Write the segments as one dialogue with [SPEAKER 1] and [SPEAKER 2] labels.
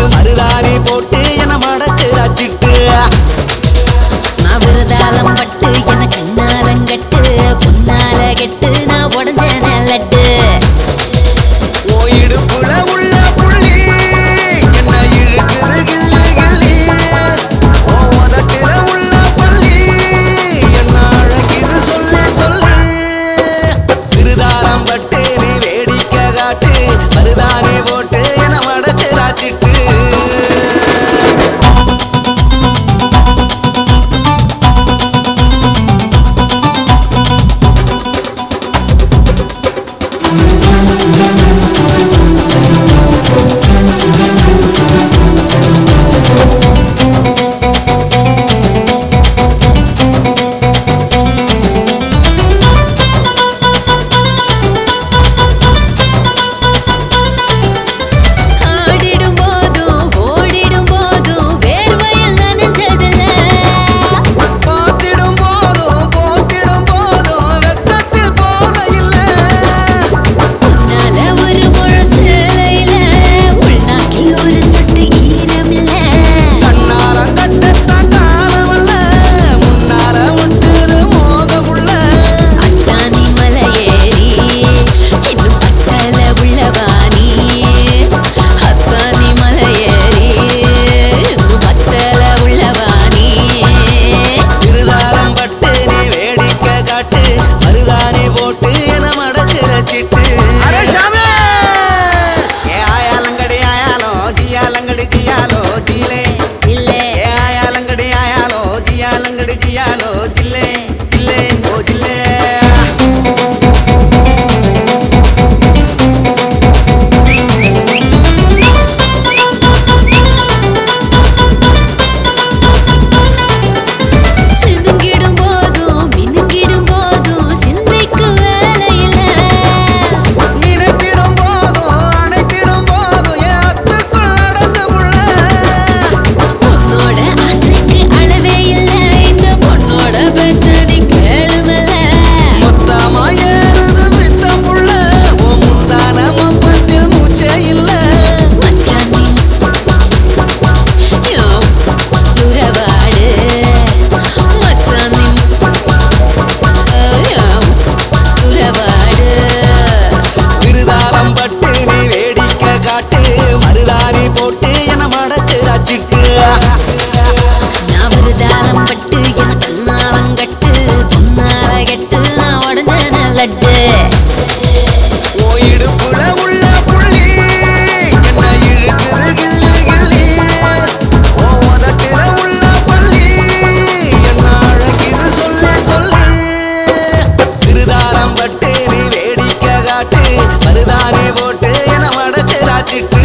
[SPEAKER 1] மருதாணி போட்டு என மடக்கு அச்சிட்டு
[SPEAKER 2] நான் விருதாலம் பட்டு என கண்ணாலங்கட்டு பொன்னால கெட்டு நான் உடஞ்ச லட்டு
[SPEAKER 1] ஓ இடுப்புல உள்ள புள்ளி என்ன இழுக்குது கிள்ளி கிள்ளி ஓ உதட்டுல உள்ள பள்ளி என்ன அழகிது சொல்லி சொல்லி திருதாரம் பட்டு நீ வேடிக்கை காட்டு மருதாணி போட்டு என மடக்கு ராச்சிட்டு
[SPEAKER 2] ஆடிடும் போதும் ஓடிடும் போதும் வேர்வையில் நனைஞ்சதில்ல
[SPEAKER 1] பார்த்திடும் போதும் போத்திடும் போதும் வெக்கத்தில் போன இல்லை
[SPEAKER 2] உன்னால ஒரு முழு சேலையில உள்நாக்கில் ஒரு சொட்டு ஈரமில்ல
[SPEAKER 1] கண்ணாலம் கட்டத்தான் காலமல்ல முன்னால முட்டுது மோகமுள்ள
[SPEAKER 2] அத்தானி மலையேறி இன்னும் பக்கல உள்ளவானி அத்தானி மலையேறி இன்னும் பக்கல உள்ளவானி
[SPEAKER 1] திருதாரம் பட்டு நீ வேடிக்கை காட்டு மருதாணி போட்டு என மடக்கு ரச்சிட்டு அரே ஷாமே ஏ ஆயாலங்கடி ஆயாலோ ஜியாலங்கடி ஜியாலோ ஜீலே
[SPEAKER 2] இல்லே
[SPEAKER 1] ஏ ஆயாலங்கடி ஆயாலோ ஜியாலங்கடி ஜியாலோ ஜில்லே ஜில்லே ஓ ஜில்லே
[SPEAKER 2] சினுங்கிடும் போதும் மினுங்கிடும் போதும் சிந்தைக்கு வேலையில்ல
[SPEAKER 1] நினைத்திடும் போதும் அணைத்திடும் போதும் என் அத்துக்குள் நடந்து புள்ள
[SPEAKER 2] உன்னோட ஆசைக்கு அளவே இல்ல இந்த பொண்ணோட பிரச்சனை கேளுமல்ல
[SPEAKER 1] மொத்தமா ஏறுது பித்தம் புள்ள உன் முந்தான மப்பத்தில் மூச்சே இல்ல
[SPEAKER 2] மச்சான் நீ யோ உறவாடு மச்சான் நீ யோ உறவாடு
[SPEAKER 1] விருதாலம் பட்டு நீ வேடிக்கை காட்டு மருதாணி போட்டு என மடக்கு அச்சிட்டு
[SPEAKER 2] நான் விருதாலம் பட்டு என கண்ணாலங்கட்டு பொன்னால கெட்டு நான் உடஞ்ச லட்டு
[SPEAKER 1] ஓ இடுப்புல உள்ள புள்ளி என்ன இழுக்குது கிள்ளி கிள்ளி ஓ உதட்டுல உள்ள பள்ளி என்ன அழகிது சொல்லி சொல்லி திருதாரம் பட்டு நீ வேடிக்கை காட்டு மருதாணி போட்டு என மடக்கு ராச்சிட்டு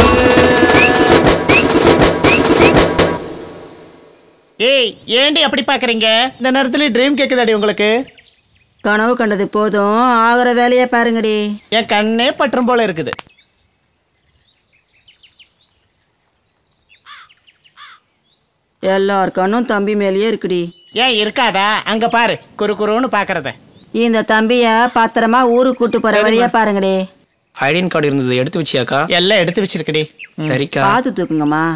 [SPEAKER 3] ஏய் ஏண்டி அப்படி பாக்குறீங்க இந்த நேரத்துல ட்ரீம் கேக்குதாடி உங்களுக்கு
[SPEAKER 4] கனவு கண்டது போதும் ஆகிற வேலையை பாருங்கடி
[SPEAKER 3] என் கண்ணே பற்றும் போல இருக்குது
[SPEAKER 4] எல்லார் கண்ணும் தம்பி மேலேயே இருக்குடி
[SPEAKER 3] ஏன் இருக்காதா அங்க பாரு குறு குறுன்னு பாக்குறத
[SPEAKER 4] இந்த தம்பிய பத்திரமா ஊருக்கு கூட்டு போற
[SPEAKER 3] சரிம்மா.
[SPEAKER 4] வழியா பாருங்கடி
[SPEAKER 5] ஐடென்டி கார்டு இருந்தது எடுத்து வச்சியாக்கா
[SPEAKER 3] எல்லாம் எடுத்து வச்சிருக்கடி ம்.
[SPEAKER 5] சரிக்கா
[SPEAKER 4] பார்த்து தூக்குங்கம்மா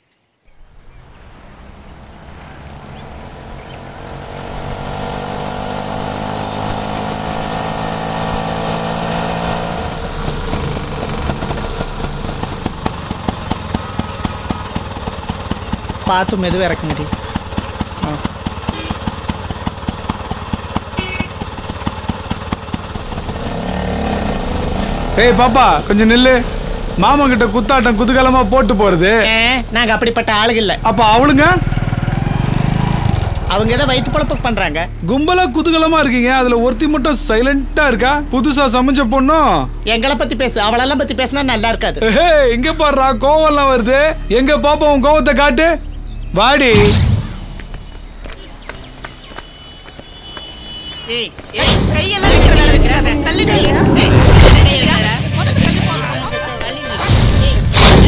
[SPEAKER 3] பார்த்து மெதுவாக இறக்குங்கடி
[SPEAKER 6] ஏய் பாப்பா கொஞ்சம் நில்லு மாமா கிட்ட குத்தாட்டம் குதூகலமா போட்டு போறது
[SPEAKER 3] ஏ, நாங்க அப்படிப்பட்ட ஆளுங்க இல்ல
[SPEAKER 6] அப்ப அவளுங்க
[SPEAKER 3] அவங்க ஏதோ வயிற்று பழப்பு பண்றாங்க
[SPEAKER 6] கும்பலா குதூகலமா இருக்கீங்க அதுல ஒருத்தி மட்டும் சைலண்டா இருக்கா புதுசா சமைச்ச பொண்ணும்
[SPEAKER 3] எங்களை பத்தி பேசு அவளெல்லாம் பத்தி பேசினா நல்லா இருக்காது
[SPEAKER 6] ஏஹே, எங்க பாடுறா கோவம்லாம் வருது எங்க பாப்பா உன் கோவத்தை காட்டு வாடி
[SPEAKER 3] ஏய், ஏய், கையெல்லாம் வைக்கிற வேலை வைக்கிறாத. தள்ளி நில்லு. ஏய், கையை வைக்காத. முதல்ல தள்ளி போ. தள்ளி நில்லு.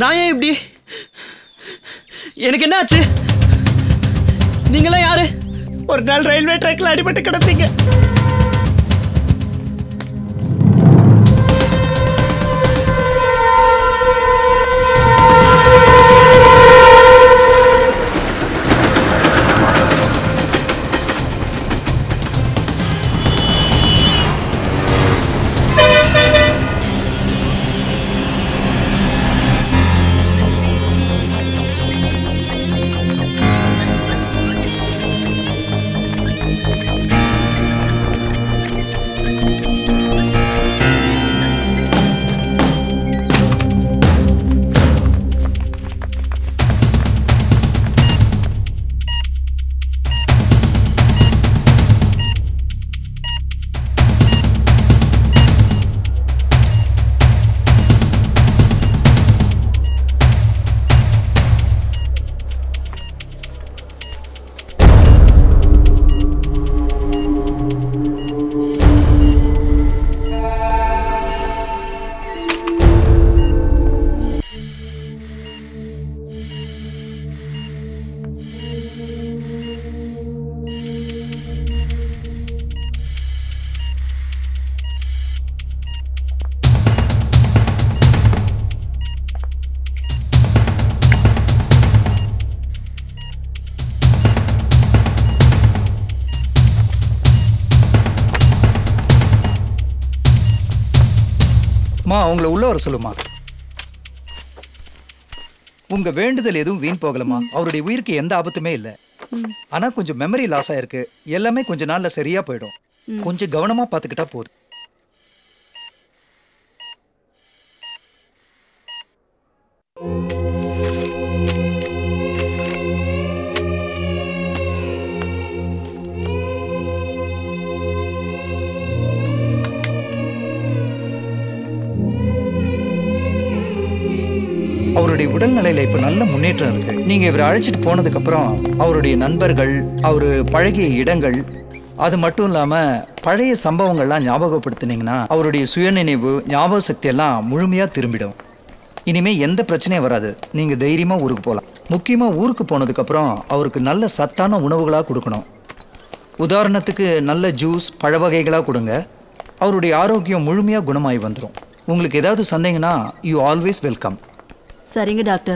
[SPEAKER 7] நான் ஏன் இப்படி எனக்கு என்ன ஆச்சு நீங்களாம் யாரு
[SPEAKER 8] ஒரு நாள் ரயில்வே ட்ராக்ல அடிபட்டு கிடந்தீங்க
[SPEAKER 9] மா அவங்கள உள்ள வர சொல்லுமா உங்க வேண்டுதல் எதுவும் வீண் போகலமா அவருடைய உயிருக்கு எந்த ஆபத்துமே இல்ல ஆனா கொஞ்சம் மெமரி லாஸ் ஆயிருக்கு எல்லாமே கொஞ்ச நாள்ல சரியா போயிடும் கொஞ்சம் கவனமா பாத்துக்கிட்டா போதும் அவருடைய உடல்நிலையில இப்ப நல்ல முன்னேற்றம் இருக்கு நீங்க இவரை அழைச்சிட்டு போனதுக்கு அப்புறம் அவருடைய நண்பர்கள் அவரு பழகிய இடங்கள் அது மட்டும் இல்லாம பழைய சம்பவங்கள்லாம் ஞாபகப்படுத்துனீங்கன்னா அவருடைய சுயநினைவு ஞாபக சக்தி எல்லாம் முழுமையா திரும்பிடும் இனிமே எந்த பிரச்சனையும் வராது நீங்க தைரியமா ஊருக்கு போகலாம் முக்கியமா ஊருக்கு போனதுக்கு அப்புறம் அவருக்கு நல்ல சத்தான உணவுகளா கொடுக்கணும் உதாரணத்துக்கு நல்ல ஜூஸ் பழ வகைகளா கொடுங்க அவருடைய ஆரோக்கியம் முழுமையா குணமாகி வந்துடும் உங்களுக்கு ஏதாவது சந்தேகம்னா யூ ஆல்வேஸ் வெல்கம்
[SPEAKER 4] சரிங்க டாக்டர்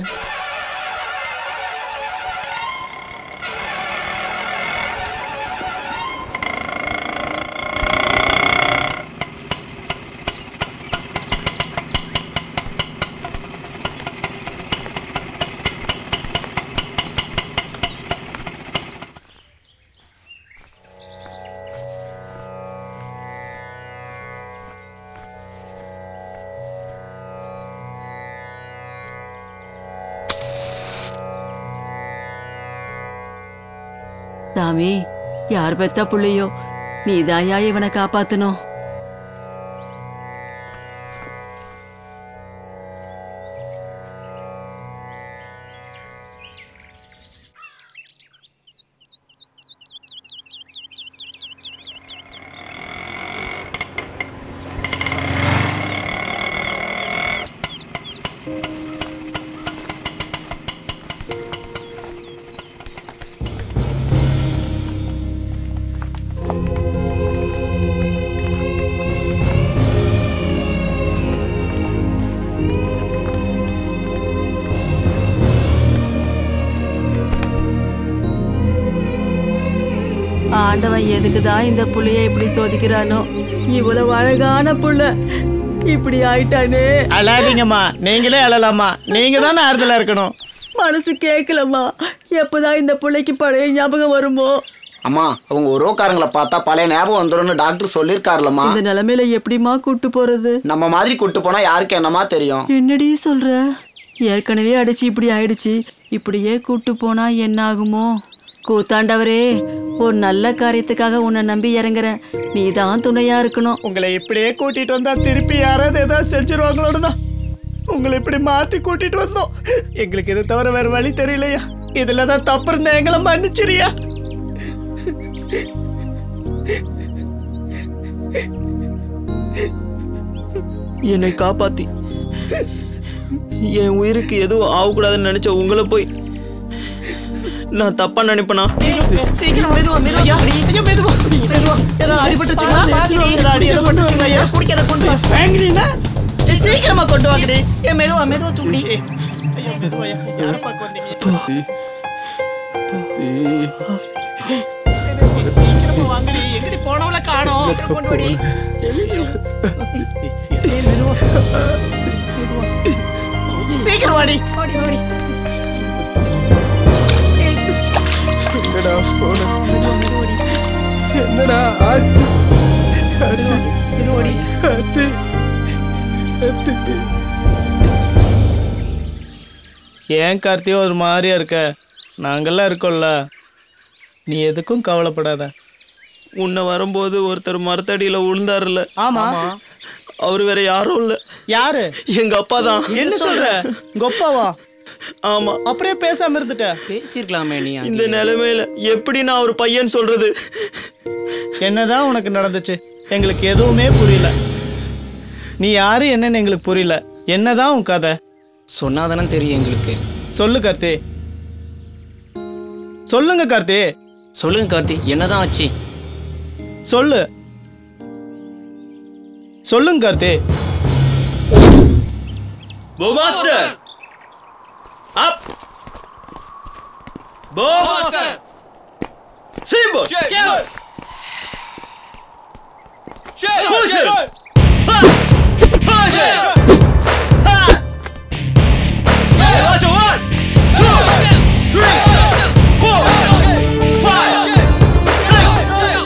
[SPEAKER 4] சாமி யார் பெத்த புள்ளையோ நீதாயா இவனை காப்பாத்தணும் ஆண்டவன் எதுக்குதான் இந்த புள்ளைய இப்படி சோதிக்கிறானோ இவ்வளவு அழகான புள்ள இப்படி ஆயிட்டானே
[SPEAKER 8] அழாதீங்கம்மா நீங்களே அழலாமா நீங்க தானே ஆறுதலா இருக்கணும்
[SPEAKER 4] மனசு கேட்கலம்மா எப்பதான் இந்த புள்ளைக்கு பழைய ஞாபகம் வருமோ
[SPEAKER 10] அம்மா அவங்க உறவுக்காரங்களை பார்த்தா பழைய ஞாபகம் வந்துரும்னு டாக்டர் சொல்லியிருக்காருலம்மா
[SPEAKER 4] இந்த நிலைமையில எப்படிம்மா கூட்டு போறது
[SPEAKER 10] நம்ம மாதிரி கூட்டு போனா யாருக்கு என்னமா தெரியும்
[SPEAKER 4] என்னடி சொல்ற ஏற்கனவே அடிச்சு இப்படி ஆயிடுச்சு இப்படியே கூட்டு போனா என்ன ஆகுமோ கூத்தாண்டவரே ஒரு நல்ல காரியத்துக்காக உன்னை நம்பி இறங்குறேன் நீ தான் துணையா இருக்கணும்
[SPEAKER 8] உங்களை இப்படியே கூட்டிட்டு வந்தா திருப்பி யாராவது ஏதாவது செஞ்சிருவாங்களோன்னு தான் உங்களை இப்படி மாத்தி கூட்டிட்டு வந்தோம் எங்களுக்கு இது தவிர வேற வழி தெரியலையா இதுல தான் தப்பு இருந்தா எங்களை மன்னிச்சிரியா
[SPEAKER 7] என்னை காப்பாத்தி என் உயிருக்கு எதுவும் ஆகக்கூடாதுன்னு நினைச்ச உங்களை போய் நான் தப்பா நினைப்பேனா
[SPEAKER 8] சீக்கிரம் மெதுவா மெதுவா ஐயோ மெதுவா மெதுவா ஏதாவது அடிபட்டுச்சுங்களா ஏதாவது அடி ஏதாவது பட்டுச்சுங்களா ஐயா குடிக்காத கொண்டு வா வாங்குறீங்களா சீக்கிரமா கொண்டு வாங்குறீ ஏ மெதுவா மெதுவா தூடி ஐயோ மெதுவா ஐயா யார பார்க்க வந்தீங்க சீக்கிரமா வாங்குறீ எங்கடி போனவள காணோம் சீக்கிரம் கொண்டு வாடி ஏய், மெதுவா மெதுவா சீக்கிரம் வாடி வாடி வாடி
[SPEAKER 6] என்னடா போன என்னடா ஆச்சு அடி அடி அடி
[SPEAKER 8] ஏன் கார்த்தியோ ஒரு மாதிரியா இருக்க நாங்கெல்லாம் இருக்கோம்ல நீ எதுக்கும் கவலைப்படாத
[SPEAKER 7] உன்னை வரும்போது ஒருத்தர் மரத்தடியில விழுந்தாருல்ல
[SPEAKER 8] ஆமா
[SPEAKER 7] அவர் வேற யாரும் இல்ல
[SPEAKER 8] யாரு
[SPEAKER 7] எங்க அப்பா தான்
[SPEAKER 8] என்ன சொல்ற கொப்பாவா
[SPEAKER 7] ஆமா
[SPEAKER 8] அப்படியே பேசாம இருந்துட்ட
[SPEAKER 1] பேசியிருக்கலாமே நீ
[SPEAKER 7] இந்த நிலைமையில எப்படி நான் ஒரு பையன் சொல்றது
[SPEAKER 8] என்னதான் உனக்கு நடந்துச்சு எங்களுக்கு எதுவுமே புரியல நீ யாரு என்னன்னு எங்களுக்கு புரியல என்னதான் உன் கதை
[SPEAKER 1] சொன்னாதானே தெரியும் எங்களுக்கு
[SPEAKER 8] சொல்லு கார்த்தி சொல்லுங்க கார்த்தி
[SPEAKER 1] சொல்லுங்க கார்த்தி என்னதான் ஆச்சு
[SPEAKER 8] சொல்லு சொல்லுங்க கார்த்தி
[SPEAKER 7] போ மாஸ்டர் அப் போ மாஸ்டர் சிம்போ Push it! Ha! Push it! Ha! Watch it, one, two, three, four, five, six,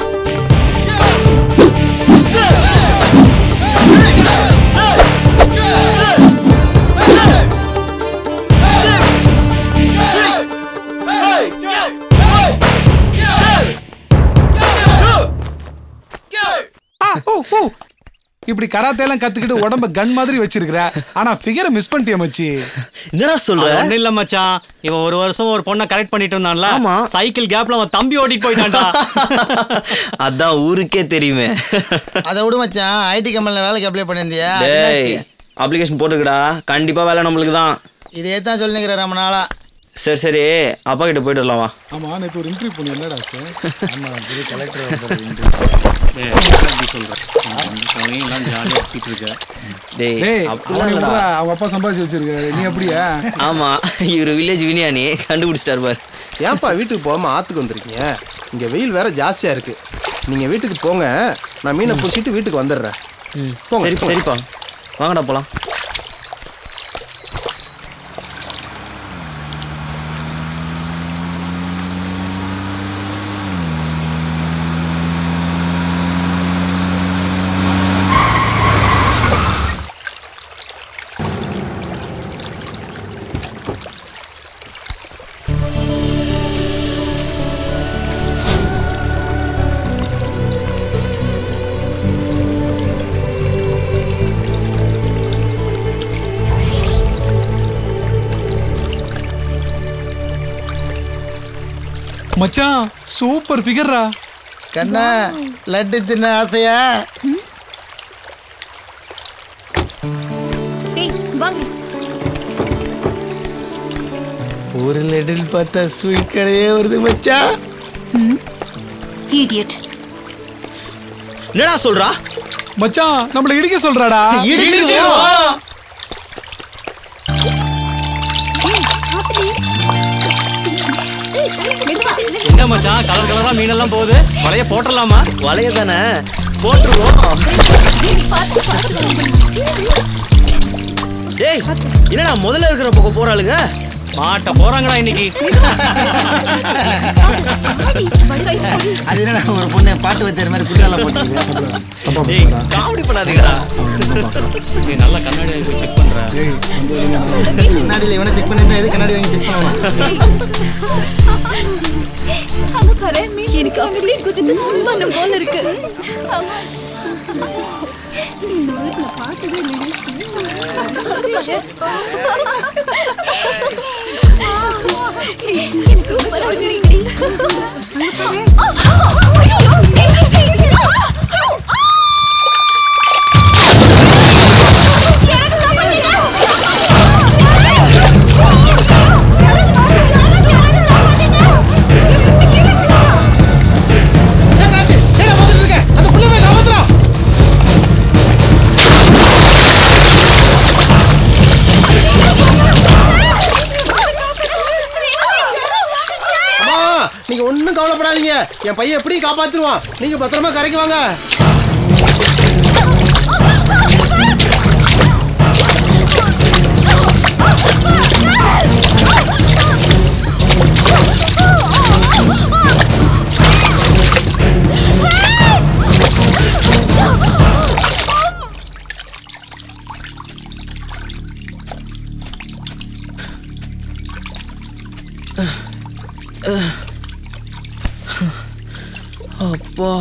[SPEAKER 6] ஓ, ஓ. இப்படி கராத்தே எல்லாம் கத்துக்கிட்டு உடம்ப கன் மாதிரி வச்சிருக்கிற ஆனா ஃபிகரை மிஸ் பண்ணிட்டிய மச்சி
[SPEAKER 7] என்னடா சொல்ற
[SPEAKER 11] அது ஒண்ணும் இல்ல மச்சான் இவன் ஒரு வருஷம் ஒரு பொண்ணை கரெக்ட் பண்ணிட்டு இருந்தான்ல சைக்கிள் கேப்ல அவன் தம்பி ஓட்டிட்டு போயிட்டான்டா
[SPEAKER 7] அதான் ஊருக்கே தெரியுமே
[SPEAKER 12] அதை விடு மச்சான் ஐடி கம்பெனில வேலைக்கு அப்ளை பண்ணியிருந்தியா அது
[SPEAKER 7] டேய்
[SPEAKER 12] என்னாச்சு?
[SPEAKER 7] அப்ளிகேஷன் போட்டுக்கடா கண்டிப்பா வேலை நம்மளுக்கு தான்
[SPEAKER 12] இதே தான் சொல்லுங்கிற ரொம்ப நாளா
[SPEAKER 7] சரி சரி அப்பா கிட்ட போயிட்டு வரலாம் வா
[SPEAKER 6] ஆமா நேத்து ஒரு இன்டர்வியூ பண்ணி என்னடா ஆச்சு
[SPEAKER 12] ஆமா புது கலெக்டர்
[SPEAKER 7] டேய்
[SPEAKER 6] டேய்
[SPEAKER 7] அப்படிலாம்
[SPEAKER 6] அவனை
[SPEAKER 7] இல்லடா.
[SPEAKER 6] விட்றா, அவங்க அப்பா சம்பாதிச்சு வச்சிருக்காரு நீ அப்படியா
[SPEAKER 7] ஆமா இவர் வில்லேஜ் வினியானி கண்டுபிடிச்சிட்டாரு பாரு
[SPEAKER 13] ஏன்பா வீட்டுக்கு போகாம ஆத்துக்கு வந்திருக்கீங்க இங்க வெயில் வேற ஜாஸ்தியா இருக்கு நீங்க வீட்டுக்கு போங்க நான் மீனை பிடிச்சிட்டு வீட்டுக்கு வந்துடுறேன் போங்க,
[SPEAKER 7] சரி
[SPEAKER 13] போங்க.
[SPEAKER 7] சரிப்பா வாங்கடா போலாம்
[SPEAKER 6] மச்சான் சூப்பர் ஃபிகர்ரா
[SPEAKER 12] கண்ணா லட்டு தின்ன ஆசையா
[SPEAKER 3] டேய் வாங்க
[SPEAKER 8] ஒரு லெட்டில் பார்த்தா ஸ்வீட் கடையே வருது மச்சான்
[SPEAKER 3] இடியட்
[SPEAKER 7] என்னடா சொல்றா
[SPEAKER 6] மச்சான் நம்மள இடிக்க சொல்றாடா
[SPEAKER 11] என்ன மச்சான் கலர் கலரா மீனெல்லாம் போகுது வலைய போட்டுடலாமா
[SPEAKER 7] வலைய தானே போட்டுருவோம் டேய் என்னடா முதல்ல இருக்கிற பக்கம் போறாளுங்க
[SPEAKER 11] மாட்ட போறாங்கடா இன்னைக்கு
[SPEAKER 12] அது என்னடா ஒரு பொண்ணு பாட்டு வைத்தியர் மாதிரி குட்டால போட்டு
[SPEAKER 7] டேய் காமெடி பண்ணாதீங்கடா
[SPEAKER 11] நீ நல்லா கண்ணாடி போய் செக் பண்ற
[SPEAKER 12] கண்ணாடியில் இவனை செக் பண்ணியிருந்தா எது கண்ணாடி வாங்கி செக் பண்ணுவான்
[SPEAKER 2] எனக்கு அப்படியே குதிச்சு ஸ்விம் பண்ண போல இருக்கு சூப்பரா இருக்கு
[SPEAKER 13] கவலைப்படாதீங்க என் பையன் எப்படி காப்பாத்திருவான் நீங்க பத்திரமா கரைக்கு வாங்க
[SPEAKER 7] அப்பா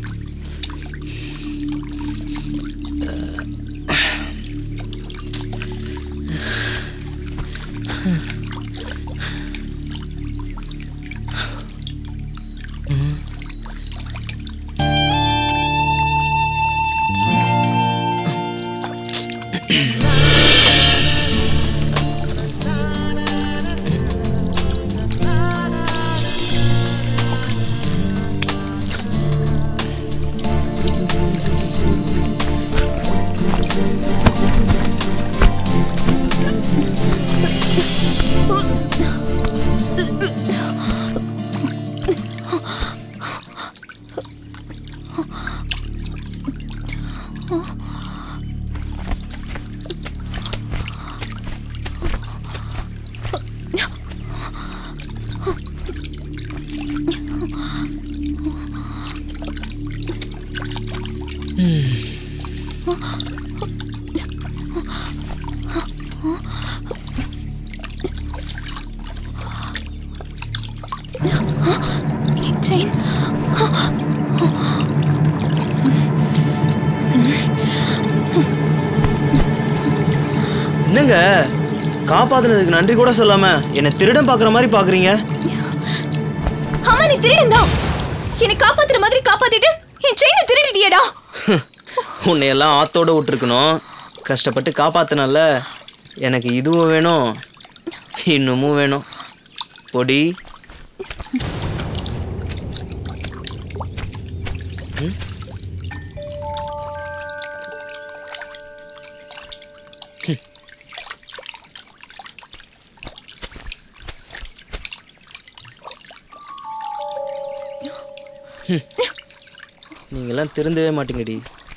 [SPEAKER 2] செயின்
[SPEAKER 7] என்னங்க காப்பாத்துனதுக்கு நன்றி கூட சொல்லாம என்னை திருடன் பாக்குற மாதிரி பாக்குறீங்க
[SPEAKER 2] ஆமா நீ திருடன் என்னை காப்பாத்துற மாதிரி காப்பாத்திட்டு என் செயினை திருடிட்டியேடா
[SPEAKER 7] உன்னையெல்லாம் ஆத்தோட விட்டுருக்கணும் கஷ்டப்பட்டு காப்பாத்தினல்ல எனக்கு இதுவும் வேணும் இன்னமும் வேணும் பொடி ம்? ஹம். ஹம். நீங்கெல்லாம் திருந்தவே மாட்டீங்கடி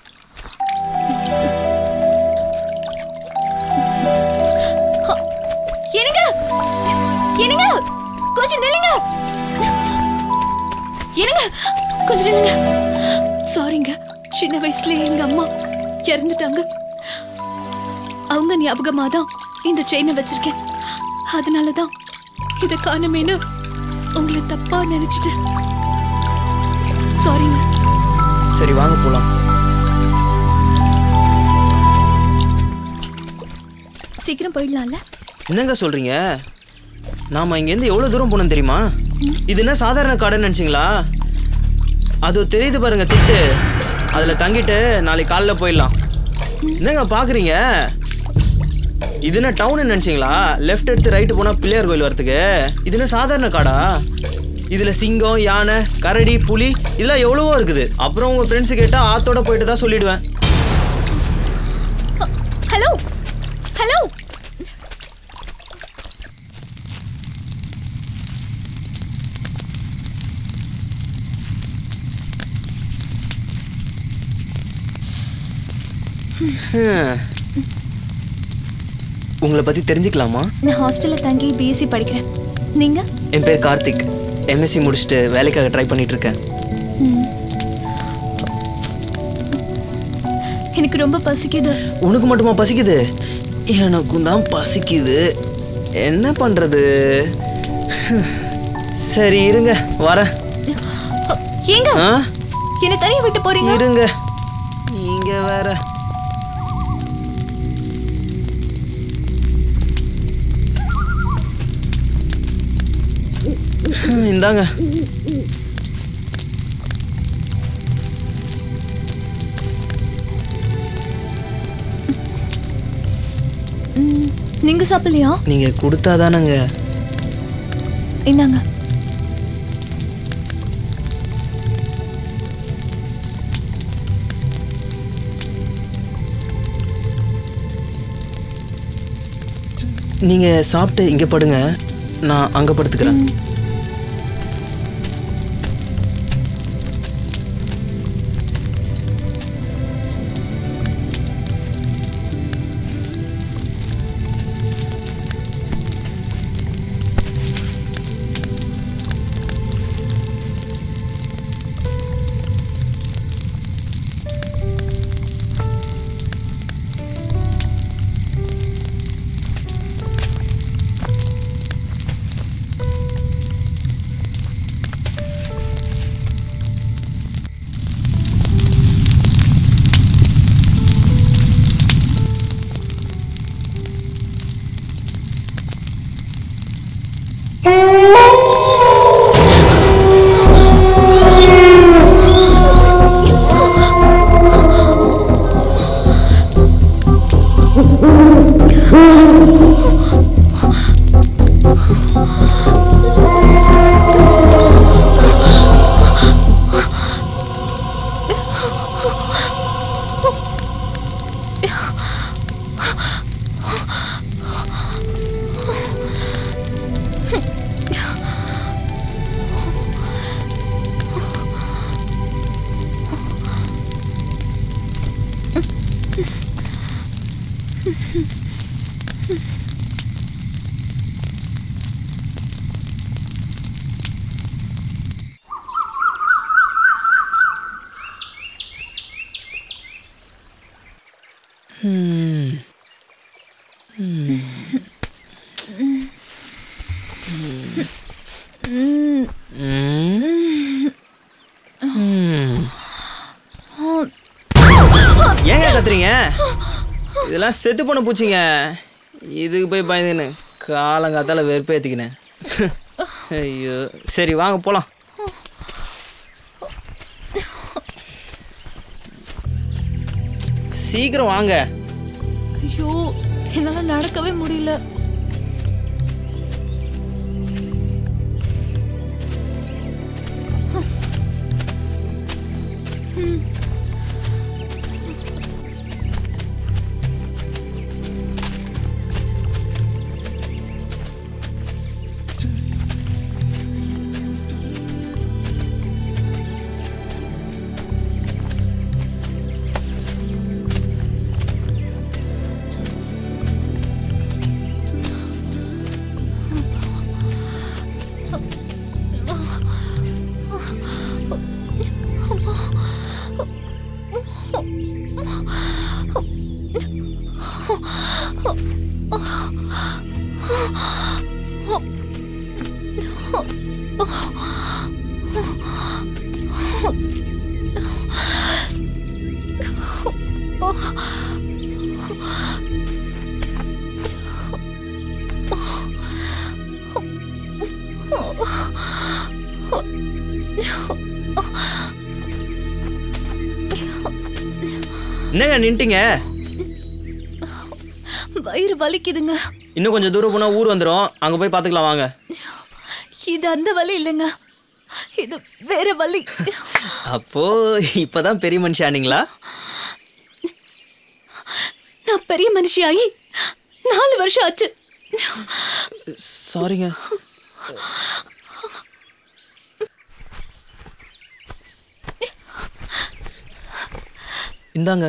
[SPEAKER 2] என்னங்க என்னங்க கொஞ்சம் நில்லுங்க என்னங்க கொஞ்சம் நில்லுங்க சாரிங்க சின்ன வயசுல எங்க அம்மா இறந்துட்டாங்க அவங்க ஞாபகமா தான் இந்த செயினை வச்சிருக்கேன் அதனால தான் இதை காணுமேனு உங்களை தப்பா நினைச்சிட்டு சாரிங்க
[SPEAKER 7] சரி வாங்க போலாம்
[SPEAKER 2] சீக்கிரம் போயிடலாம்ல
[SPEAKER 7] என்னங்க சொல்றீங்க நாம இங்கேருந்து எவ்வளோ தூரம் போனோம் தெரியுமா இது என்ன சாதாரண காடுன்னு நினச்சிங்களா அது தெரியுது பாருங்க திட்டு அதில் தங்கிட்டு நாளைக்கு காலைல போயிடலாம் என்னங்க பார்க்குறீங்க இது என்ன டவுன்னு நினச்சிங்களா லெஃப்ட் எடுத்து ரைட்டு போனால் பிள்ளையார் கோயில் வரத்துக்கு இது என்ன சாதாரண காடா இதில் சிங்கம் யானை கரடி புலி இதெல்லாம் எவ்வளவோ இருக்குது அப்புறம் உங்கள் ஃப்ரெண்ட்ஸு கேட்டால் ஆத்தோட போயிட்டு தான் சொல்லிடுவேன்
[SPEAKER 2] ஹலோ ஹலோ
[SPEAKER 7] ஹம். உங்களை பற்றி தெரிஞ்சுக்கலாமா
[SPEAKER 2] நான் ஹாஸ்டல்ல தங்கி பிஎஸ்சி படிக்கிறேன் நீங்க
[SPEAKER 7] என் பேர் கார்த்திக் எம்எஸ்சி முடிச்சுட்டு வேலைக்காக ட்ரை பண்ணிட்டு இருக்கேன்
[SPEAKER 2] ம். எனக்கு ரொம்ப பசிக்குது
[SPEAKER 7] உனக்கு மட்டுமா பசிக்குது எனக்கும் தான் பசிக்குது என்ன பண்றது சரி இருங்க வரேன்
[SPEAKER 2] ஏங்க
[SPEAKER 7] ஆ?
[SPEAKER 2] என்ன தனியா விட்டு போறீங்க
[SPEAKER 7] இருங்க நீங்க வேற ஹம், இந்தாங்க
[SPEAKER 2] ம், நீங்க சாப்பிடலையா
[SPEAKER 7] நீங்க கொடுத்தாதானங்க
[SPEAKER 2] இந்தாங்க
[SPEAKER 7] நீங்க சாப்பிட்டு இங்க படுங்க நான் அங்க படுத்துக்கிறேன் ம். ம்.
[SPEAKER 2] ம்.
[SPEAKER 7] ம். ம். ஏங்க கத்துறீங்க இதெல்லாம் செத்து போன பூச்சிங்க இதுக்கு போய் பயந்துன்னு காலங்காத்தால வெறுப்பேத்திக்கினேன் ஐயோ சரி வாங்க போலாம் சீக்கிரம் வாங்க
[SPEAKER 2] ஐயோ என்னால நடக்கவே முடியல ம்.
[SPEAKER 7] என்னங்க நின்ட்டீங்க
[SPEAKER 2] வயிறு வலிக்குதுங்க
[SPEAKER 7] இன்னும் கொஞ்சம் தூரம் போனால் ஊர் வந்துடும் அங்கே போய் பார்த்துக்கலாம் வாங்க
[SPEAKER 2] இது அந்த வலி இல்லைங்க இது வேற வலி
[SPEAKER 7] அப்போ இப்பதான் பெரிய மனுஷானீங்களா
[SPEAKER 2] நான் பெரிய மனுஷியாகி நாலு வருஷம் ஆச்சு
[SPEAKER 7] சாரிங்க இந்தாங்க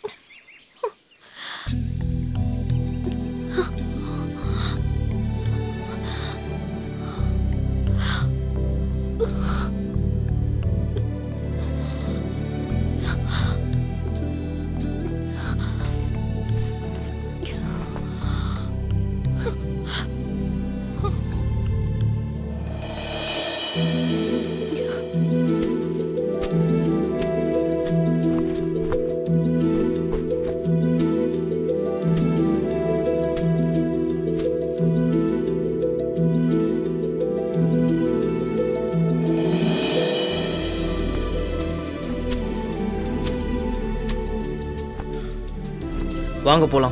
[SPEAKER 7] வாங்க போலாம்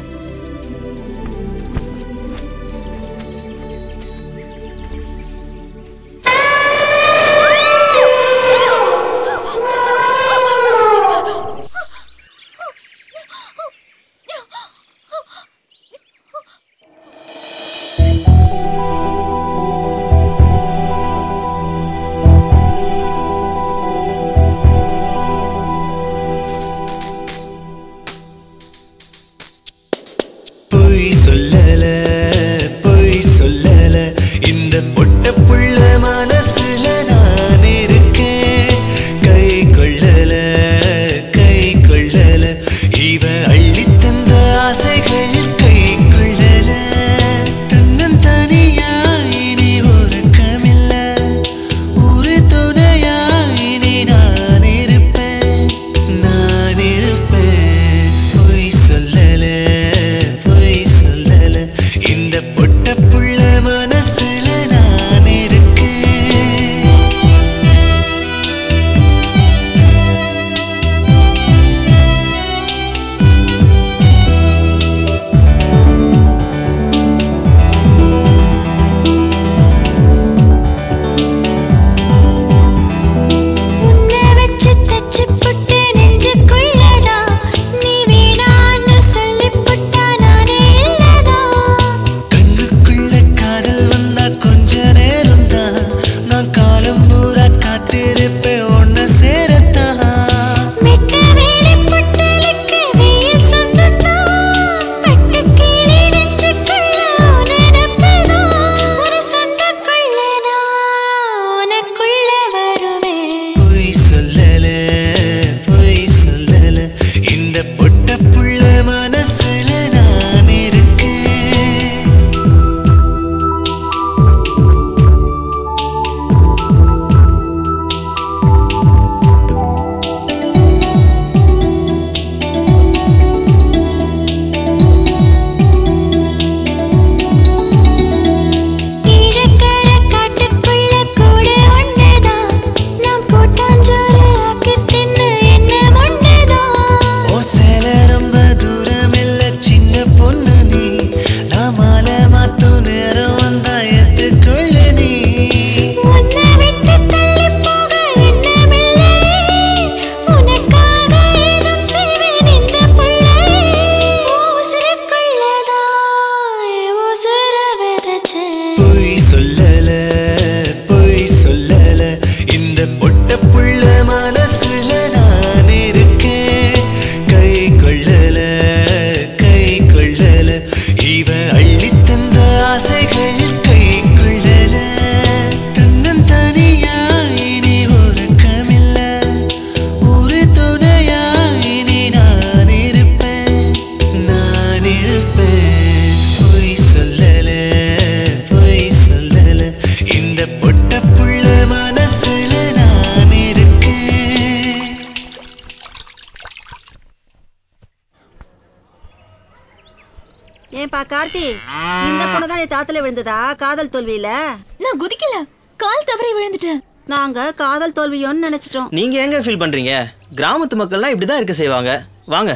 [SPEAKER 14] ஏன்பா கார்த்தி இந்த பொண்ணு தான் தாத்துல விழுந்ததா காதல் தோல்வியில
[SPEAKER 2] நான் குதிக்கல கால் தவறி விழுந்துட்டேன்
[SPEAKER 14] நாங்க காதல் தோல்வியோன்னு நினைச்சிட்டோம்
[SPEAKER 7] நீங்க எங்க ஃபீல் பண்றீங்க கிராமத்து மக்கள்லாம் இப்படிதான் இருக்க செய்வாங்க வாங்க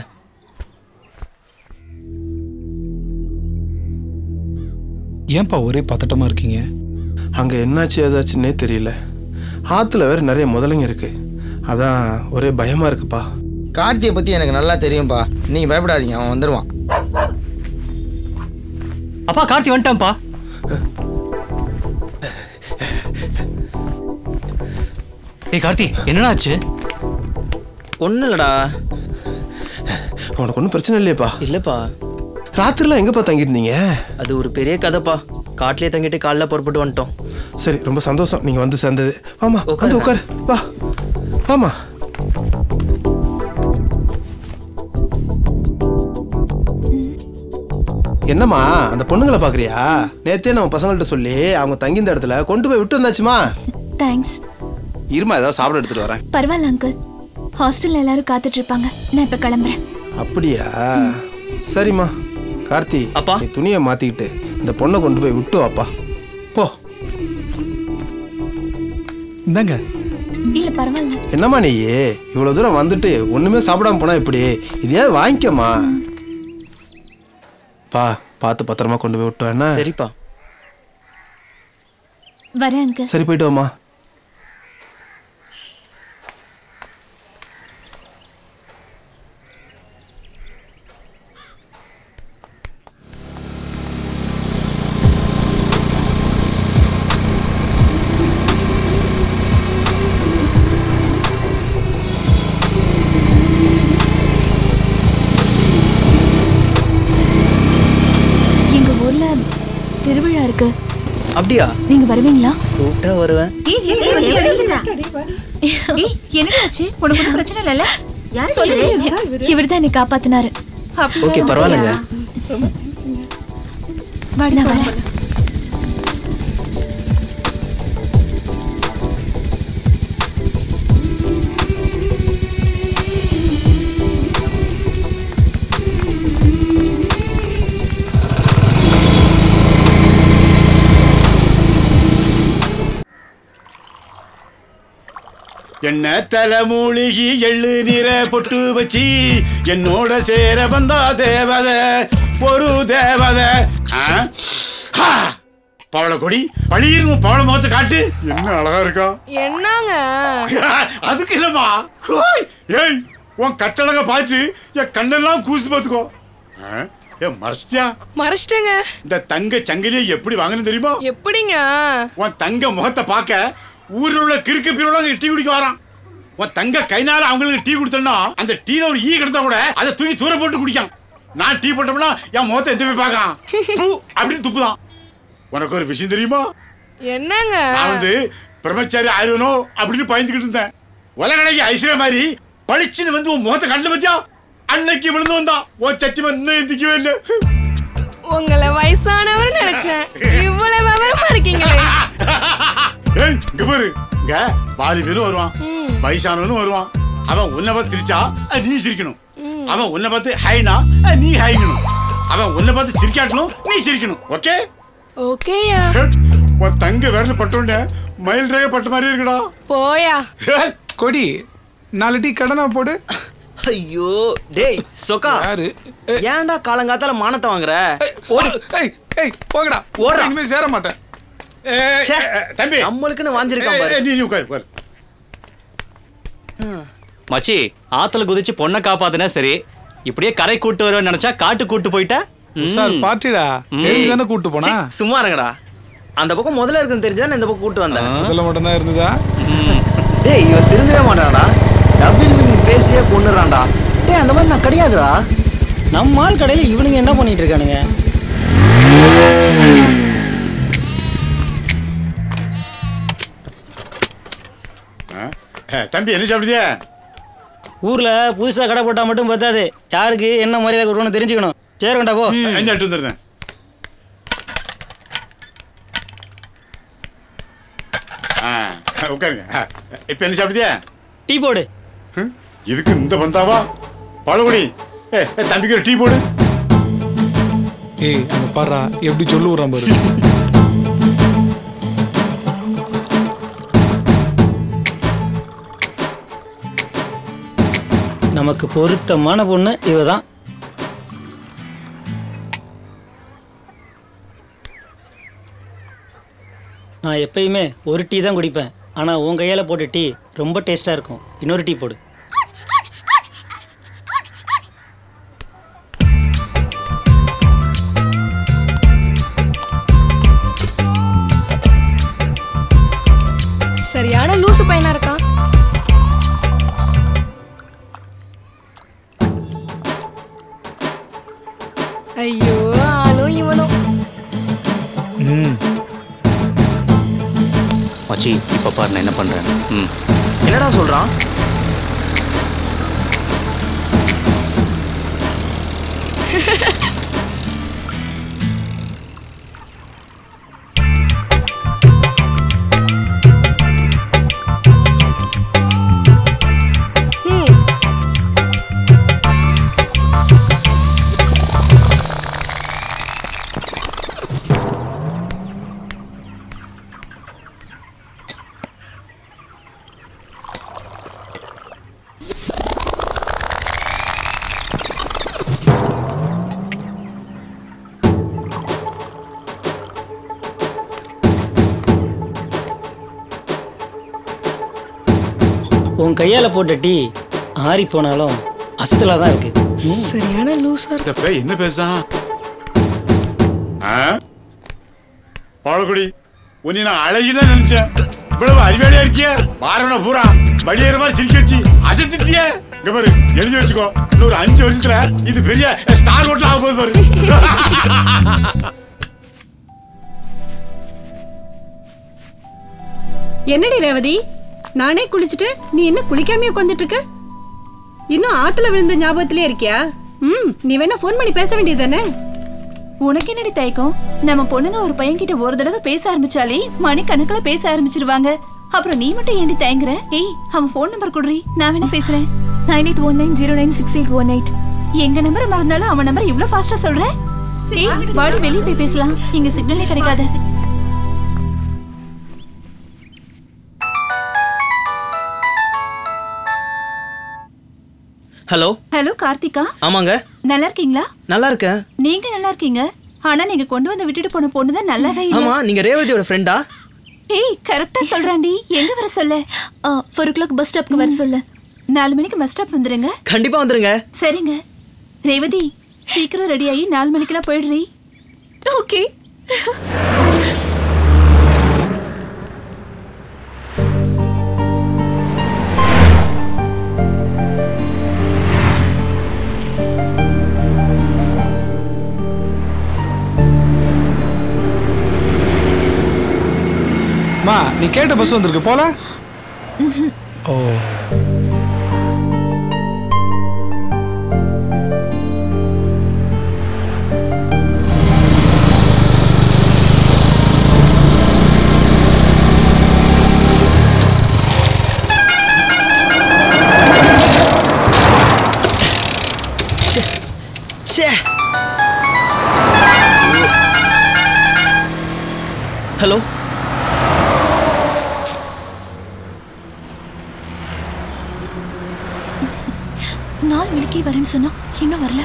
[SPEAKER 6] ஏன்பா ஒரே பதட்டமா இருக்கீங்க
[SPEAKER 13] அங்க என்னாச்சு ஏதாச்சுன்னே தெரியல ஆத்துல வேற நிறைய முதலைங்க இருக்கு அதான் ஒரே பயமா இருக்குப்பா
[SPEAKER 12] கார்த்தியை பத்தி எனக்கு நல்லா தெரியும்பா நீங்க பயப்படாதீங்க அவன் வந்துருவான்
[SPEAKER 11] அப்பா கார்த்தி வந்துட்டான்ப்பா ஏய் கார்த்தி என்னடா ஆச்சு
[SPEAKER 7] ஒன்றும் இல்லடா
[SPEAKER 13] உனக்கு ஒன்றும் பிரச்சனை இல்லையப்பா
[SPEAKER 7] இல்லப்பா
[SPEAKER 13] ராத்திரிலாம் எங்கப்பா தங்கியிருந்தீங்க
[SPEAKER 7] அது ஒரு பெரிய கதைப்பா காட்டிலே தங்கிட்டு காலைல புறப்பட்டு வந்துட்டோம்
[SPEAKER 13] சரி ரொம்ப சந்தோஷம் நீங்க வந்து சேர்ந்தது ஆமா வந்து
[SPEAKER 7] உட்காருங்க.
[SPEAKER 13] உட்காரு வா ஆமா என்னம்மா அந்த பொண்ணுங்களை பாக்குறியா நேத்தே நம்ம பசங்கள்ட்ட சொல்லி அவங்க தங்கியிருந்த இடத்துல கொண்டு போய் விட்டு வந்தாச்சுமா
[SPEAKER 2] தேங்க்ஸ்
[SPEAKER 15] இருமா ஏதாவது சாப்பிட எடுத்துட்டு வரேன்
[SPEAKER 2] பரவாயில்ல அங்கிள் ஹாஸ்டல்ல எல்லாரும் காத்துட்டு இருப்பாங்க நான் இப்ப கிளம்புறேன்
[SPEAKER 13] அப்படியா சரிம்மா கார்த்தி அப்பா நீ துணியை மாத்திக்கிட்டு இந்த பொண்ணை கொண்டு போய் விட்டு வாப்பா போ
[SPEAKER 6] இந்தாங்க
[SPEAKER 2] இல்ல பரவாயில்ல
[SPEAKER 13] என்னம்மா நீ இவ்வளவு தூரம் வந்துட்டு ஒண்ணுமே சாப்பிடாம போனா இப்படி இதையாவது வாங்கிக்கம்மா பா பார்த்து பத்திரமா கொண்டு போய் விட்டு என்ன
[SPEAKER 7] சரிப்பா
[SPEAKER 2] வரேன் அங்கிள்
[SPEAKER 13] சரி போயிட்டு வாம்மா
[SPEAKER 2] எங்க ஊர்ல திருவிழா இருக்கு
[SPEAKER 7] அப்படியா
[SPEAKER 2] நீங்க வருவீங்களா
[SPEAKER 7] கூப்பிட்டா வருவேன்
[SPEAKER 2] என்னடாச்சு உனக்கு பிரச்சனை இல்லல
[SPEAKER 14] யாரு
[SPEAKER 2] சொல்லுங்க இவர்தான் என்னை காப்பாத்தினாரு
[SPEAKER 7] ஓகே பரவாயில்லைங்க
[SPEAKER 2] நான் வரேன்
[SPEAKER 16] என்ன தலைமூழ்கி எள்ளு நிற பொட்டு வச்சு என்னோட சேர வந்தா தேவதை ஒரு தேவதை ஆ? ஹா! பவளக்கொடி பழியிரும் பவள முகத்தை காட்டு என்ன அழகா இருக்கா
[SPEAKER 17] என்னங்க
[SPEAKER 16] அதுக்கு இல்லம்மா ஹோய்! ஏய் உன் கட்டழக பார்த்து என் கண்ணெல்லாம் கூசு பார்த்துக்கோ ஆ? ஏன் மறைச்சிட்டியா
[SPEAKER 17] மறைச்சிட்டேங்க
[SPEAKER 16] இந்த தங்க சங்கிலியை எப்படி வாங்கணும் தெரியுமா
[SPEAKER 17] எப்படிங்க
[SPEAKER 16] உன் தங்க முகத்தை பார்க்க ஊர்ல உள்ள கிறுக்கு பீரோட டீ குடிக்க வரான் உன் தங்க கைனால அவங்களுக்கு டீ கொடுத்தோம்னா அந்த டீல ஒரு ஈ கிடந்தா கூட அதை தூக்கி தூர போட்டு குடிக்கான் நான் டீ போட்டோம்னா என் முகத்தை எந்த போய் பார்க்கான் பூ அப்படின்னு துப்புதான் உனக்கு ஒரு விஷயம் தெரியுமா
[SPEAKER 17] என்னங்க
[SPEAKER 16] நான் வந்து பிரம்மச்சாரி ஆயிரனோ அப்படின்னு பயந்துக்கிட்டு இருந்தேன் உலகனைக்கு ஐஸ்வர்யா மாதிரி பளிச்சுன்னு வந்து உன் முகத்தை கண்டு பத்தியா அன்னைக்கு விழுந்து வந்தான் உன் சத்தியமா இன்னும் எந்திக்கவே இல்லை
[SPEAKER 17] உங்களை வயசானவர் நினைச்சேன் இவ்வளவு விவரமா இருக்கீங்களே
[SPEAKER 16] ஏய் இங்க பாரு இங்க வாலிபேரும் வருவான் வயசானவனும் வருவான் அவன் உன்னை பார்த்து சிரிச்சா அஹ், நீ சிரிக்கணும் அவன் உன்னை பார்த்து ஹைனா அஹ், நீ ஹைங்கணும் அவன் உன்னை பார்த்து சிரிக்காட்டணும் நீ சிரிக்கணும் ஓகே
[SPEAKER 17] ஓகேயா
[SPEAKER 16] உன் தங்க விரல பட்டோன்னு மயில் ரேக பட்ட மாதிரி இருக்குடா
[SPEAKER 17] போயா
[SPEAKER 6] கொடி நாலு டீ கடனா போடு
[SPEAKER 7] ஐயோ டேய் சொக்கா
[SPEAKER 6] யாரு
[SPEAKER 7] ஏன்டா காலங்காத்தால மானத்தை வாங்குற
[SPEAKER 6] ஓடு ஏய் ஏய் போங்கடா
[SPEAKER 7] ஓடுறா.
[SPEAKER 6] இனிமே சேர மாட்டேன்
[SPEAKER 7] ச்சே,
[SPEAKER 16] தம்பி
[SPEAKER 7] நம்மளுக்குன்னு வாஞ்சிருக்கான் பாரு
[SPEAKER 16] நீ நீ உட்காரு உட்காரு
[SPEAKER 11] மச்சி ஆத்துல குதிச்சு பொண்ணை காப்பாத்துனா சரி இப்படியே கரை கூட்டு வருவேன்னு நினைச்சா காட்டு கூட்டு போயிட்ட
[SPEAKER 6] சார் பாட்டிடா தெரிஞ்சுதானே கூட்டு போனா
[SPEAKER 7] சீ, சும்மா இருங்கடா அந்த பக்கம் முதல்ல இருக்குன்னு தெரிஞ்சா இந்த பக்கம் கூட்டு வந்தேன்
[SPEAKER 6] முதல்ல மட்டும் தான் இருந்ததா
[SPEAKER 7] டேய் இவன் திருந்தவே மாட்டான்டா டபுள் மீனிங் பேசியே கொண்டுறான்டா டேய் அந்த மாதிரி நான் கிடையாதுடா
[SPEAKER 18] நம்ம ஆள் கடையில் இவனுங்க என்ன பண்ணிட்டு இருக்கானுங்க
[SPEAKER 16] அஹ், தம்பி என்ன சாப்பிடுதியா
[SPEAKER 18] ஊர்ல புதுசா கடை போட்டா மட்டும் பத்தாது யாருக்கு என்ன மரியாதை கொடுக்கணும் தெரிஞ்சுக்கணும் சேருங்கடா போ
[SPEAKER 16] இந்த எடுத்து வந்துருந்தேன் ஆ, உட்காருங்க ஆ, இப்ப என்ன சாப்பிடுதியா
[SPEAKER 18] டீ போடு
[SPEAKER 16] இதுக்கு இந்த பந்தாவா பழகுடி ஏ ஏ, தம்பிக்கு ஒரு டீ போடு
[SPEAKER 6] ஏய் அங்க பாரு எப்படி சொல்லு விடுறான் பாரு
[SPEAKER 18] நமக்கு பொருத்தமான பொண்ணு இவ தான் நான் எப்பயுமே ஒரு டீ தான் குடிப்பேன் ஆனால் உன் கையால் போட்ட டீ ரொம்ப டேஸ்ட்டாக இருக்கும் இன்னொரு டீ போடு
[SPEAKER 17] சரியான லூசு பையனா இருக்கான் ஐயோ ஆளும் இவனும்
[SPEAKER 6] ம்
[SPEAKER 7] மச்சி இப்போ பாரு நான் என்ன பண்ணுறேன் ம் என்னடா சொல்கிறான்
[SPEAKER 17] ம்
[SPEAKER 18] உன் கையால் போட்ட டீ ஆறி போனாலும் அசத்தலாக தான் இருக்கு ம்.
[SPEAKER 17] சரியான லூசா
[SPEAKER 16] இந்த பேய் என்ன பேசுறான் ஆ? பாலக்குடி உன்னை நான் அழகிதான் நினைச்சேன் இவ்வளவு அறிவாளியா இருக்கிய பாரவன பூரா வழியேற மாதிரி சிரிக்க வச்சு அசத்திட்டிய இங்க பாரு எழுதி வச்சுக்கோ இன்னொரு அஞ்சு வருஷத்துல இது பெரிய ஸ்டார் ஹோட்டல் ஆக போகுது பாரு
[SPEAKER 14] என்னடி ரேவதி நானே குளிச்சுட்டு நீ இன்னும் குளிக்காமயே உட்காந்துட்டு இருக்க இன்னும் ஆத்துல விழுந்த ஞாபகத்திலே இருக்கியா ம் நீ வேணா ஃபோன் பண்ணி பேச வேண்டியது
[SPEAKER 2] உனக்கு என்னடி தயக்கம் நம்ம பொண்ணுங்க ஒரு பையன் கிட்ட ஒரு தடவை பேச ஆரம்பிச்சாலே மணிக்கணக்கில் பேச ஆரம்பிச்சிருவாங்க அப்புறம் நீ மட்டும் ஏண்டி தயங்குற ஏய் அவன் ஃபோன் நம்பர் கொடுறி நான் வேணா பேசுறேன் nine eight one nine zero nine six eight one eight எங்க நம்பரை மறந்தாலும் அவன் நம்பர் இவ்வளவு ஃபாஸ்டா சொல்ற ஏய் வாடி வெளியே போய் பேசலாம் இங்க சிக்னலே கிடைக்காது
[SPEAKER 7] ஹலோ
[SPEAKER 2] ஹலோ கார்த்திகா
[SPEAKER 7] ஆமாங்க
[SPEAKER 2] நல்லா இருக்கீங்களா
[SPEAKER 7] நல்லா இருக்கேன்
[SPEAKER 2] நீங்க நல்லா இருக்கீங்க ஆனா நீங்க கொண்டு வந்து விட்டுட்டு போன பொண்ணு தான் நல்லாவே இல்ல
[SPEAKER 7] ஆமா நீங்க ரேவதியோட ஃப்ரெண்டா
[SPEAKER 2] ஏய் கரெக்டா சொல்றான்டி எங்க வர சொல்ல ஃபோர் ஓ கிளாக் பஸ் ஸ்டாப்க்கு வர சொல்ல நாலு மணிக்கு பஸ் ஸ்டாப் வந்துருங்க
[SPEAKER 7] கண்டிப்பா வந்துருங்க
[SPEAKER 2] சரிங்க ரேவதி சீக்கிரம் ரெடி ஆகி நாலு மணிக்கெல்லாம் போயிடுறீ ஓகே
[SPEAKER 6] மா நீ கேட்ட பஸ் வந்திருக்கு போல ஓ
[SPEAKER 7] ச்சே ஹலோ
[SPEAKER 2] நாலு மணிக்கே வரேன்னு சொன்னா இன்னும் வரல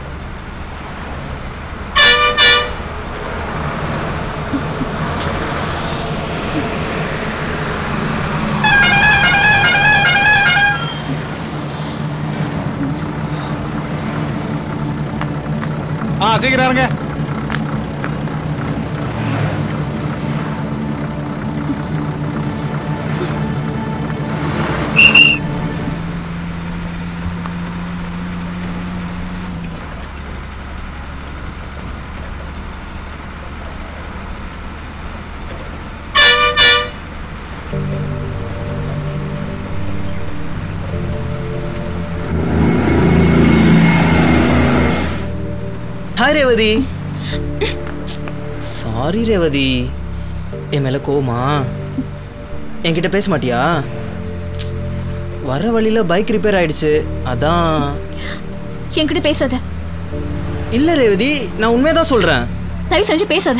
[SPEAKER 6] ஆ சீக்கிரம் இருங்க
[SPEAKER 7] ஹாய் ரேவதி சாரி ரேவதி என் மேல கோவமா என்கிட்ட பேச மாட்டியா வர வழியில பைக் ரிப்பேர் ஆயிடுச்சு அதான்
[SPEAKER 2] என்கிட்ட பேசாத
[SPEAKER 7] இல்ல ரேவதி நான் உண்மையதான் சொல்றேன்
[SPEAKER 2] தயவு செஞ்சு பேசாத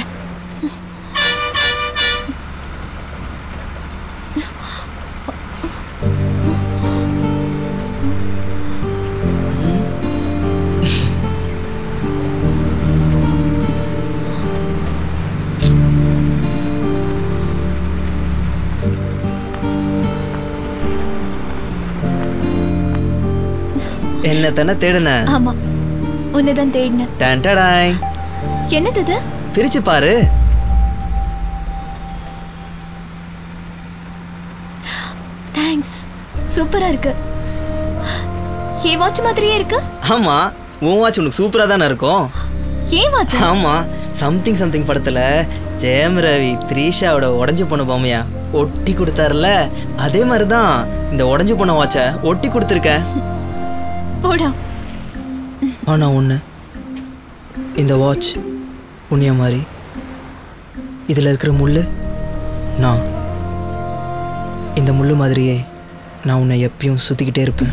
[SPEAKER 7] என்ன தானே தேடுன
[SPEAKER 2] ஆமா உன்னைதான் தேடினேன்
[SPEAKER 7] டன்டடாய்
[SPEAKER 2] என்னது இது
[SPEAKER 7] பிரிச்சு பாரு
[SPEAKER 2] தேங்க்ஸ் சூப்பரா இருக்கு ஏன் வாட்ச் மாதிரியே இருக்கு
[SPEAKER 7] ஆமா உன் வாட்ச் உனக்கு சூப்பரா தானே இருக்கும்
[SPEAKER 2] ஏன் வாட்ச்
[SPEAKER 7] ஆமா சம்திங் சம்திங் படத்துல ஜெயம் ரவி த்ரீஷாவோட உடஞ்சு போன பொம்மையா ஒட்டி கொடுத்தாருல அதே மாதிரி தான் இந்த உடஞ்சு போன வாட்சை ஒட்டி கொடுத்துருக்க
[SPEAKER 2] போடா
[SPEAKER 7] ஆனா ஒன்று இந்த வாட்ச் உன்னைய மாதிரி இதில் இருக்கிற முள்ளு நான் இந்த முள்ளு மாதிரியே நான் உன்னை எப்பயும் சுற்றிக்கிட்டே இருப்பேன்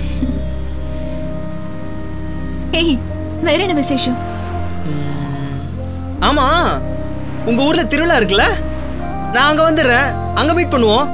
[SPEAKER 2] ஏய் வேற என்ன விசேஷம்
[SPEAKER 7] ஆமா உங்க ஊர்ல திருவிழா இருக்குல்ல நான் அங்க வந்துடுறேன் அங்க மீட் பண்ணுவோம்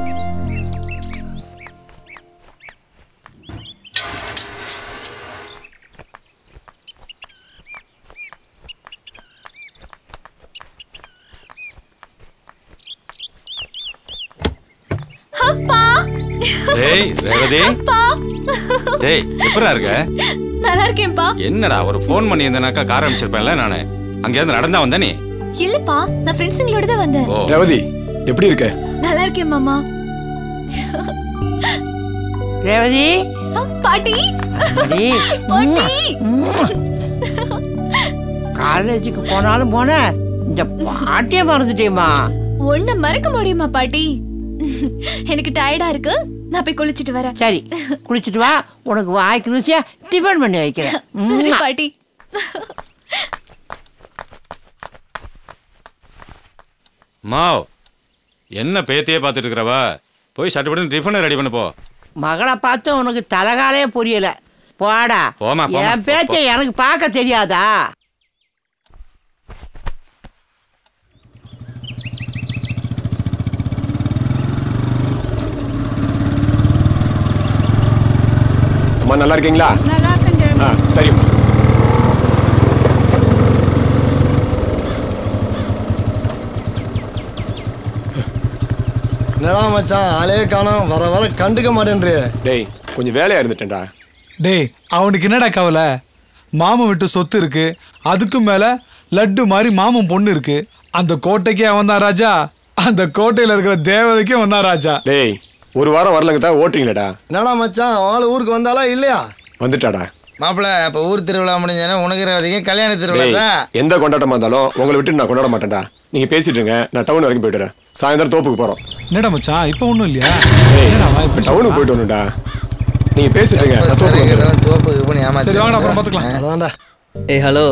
[SPEAKER 2] அப்பா
[SPEAKER 19] டேய் ரேவதி
[SPEAKER 2] அப்பா
[SPEAKER 19] டேய் எப்படா இருக்க
[SPEAKER 2] நல்லா இருக்கேன்ப்பா
[SPEAKER 19] என்னடா ஒரு ஃபோன் பண்ணி இருந்தனாக்கா கார் அனுப்பிச்சிருப்பேன்ல நானு அங்கேருந்து நடந்தா வந்த நீ
[SPEAKER 2] இல்லப்பா நான் ஃப்ரெண்ட்ஸுங்களோட தான் வந்தேன்
[SPEAKER 19] ஓ
[SPEAKER 20] ரேவதி எப்படி இருக்க
[SPEAKER 2] நல்லா இருக்கேன் மாமா
[SPEAKER 21] ரேவதி
[SPEAKER 2] பாட்டி
[SPEAKER 21] அடி.
[SPEAKER 2] பாட்டி
[SPEAKER 21] காலேஜுக்கு போனாலும் போன இந்த பாட்டியே மறந்துட்டேம்மா
[SPEAKER 2] ஒண்ணு மறக்க முடியுமா பாட்டி எனக்கு டயர்டா இருக்கு நான் போய் குளிச்சிட்டு வரேன்
[SPEAKER 21] சரி குளிச்சுட்டு வா உனக்கு வாய்க்கு ருசியா டிஃபன் பண்ணி வைக்கிறேன்
[SPEAKER 2] சரி
[SPEAKER 21] ம்ம்.
[SPEAKER 2] பாட்டி
[SPEAKER 19] மாவ் என்ன பேத்தியே பார்த்துட்டு இருக்கிறவ போய் சட்டுப்பட்டு டிஃபனை ரெடி பண்ணு போ
[SPEAKER 21] மகளை பார்த்து உனக்கு தலகாலே புரியல போடா
[SPEAKER 19] போம்மா, போம்மா,
[SPEAKER 21] என்
[SPEAKER 19] போ,
[SPEAKER 21] பேச்சை எனக்கு பார்க்க தெரியாதா
[SPEAKER 20] அம்மா நல்லா இருக்கீங்களா ஆ சரிம்மா
[SPEAKER 22] என்னடா மச்சான் ஆளே காணோம் வர வர கண்டுக்க மாட்டேன்றே
[SPEAKER 20] டேய் கொஞ்சம் வேலையா இருந்துட்டேன்டா
[SPEAKER 6] டேய் அவனுக்கு என்னடா கவலை மாமன் விட்டு சொத்து இருக்கு அதுக்கும் மேல லட்டு மாதிரி மாமன் பொண்ணு இருக்கு அந்த கோட்டைக்கே அவன் தான் ராஜா அந்த கோட்டையில இருக்கிற தேவதைக்கே அவன் தான் ராஜா
[SPEAKER 20] டேய் ஒரு வாரம் வரலங்க தான் ஓட்டுறீங்களடா
[SPEAKER 22] என்னடா மச்சான் ஆள் ஊருக்கு வந்தாலா இல்லையா
[SPEAKER 20] வந்துட்டாடா
[SPEAKER 12] மாப்பிள்ள இப்ப ஊர் திருவிழா முடிஞ்சானே உனக்கு ரேவதிக்கு கல்யாண திருவிழா
[SPEAKER 20] டேய்
[SPEAKER 12] தான்
[SPEAKER 20] எந்த கொண்டாட்டமா இருந்தாலும் உங்களை விட்டு நான் கொண்டாட மாட்டேன்டா நீங்க பேசிட்டு இருங்க நான் டவுன் வரைக்கும் போயிட்டுறேன் சாயந்தரம் தோப்புக்கு போறோம்
[SPEAKER 6] என்னடா மச்சான் இப்போ ஒன்றும் இல்லையா
[SPEAKER 20] டவுனுக்கு போயிட்டு வரணும்டா நீங்க பேசிட்டு இருங்க நான் தோப்புக்கு வந்துடுறேன்.
[SPEAKER 12] தோப்புக்கு போய் ஏமாத்தி
[SPEAKER 6] சரி வாங்கடா அப்புறம் பார்த்துக்கலாம்
[SPEAKER 22] அவ்வளோதான்டா
[SPEAKER 7] ஏய் ஹலோ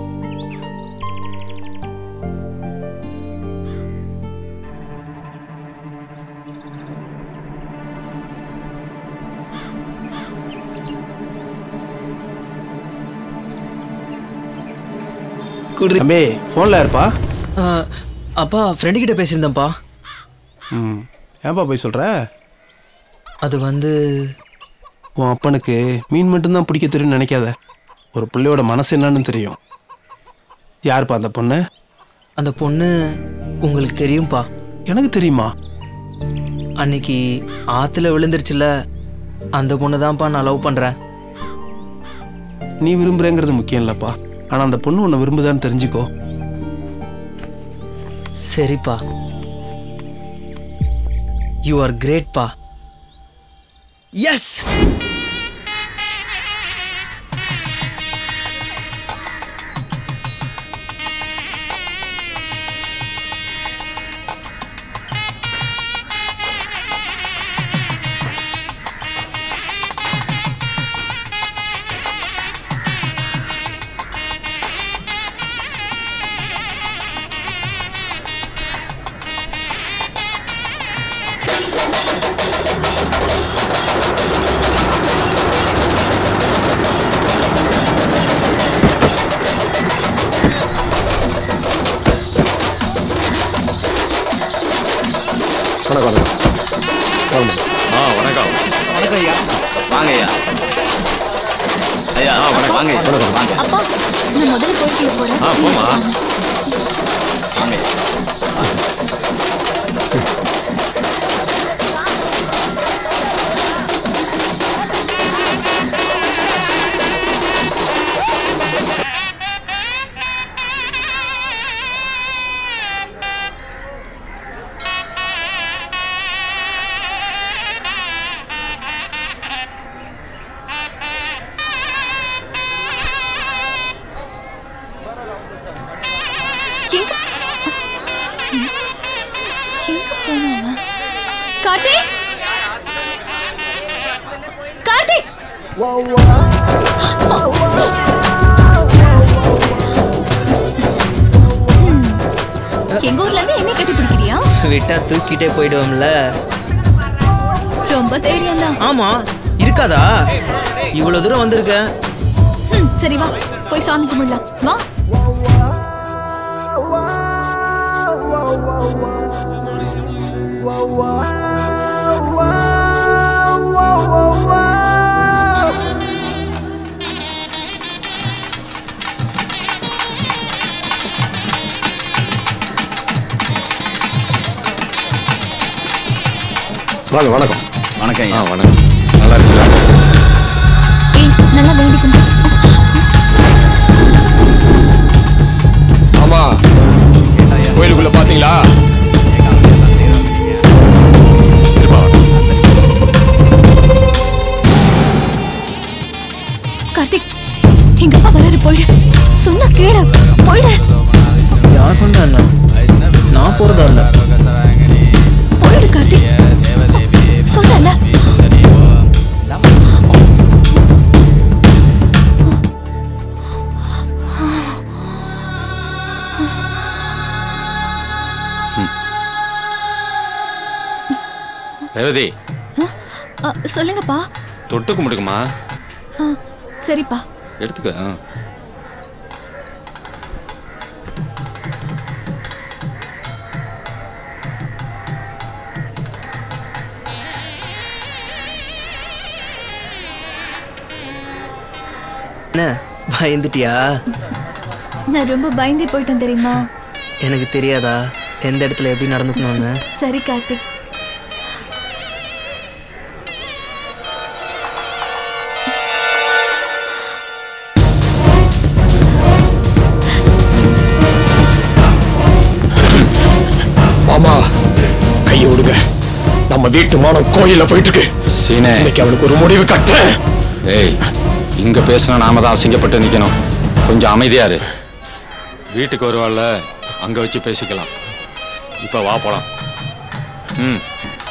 [SPEAKER 13] தம்பி ஃபோனில் இருப்பா
[SPEAKER 7] அப்பா ஃப்ரெண்டு கிட்ட பேசியிருந்தேன்ப்பா
[SPEAKER 13] ம் ஏன்பா போய் சொல்கிற
[SPEAKER 7] அது வந்து
[SPEAKER 13] உன் அப்பனுக்கு மீன் மட்டும்தான் பிடிக்க தெரியும்னு நினைக்காத ஒரு பிள்ளையோட மனசு என்னன்னு தெரியும் யாருப்பா அந்த பொண்ணு
[SPEAKER 7] அந்த பொண்ணு உங்களுக்கு தெரியும்பா
[SPEAKER 13] எனக்கு தெரியுமா
[SPEAKER 7] அன்னைக்கு ஆத்துல விழுந்துருச்சுல அந்த பொண்ணு தான்ப்பா நான் லவ் பண்றேன்
[SPEAKER 13] நீ விரும்புறேங்கிறது முக்கியம் இல்லப்பா ஆனால் அந்த பொண்ணு உன்னை விரும்புதான்னு தெரிஞ்சுக்கோ
[SPEAKER 7] சரிப்பா யூ ஆர் கிரேட்ப்பா எஸ்
[SPEAKER 5] ஐயா வாங்க ஐயா ஐயா வாங்க ஐயா. வாங்க
[SPEAKER 2] அப்பா நான் முதல்ல கோயிலுக்கு போறேன்
[SPEAKER 19] ஆ போமா
[SPEAKER 5] வாங்க
[SPEAKER 2] எங்க எங்க போனான் அவன்? கார்த்திக் கார்த்திக் எங்க ஊர்ல இருந்து என்ன கட்டி பிடிக்கிறியா
[SPEAKER 7] விட்டா தூக்கிட்டே போயிடுவோம்ல
[SPEAKER 2] ரொம்ப தைரியம் தான்
[SPEAKER 7] ஆமா இருக்காதா இவ்வளவு தூரம் வந்திருக்கேன்
[SPEAKER 2] சரி வா போய் சாமி கும்பிடலாம் வா
[SPEAKER 20] வாங்க வணக்கம்
[SPEAKER 5] வணக்கம்
[SPEAKER 20] ஆ வணக்கம் நல்லா இருக்கீங்களா
[SPEAKER 2] ஏய் நல்லா வேண்டி கும்பிடு
[SPEAKER 20] ஆமா கோயிலுக்குள்ள பாத்தீங்களா
[SPEAKER 2] கார்த்திக் எங்க அப்பா வராரு போயிடு சொன்ன கேளு போயிடு
[SPEAKER 7] யார் கொண்டா அண்ணா நான் போறதா இல்ல
[SPEAKER 2] போயிடு கார்த்திக் சொல்றல
[SPEAKER 19] ரேவதி
[SPEAKER 2] அ, சொல்லுங்கப்பா
[SPEAKER 19] தொட்டு கும்பிடுக்குமா
[SPEAKER 2] ஆ, சரிப்பா
[SPEAKER 19] எடுத்துக்க ஆ.
[SPEAKER 7] என்ன பயந்துட்டியா
[SPEAKER 2] நான் ரொம்ப பயந்தே போயிட்டேன் தெரியுமா
[SPEAKER 7] எனக்கு தெரியாதா எந்த இடத்துல எப்படி நடந்துக்கணும்னு
[SPEAKER 2] சரி கார்த்திக்
[SPEAKER 20] மாமா கையை விடுங்க நம்ம வீட்டு மானம் கோயில்ல போயிட்டு இருக்கு
[SPEAKER 19] சீனே
[SPEAKER 20] இன்னைக்கு அவனுக்கு ஒரு முடிவு கட்டுறேன்
[SPEAKER 19] ஏய் இங்க பேசினா நாம தான் அசிங்கப்பட்டு நிக்கணும் கொஞ்சம் அமைதியா இரு வீட்டுக்கு வருவாள்ல அங்க வச்சு பேசிக்கலாம் இப்ப வா போலாம் ம்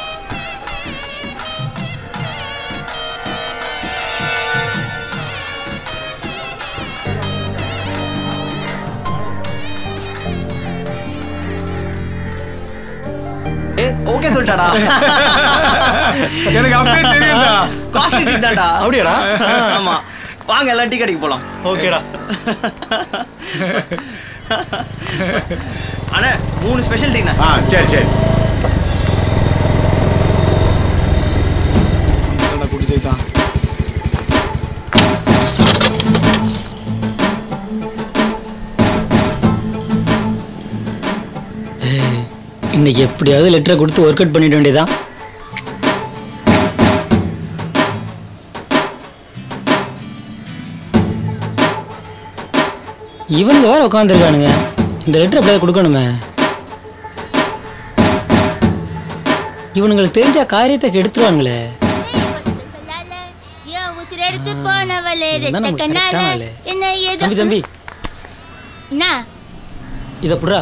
[SPEAKER 7] ஓகே சொல்லிட்டாடா
[SPEAKER 6] எனக்கு அப்பவே தெரியும்டா.
[SPEAKER 7] காஸ்ட்லி டீ தான்டா
[SPEAKER 11] அப்படியாடா?
[SPEAKER 7] ஆமா வாங்க எல்லாம் டீ கடைக்கு போலாம்
[SPEAKER 11] ஓகேடா
[SPEAKER 7] அண்ணா மூணு ஸ்பெஷல் டீண்ணா
[SPEAKER 16] ஆ சரி சரி
[SPEAKER 6] குடிச்சுட்டான்
[SPEAKER 18] ஏய், இன்னைக்கு எப்படியாவது லெட்டரை கொடுத்து ஒர்க் அவுட் பண்ணிட வேண்டியதான் இவங்க வேற உட்காந்துருக்கானுங்க இந்த லெட்டர் எப்படியாவது கொடுக்கணுமே இவனுங்களுக்கு தெரிஞ்ச காரியத்தை கெடுத்துருவாங்களே
[SPEAKER 9] ஏன் உசிரெடுத்து போனவளே
[SPEAKER 18] இவன்
[SPEAKER 9] ரெட்ட
[SPEAKER 18] தான் நமக்கு
[SPEAKER 9] கண்ணால
[SPEAKER 18] correct ஆன ஆளு.
[SPEAKER 9] என்ன ஏதோ
[SPEAKER 18] தம்பி தம்பி
[SPEAKER 9] என்ன
[SPEAKER 18] இதை புடுறா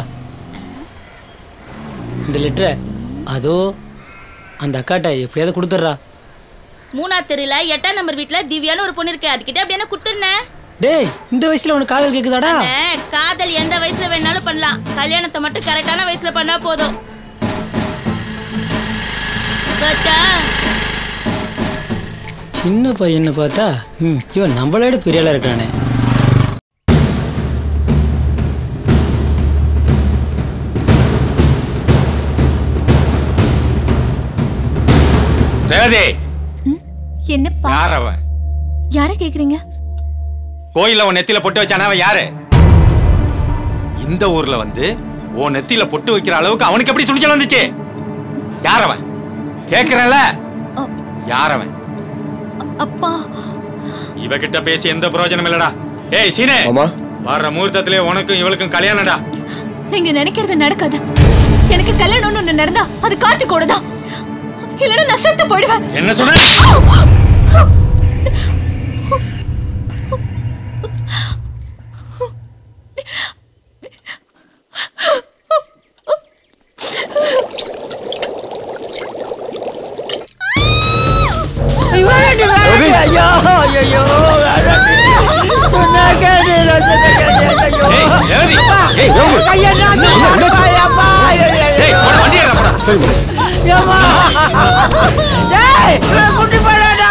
[SPEAKER 18] இந்த லெட்டரை அதோ அந்த அக்காட்ட எப்படியாவது கொடுத்துட்றா
[SPEAKER 9] மூணா தெருல எட்டாம் நம்பர் வீட்ல திவ்யான்னு ஒரு பொண்ணு இருக்கு அதுகிட்ட அப்படியே கொடுத்துருந்தேன்
[SPEAKER 18] டேய் இந்த வயசுல உனக்கு காதல் கேக்குதாடா
[SPEAKER 9] காதல் எந்த வயசுல வேணாலும் பண்ணலாம் கல்யாணத்தை மட்டும் கரெக்டான வயசுல பண்ணா போதும் பட்டா
[SPEAKER 18] சின்ன பையன்னு பார்த்தா ம் இவன் நம்மளோட பெரிய ஆளா இருக்கானே
[SPEAKER 19] ரேவதி
[SPEAKER 2] என்னப்பா
[SPEAKER 19] யார் அவன்
[SPEAKER 2] யார கேக்குறீங்க
[SPEAKER 19] கோயில்ல உன் நெத்தியில பொட்டு வச்சானே அவன் யாரு இந்த ஊர்ல வந்து உன் நெத்தியில பொட்டு வைக்கிற அளவுக்கு அவனுக்கு எப்படி துணிச்சல் வந்துச்சு யார் அவன் கேக்குறேன்ல யார் அவன்
[SPEAKER 2] அப்பா
[SPEAKER 19] இவகிட்ட பேசி எந்த பிரயோஜனம் இல்லடா ஏய் சீனே வர்ற முகூர்த்தத்திலே உனக்கும் இவளுக்கும் கல்யாணம்டா
[SPEAKER 2] நீங்க நினைக்கிறது நடக்காது எனக்கு கல்யாணம்னு ஒண்ணு நடந்தா அது கார்த்திகோட தான் இல்லைன்னா நான் செத்து போயிடுவேன்
[SPEAKER 19] என்ன சொன்ன
[SPEAKER 21] ஐயோ ஐயோ ஐயோ சொன்னா கேடு சொன்னா கேடு ஐயோ
[SPEAKER 19] ஏய், ரகு.
[SPEAKER 21] கையை நான்
[SPEAKER 19] என்ன, என்னாச்சு?
[SPEAKER 21] அப்பா ஐயோ
[SPEAKER 19] ஏய், போடா, வண்டி ஏறுடா, போடா.
[SPEAKER 21] ஏம்மா டேய் இவன் குட்டி போடாடா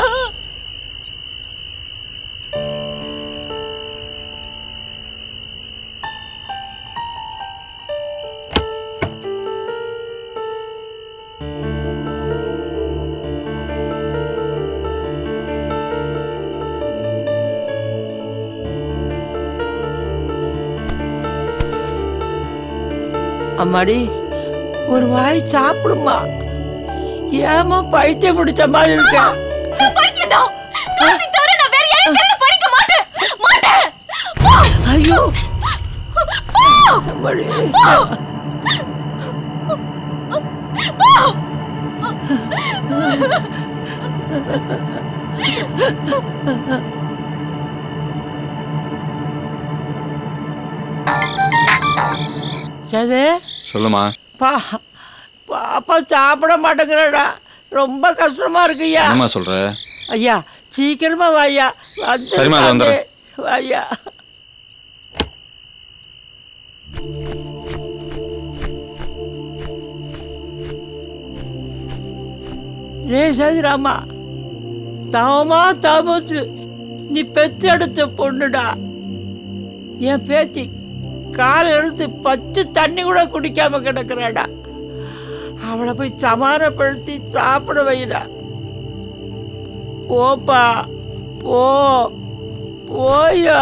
[SPEAKER 21] அம்மாடி ஒரு வாய் சாப்பிடுமா ஏமா பைத்தியம் பிடிச்ச மாதிரி இருக்க
[SPEAKER 2] பைத்தியம் தான் கார்த்திக் தவிர நான் வேற யாரையும் கல்யாணம் பண்ணிக்க மாட்டேன் மாட்டேன் போ.
[SPEAKER 21] ஐயோ
[SPEAKER 2] போ.
[SPEAKER 21] அம்மாடி.
[SPEAKER 2] போ. போ.
[SPEAKER 21] சதே
[SPEAKER 19] சொல்லுமா
[SPEAKER 21] பா பாப்பா சாப்பிட மாட்டேங்கிறடா ரொம்ப கஷ்டமா இருக்குய்யா
[SPEAKER 19] என்னம்மா சொல்ற
[SPEAKER 21] ஐயா சீக்கிரமா வாய்யா வந்து
[SPEAKER 19] சரிம்மா, அது வந்துடுறேன்.
[SPEAKER 21] வாய்யா ரே சதிராமா தாமா தாமத்து நீ பெத்தெடுத்த பொண்ணுடா என் பேத்தி கால் எடுத்து பத்து தண்ணி கூட குடிக்காம கிடக்குறாடா அவளை போய் சமாதானப்படுத்தி சாப்பிட வைடா போப்பா போ போயா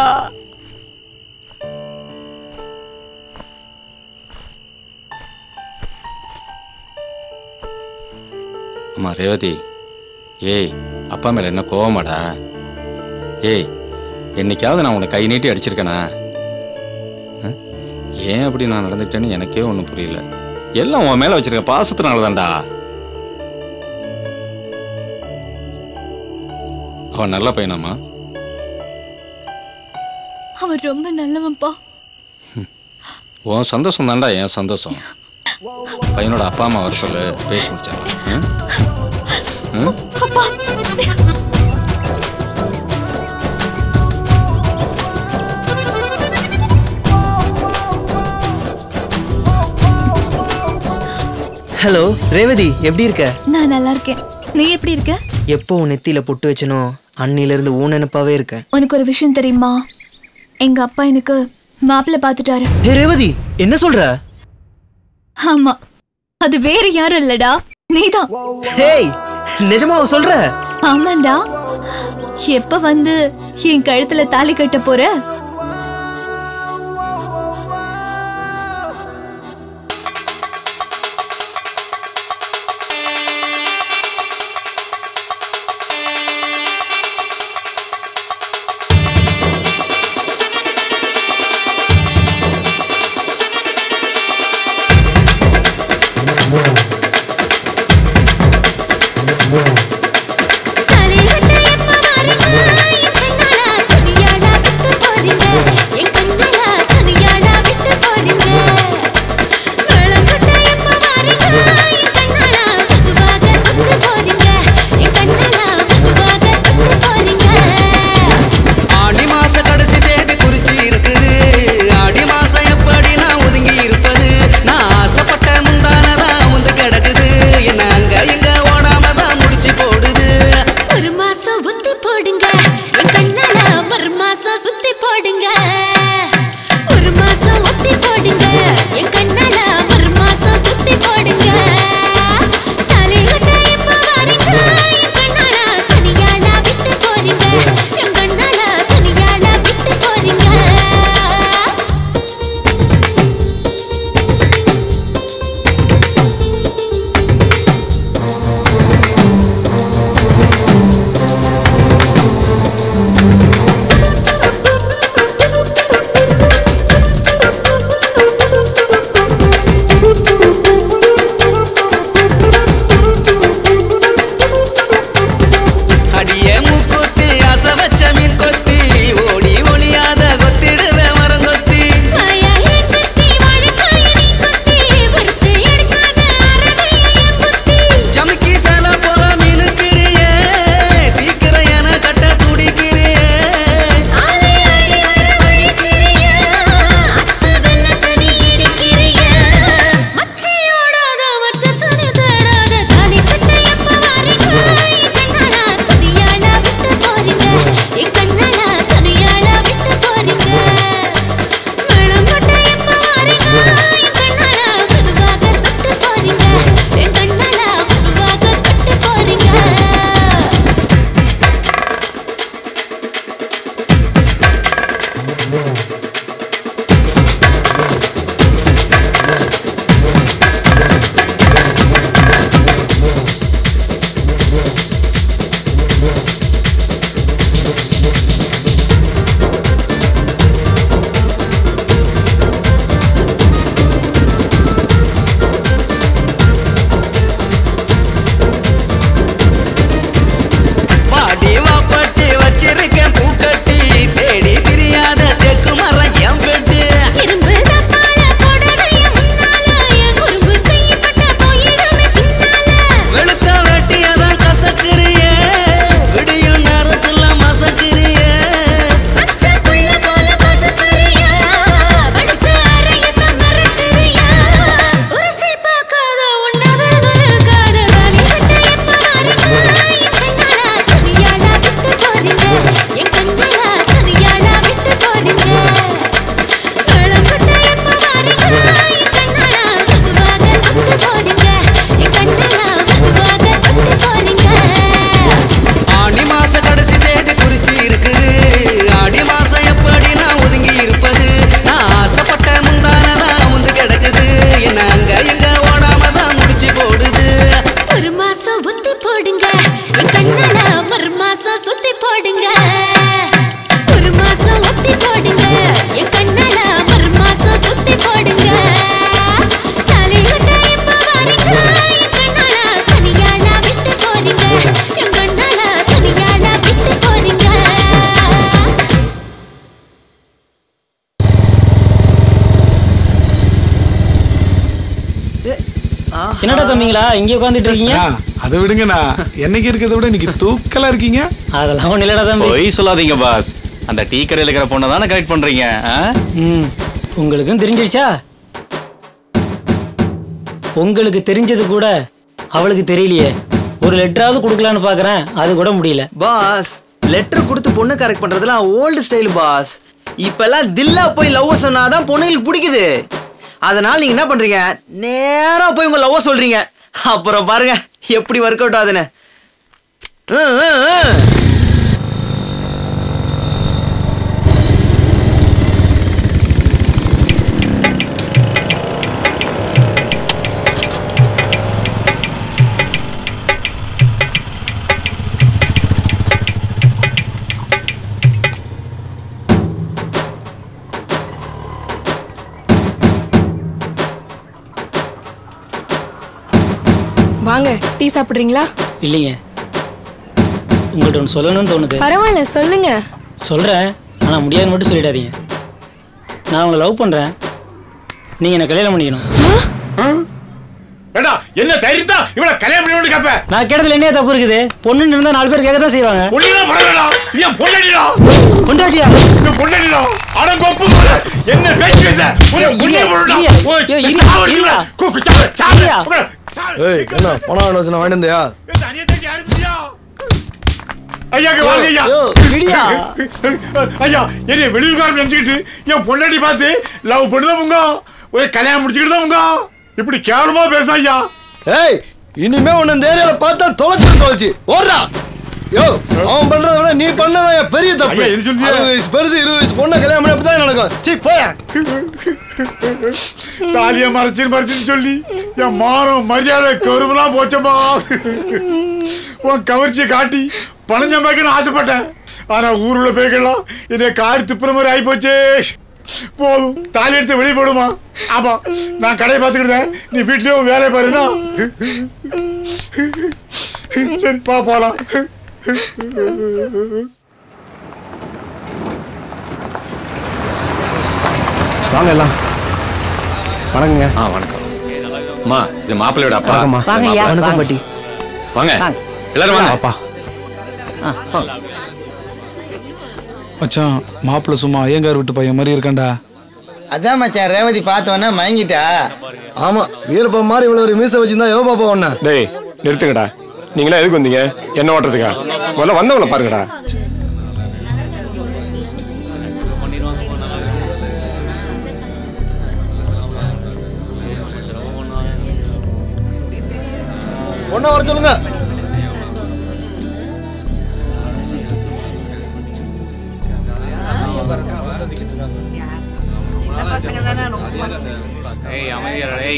[SPEAKER 19] அம்மா ரேவதி ஏய் அப்பா மேல என்ன கோவமாடா ஏய் என்னைக்காவது நான் உன்னை கை நீட்டி அடிச்சிருக்கேனா ஆ? ஏன் அப்படி நான் நடந்துக்கிட்டேன்னு எனக்கே ஒன்றும் புரியல எல்லாம் உன் மேல வச்சிருக்க பாசத்தினால தான்டா அவன் நல்ல பையனாம்மா
[SPEAKER 2] அவன் ரொம்ப நல்லவன்ப்பா
[SPEAKER 19] உன் சந்தோஷம் தான்டா என் சந்தோஷம் பையனோட அப்பா அம்மா வர சொல்லு பேசி முடிச்சாங்க
[SPEAKER 2] அப்பா
[SPEAKER 7] ஹலோ ரேவதி எப்படி இருக்க
[SPEAKER 2] நான் நல்லா இருக்கேன் நீ எப்படி இருக்க
[SPEAKER 7] எப்போ உன் நெத்தியில பொட்டு வச்சனோ அன்னில இருந்து ஊன் நினைப்பாவே இருக்கேன்
[SPEAKER 2] உனக்கு ஒரு விஷயம் தெரியுமா எங்க அப்பா எனக்கு மாப்பிள்ளை பார்த்துட்டாரு
[SPEAKER 7] ஹே ரேவதி என்ன சொல்ற
[SPEAKER 2] ஆமா அது வேற யாரும் இல்லடா நீதான்
[SPEAKER 7] ஹேய் நிஜமாவா சொல்ற
[SPEAKER 2] ஆமாண்டா எப்ப வந்து என் கழுத்துல தாலி கட்ட போற
[SPEAKER 4] தலையிட்ட எப்ப வரீங்க என் கண்ணால துணியாடா விட்டு போறீங்க
[SPEAKER 18] என்னடா தம்பிங்களா இங்கே உட்காந்துட்டு இருக்கீங்க
[SPEAKER 6] அதை விடுங்கண்ணா என்னைக்கு இருக்கிறத விட இன்னைக்கு தூக்கலா இருக்கீங்க
[SPEAKER 18] அதெல்லாம் ஒண்ணு இல்லடா தம்பி
[SPEAKER 19] பொய் சொல்லாதீங்க பாஸ் அந்த டீ கடையில் இருக்கிற பொண்ணை தானே கரெக்ட் பண்றீங்க ஆ?
[SPEAKER 18] ம் உங்களுக்கும் தெரிஞ்சிடுச்சா உங்களுக்கு தெரிஞ்சது கூட அவளுக்கு தெரியலையே ஒரு லெட்டராவது கொடுக்கலான்னு பார்க்கறேன் அது கூட முடியல
[SPEAKER 7] பாஸ் லெட்டர் கொடுத்து பொண்ணு கரெக்ட் பண்றதுலாம் ஓல்டு ஸ்டைல் பாஸ் இப்பெல்லாம் தில்லா போய் லவ் சொன்னாதான் பொண்ணுங்களுக்கு பிடிக்குது அதனால நீங்க என்ன பண்றீங்க நேரா போய் உங்க லவ் சொல்றீங்க அப்புறம் பாருங்க எப்படி ஒர்க் அவுட் ஆகுதுன்னு ம், ம், ம்.
[SPEAKER 17] வாங்க டீ சாப்பிடுறீங்களா
[SPEAKER 18] இல்லைங்க உங்கள்ட்ட ஒன்று சொல்லணும்னு தோணுது
[SPEAKER 17] பரவாயில்ல சொல்லுங்க
[SPEAKER 18] சொல்கிறேன் ஆனால் முடியாதுன்னு மட்டும் சொல்லிடாதீங்க நான் உங்களை லவ் பண்ணுறேன் நீங்கள் என்ன கல்யாணம் பண்ணிக்கணும்
[SPEAKER 16] ஏடா என்ன தைரியம் தான் இவ்வளவு கல்யாணம் பண்ணி கேப்ப
[SPEAKER 18] நான் கேட்டதுல என்ன தப்பு இருக்குது பொண்ணுன்னு இருந்தால் நாலு பேர் கேட்க தான் செய்வாங்க
[SPEAKER 16] பொண்ணுலாம் பரவாயில்லடா ஏன் பொண்ணடிடா
[SPEAKER 18] பொண்டாட்டியா
[SPEAKER 16] இந்த பொண்ணடிடா அட கோப்பு என்ன பேச்சு பேச ஒரு பொண்ணே போடுடா ஓ சாவடிடா குக்கு சாவ சாவ
[SPEAKER 22] ஏய் என்ன பணம் வேணும் வச்சு நான் வாங்கிட்டு வந்தியா
[SPEAKER 16] ஐயா இங்க வாங்க ஐயா
[SPEAKER 18] யோ, விடியா.
[SPEAKER 16] ஐயா என்ன வெளியூர்காரன் நினைச்சுக்கிட்டு என் பொண்டாட்டி பார்த்து லவ் பண்ணுதான் உங்க ஒரு கல்யாணம் முடிச்சுக்கிட்டு தான் உங்க இப்படி கேவலமா பேச ஐயா
[SPEAKER 22] ஏய் இனிமே உன்னை இந்த ஏரியால பார்த்தா தொலைச்சு தொலைச்சு ஓடுறா யோ அவன் பண்றத விட நீ பண்ணதான் என் பெரிய தப்பு
[SPEAKER 16] ஐயா, எது சொல்றியா?
[SPEAKER 22] அறுபது வயசு பெருசு இருபது வயசு பொண்ணை கல்யாணம் பண்ணி அப்படி தான் நடக்கும் சீ போயா
[SPEAKER 16] தாலிய மறைச்சு மறைச்சுன்னு சொல்லி என் மானம் மரியாதை கருவெல்லாம் போச்சம்மா உன் கவர்ச்சியை காட்டி பணம் சம்பாதிக்கணும்னு ஆசைப்பட்டேன் ஆனா ஊருள்ள பேய்கள்லாம் என்னை காரி துப்புற மாதிரி ஆயிப்போச்சே போதும் தாலி எடுத்து வெளியே போடுமா ஆமா நான் கடையை பார்த்துக்கிட்டேன் நீ வீட்லயும் வேலையை பாருனா சரி பா போலாம்
[SPEAKER 20] வாங்க எல்லாம் வணக்கங்க
[SPEAKER 19] ஆ வணக்கம் அம்மா இது மாப்பிள்ளையோட அப்பா
[SPEAKER 20] வணக்கம்மா.
[SPEAKER 19] இது
[SPEAKER 20] வாங்க ஐயா,
[SPEAKER 19] மாப்பிள்ளை.
[SPEAKER 20] வணக்கம் பாட்டி.
[SPEAKER 19] வாங்க
[SPEAKER 20] வாங்க.
[SPEAKER 19] எல்லாரும் வாங்க
[SPEAKER 20] அப்பா
[SPEAKER 6] மச்சான் மாப்பிள்ள சும்மா ஐயங்கார் விட்டு பையன் மாதிரி இருக்கான்டா
[SPEAKER 12] அதான் மச்சான் ரேவதி பார்த்தவொன்னே மயங்கிட்டா
[SPEAKER 22] ஆமா வீரப்பன் மாதிரி இவ்வளவு ஒரு மீசை வச்சிருந்தா எவ பாப்பா உன்ன
[SPEAKER 20] டேய் நிறுத்துங்கடா நீங்களா எதுக்கு வந்தீங்க என்ன ஓட்டுறதுக்கா முதல்ல வந்தவங்கள பாருங்கடா
[SPEAKER 22] பொண்ணை வர சொல்லுங்க
[SPEAKER 11] ஏய் அமைதியா ஏய்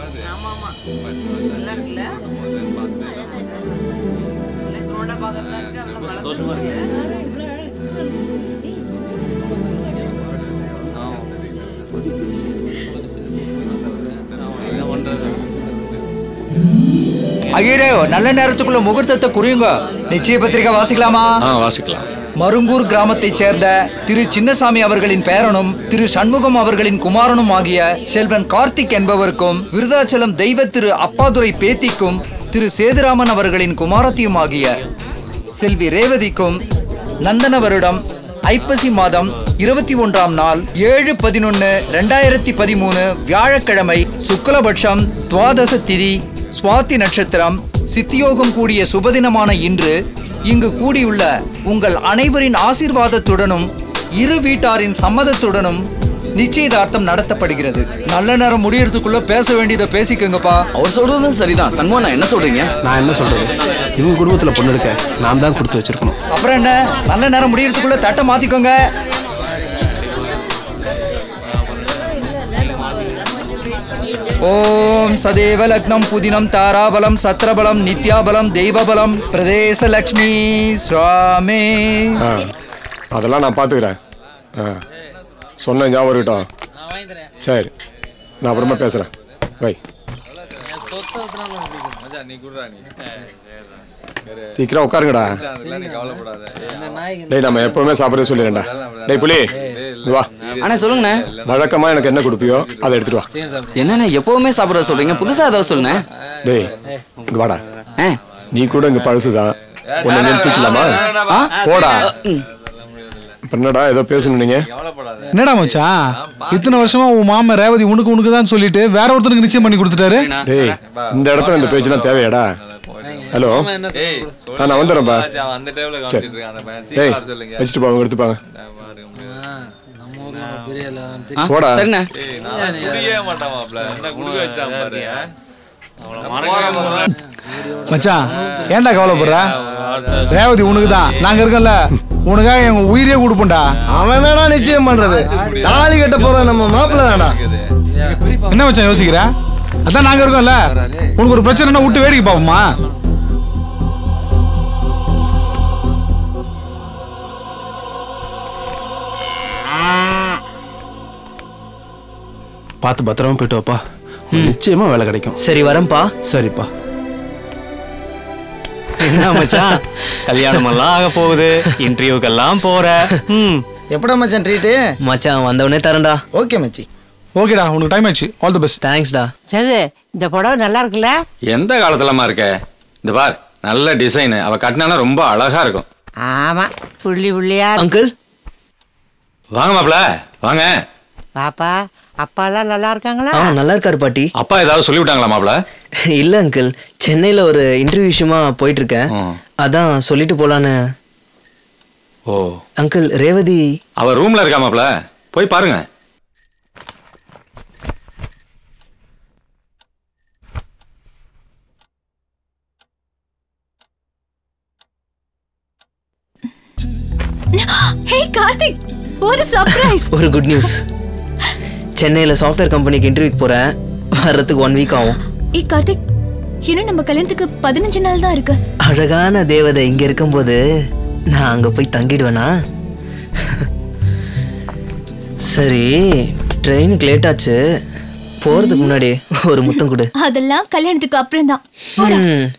[SPEAKER 4] ஐயரே நல்ல நேரத்துக்குள்ள முகூர்த்தத்தை குறியுங்க நிச்சய பத்திரிகை வாசிக்கலாமா
[SPEAKER 19] ஆ வாசிக்கலாம்
[SPEAKER 4] மருங்கூர் கிராமத்தைச் சேர்ந்த திரு சின்னசாமி அவர்களின் பேரனும் திரு சண்முகம் அவர்களின் குமாரனும் ஆகிய செல்வன் கார்த்திக் என்பவருக்கும் விருதாச்சலம் தெய்வ திரு அப்பாதுரை பேத்திக்கும் திரு சேதுராமன் அவர்களின் குமாரத்தியும் ஆகிய செல்வி ரேவதிக்கும் நந்தன வருடம் ஐப்பசி மாதம் இருபத்தி ஒன்றாம் நாள் ஏழு பதினொன்னு ரெண்டாயிரத்தி பதிமூணு வியாழக்கிழமை சுக்லபட்சம் துவாதச திதி சுவாதி நட்சத்திரம் சித்தியோகம் கூடிய சுபதினமான இன்று இங்கு கூடியுள்ள உங்கள் அனைவரின் ஆசீர்வாதத்துடனும் இரு வீட்டாரின் சம்மதத்துடனும் நிச்சயதார்த்தம் நடத்தப்படுகிறது நல்ல நேரம் முடியறதுக்குள்ள பேச வேண்டியதை பேசிக்கோங்கப்பா
[SPEAKER 5] அவர் சொல்றதும் சரிதான் சண்முகம் நான் என்ன சொல்றீங்க
[SPEAKER 20] நான் என்ன சொல்றது இவங்க குடும்பத்துல பொண்ணு எடுக்க நான் தான் கொடுத்து வச்சிருக்கணும்
[SPEAKER 4] அப்புறம் என்ன நல்ல நேரம் முடியறதுக்குள்ள தட்டை மாத்திக்கோங்க ஓம் சதேவ லக்னம் புதினம் தாராபலம் சத்ரபலம் நித்யாபலம் தெய்வபலம் பிரதேச லக்ஷ்மி சுவாமி
[SPEAKER 20] ஆ அதெல்லாம் நான் பார்த்துக்கிறேன் ஆ சொன்ன ஞாபகம் இருக்கட்டும் சரி நான் அப்புறமா பேசுகிறேன் வை சீக்கிரம் உட்காருங்கடா டேய் நம்ம எப்பவுமே சாப்பிட்றது சொல்லிடுறேன்டா டேய் புலி வா
[SPEAKER 5] அண்ணா சொல்லுங்கண்ணே
[SPEAKER 20] வழக்கமா எனக்கு என்ன கொடுப்பியோ அதை எடுத்துட்டு வா
[SPEAKER 5] என்னண்ணே எப்பவுமே சாப்பிட சொல்றீங்க புதுசா ஏதாவது சொல்லுண்ணே
[SPEAKER 20] டேய் இங்க வாடா நீ கூட இங்க பழசுதான் உன்னை நிறுத்திக்கலாமா
[SPEAKER 5] ஆ?
[SPEAKER 20] போடா இப்ப என்னடா ஏதோ பேசணும் நீங்க
[SPEAKER 6] என்னடா மச்சான் இத்தனை வருஷமா உன் மாமன் ரேவதி உனக்கு உனக்கு தான் சொல்லிட்டு வேற ஒருத்தருக்கு நிச்சயம் பண்ணி கொடுத்துட்டாரு
[SPEAKER 20] டேய் இந்த இடத்துல இந்த பேச்சுலாம் தேவையாடா ஹலோ ஆ, நான் வந்துடுறேன்ப்பா சரி டேய் வச்சுட்டு போங்க எடுத்துப்பாங்க போடா
[SPEAKER 5] சரிண்ணே
[SPEAKER 6] மச்சான் ஏன்டா கவலைப்படுற ரேவதி உனக்கு தான் நாங்க இருக்கோம்ல உனக்காக எங்க உயிரே கொடுப்போம்டா
[SPEAKER 22] அவன் என்னடா நிச்சயம் பண்றது தாலி கட்ட போற நம்ம மாப்பிள்ள தான்டா
[SPEAKER 6] என்ன மச்சான் யோசிக்கிற அதான் நாங்க இருக்கோம்ல உனக்கு ஒரு பிரச்சனைனா விட்டு வேடிக்கை பார்ப்போமா
[SPEAKER 13] பார்த்து பத்திரமா போயிட்டு வாப்பா நிச்சயமா வேலை கிடைக்கும்
[SPEAKER 7] சரி வரேன்ப்பா
[SPEAKER 13] சரிப்பா
[SPEAKER 11] என்ன மச்சான் கல்யாணம் எல்லாம் ஆக போகுது இன்டர்வியூக்கெல்லாம் போற ம்
[SPEAKER 12] எப்படா மச்சான் ட்ரீட்டு
[SPEAKER 7] மச்சான் வந்தவனே தரேன்டா
[SPEAKER 12] ஓகே மச்சி
[SPEAKER 6] ஓகேடா உனக்கு டைம் ஆயிடுச்சு ஆல் தி பெஸ்ட்
[SPEAKER 7] தேங்க்ஸ்டா
[SPEAKER 21] சரி இந்த புடவை நல்லா இருக்குல்ல
[SPEAKER 19] எந்த காலத்துலமா இருக்க இந்த பார் நல்ல டிசைன் அவ கட்டினா ரொம்ப அழகா இருக்கும்
[SPEAKER 21] ஆமா புள்ளி புள்ளியா
[SPEAKER 7] அங்கிள்
[SPEAKER 19] வாங்க மாப்ள வாங்க
[SPEAKER 21] பாப்பா அப்பா எல்லாம் நல்லா இருக்காங்களா
[SPEAKER 7] ஆ நல்லா இருக்காரு பாட்டி
[SPEAKER 19] அப்பா ஏதாவது சொல்லி விட்டாங்களா மாப்ள
[SPEAKER 7] இல்ல அங்கிள் சென்னையில ஒரு இன்டர்வியூ விஷயமா போயிட்டு இருக்கேன் அதான் சொல்லிட்டு போலான்னு
[SPEAKER 19] ஓ
[SPEAKER 7] அங்கிள் ரேவதி
[SPEAKER 19] அவ ரூம்ல இருக்கா மாப்ள போய் பாருங்க
[SPEAKER 2] ஹே கார்த்திக் ஒரு சர்ப்ரைஸ்
[SPEAKER 7] ஒரு குட் நியூஸ் சென்னையில சாஃப்ட்வேர் கம்பெனிக்கு இன்டர்வியூக்கு போறேன் வர்றதுக்கு ஒன் வீக் ஆகும்
[SPEAKER 2] ஏ கார்த்திக் இன்னும் நம்ம கல்யாணத்துக்கு பதினஞ்சு நாள் தான் இருக்கு
[SPEAKER 7] அழகான தேவதை இங்க இருக்கும்போது நான் அங்க போய் தங்கிடுவேனா சரி ட்ரெயினுக்கு லேட் ஆச்சு போறதுக்கு முன்னாடி ஒரு முத்தம் கொடு
[SPEAKER 2] அதெல்லாம் கல்யாணத்துக்கு அப்புறம் தான்
[SPEAKER 7] ம்.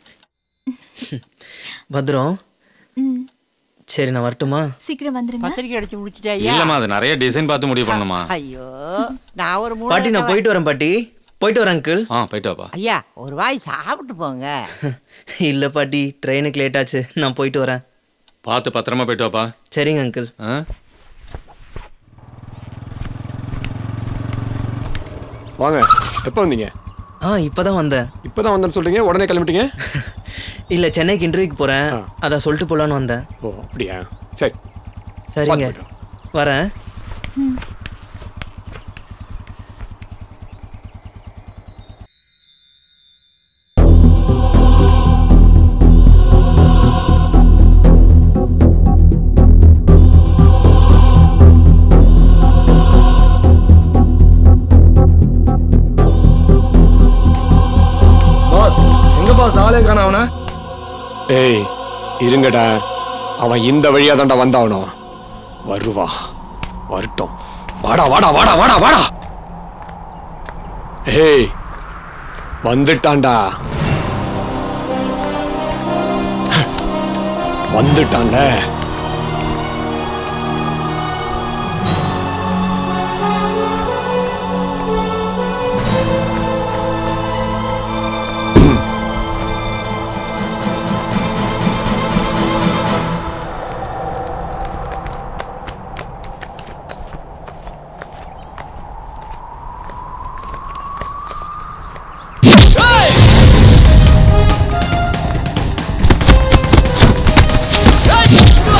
[SPEAKER 7] பத்ரம்
[SPEAKER 2] ம்,
[SPEAKER 7] சரி நான் வரட்டுமா
[SPEAKER 2] சீக்கிரம் வந்துருங்க
[SPEAKER 21] பத்திரிக்கை அடிச்சு முடிச்சிட்டா
[SPEAKER 19] இல்லம்மா அது நிறைய டிசைன் பார்த்து முடிவு பண்ணணுமா
[SPEAKER 21] ஐயோ நான் ஒரு மூணு
[SPEAKER 7] பாட்டி நான் போயிட்டு வரேன் பாட்டி போயிட்டு வரேன் அங்கிள்
[SPEAKER 19] ஆ போயிட்டு வாப்பா
[SPEAKER 21] ஐயா ஒரு வாய் சாப்பிட்டு போங்க
[SPEAKER 7] இல்ல பாட்டி ட்ரெயினுக்கு லேட் ஆச்சு நான் போயிட்டு வரேன்
[SPEAKER 19] பார்த்து பத்திரமா போயிட்டு வாப்பா
[SPEAKER 7] சரிங்க அங்கிள்
[SPEAKER 19] ஆ
[SPEAKER 20] வாங்க எப்போ வந்தீங்க
[SPEAKER 7] ஆ இப்பதான் வந்தேன்
[SPEAKER 20] இப்பதான் வந்தேன்னு சொல்றீங்க உடனே கிளம்பிட்டீங்க
[SPEAKER 7] இல்ல சென்னைக்கு இன்டர்வியூக்கு போறேன் அதான் சொல்லிட்டு போலான்னு வந்தேன்
[SPEAKER 20] ஓ அப்படியா சரி
[SPEAKER 7] சரிங்க வரேன்
[SPEAKER 22] பாஸ் எங்க பாஸ் ஆளே காணோம் அவன
[SPEAKER 20] ஏய் இருங்கடா அவன் இந்த வழியா தான்டா வந்தாவணும் வருவா வரட்டும் வாடா வாடா வாடா வாடா வாடா ஏய் வந்துட்டான்டா வந்துட்டான்ல
[SPEAKER 1] Hey!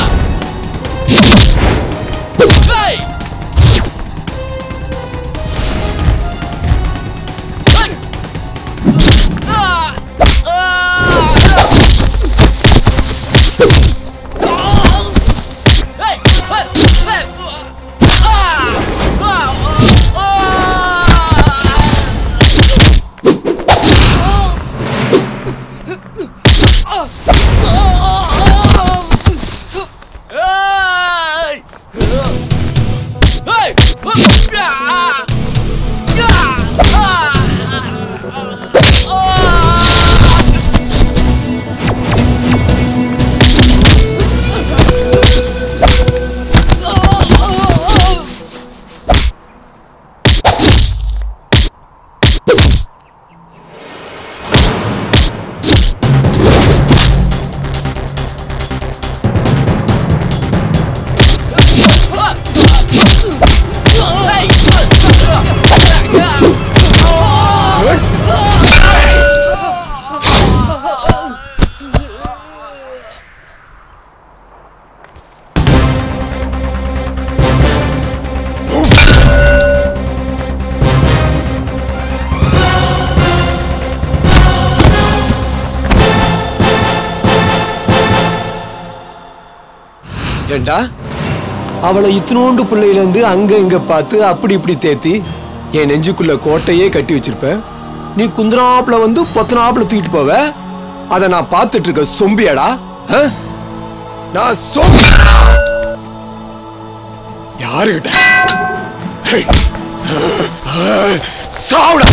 [SPEAKER 22] வேண்டா அவளை இத்தினோண்டு பிள்ளையிலேருந்து அங்க இங்க பார்த்து அப்படி இப்படி தேத்தி என் நெஞ்சுக்குள்ள கோட்டையே கட்டி வச்சிருப்ப நீ குந்திராப்புல வந்து பொத்தனாப்புல தூக்கிட்டு போவ அதை நான் பார்த்துட்டு இருக்க சொம்பியாடா ஆ? நான் சொம்பி யாருகிட்ட ஹே. சாவுடா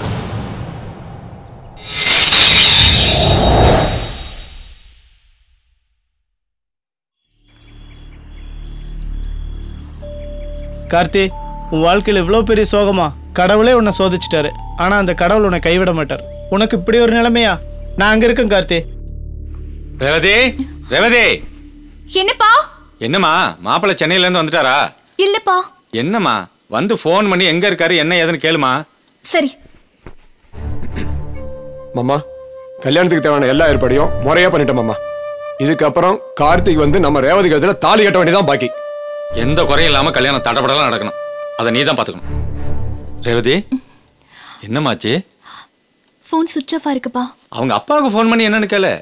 [SPEAKER 1] கார்த்தி உன் வாழ்க்கையில் இவ்வளோ பெரிய சோகமா கடவுளே உன்னை சோதிச்சிட்டாரு ஆனால் அந்த கடவுள் உன்னை கைவிட மாட்டார் உனக்கு இப்படி ஒரு நிலைமையா நான் அங்கே இருக்கேன் கார்த்தி
[SPEAKER 19] ரேவதி ரேவதி
[SPEAKER 2] என்னப்பா
[SPEAKER 19] என்னம்மா மாப்பிள்ளை சென்னையில இருந்து வந்துட்டாரா
[SPEAKER 2] இல்லப்பா
[SPEAKER 19] என்னம்மா வந்து ஃபோன் பண்ணி எங்க இருக்காரு என்ன ஏதுன்னு கேளுமா
[SPEAKER 2] சரி
[SPEAKER 22] மாமா கல்யாணத்துக்கு தேவையான எல்லா ஏற்பாடையும் முறையா பண்ணிட்டோம் மாமா இதுக்கப்புறம் கார்த்திக் வந்து நம்ம ரேவதி கழுத்துல தாலி கட்ட வேண்டியதான் பாக்கி
[SPEAKER 19] எந்த குறையும் இல்லாம கல்யாணம் தடபடலாம் நடக்கணும் அதை நீ தான் பாத்துக்கணும் ரேவதி என்னமாச்சு
[SPEAKER 2] ஃபோன் சுவிட்ச் ஆஃப் இருக்குப்பா
[SPEAKER 19] அவங்க அப்பாவுக்கு ஃபோன் பண்ணி என்னன்னு கேளு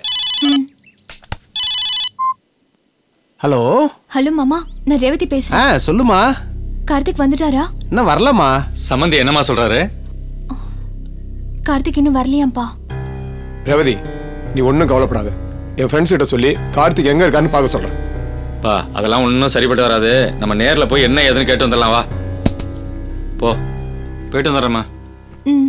[SPEAKER 13] ஹலோ
[SPEAKER 2] ஹலோ மாமா நான் ரேவதி
[SPEAKER 13] ஆ
[SPEAKER 2] பேசுறேன்
[SPEAKER 13] சொல்லுமா
[SPEAKER 2] கார்த்திக் வந்துட்டாரா
[SPEAKER 13] என்ன வரலமா
[SPEAKER 19] சம்மந்தி என்னம்மா சொல்றாரு
[SPEAKER 2] கார்த்திக் இன்னும் வரலையாம்ப்பா
[SPEAKER 22] ரேவதி நீ ஒன்றும் கவலைப்படாத என் ஃப்ரெண்ட்ஸ் கிட்ட சொல்லி கார்த்திக் எங்க இருக்கான்னு பார்க்க சொல்றேன்
[SPEAKER 19] பா அதெல்லாம் ஒன்றும் சரிப்பட்டு வராது நம்ம நேர்ல போய் என்ன ஏதுன்னு கேட்டு வந்துடலாம் வா போ போயிட்டு வந்துடுறேம்மா
[SPEAKER 2] ம்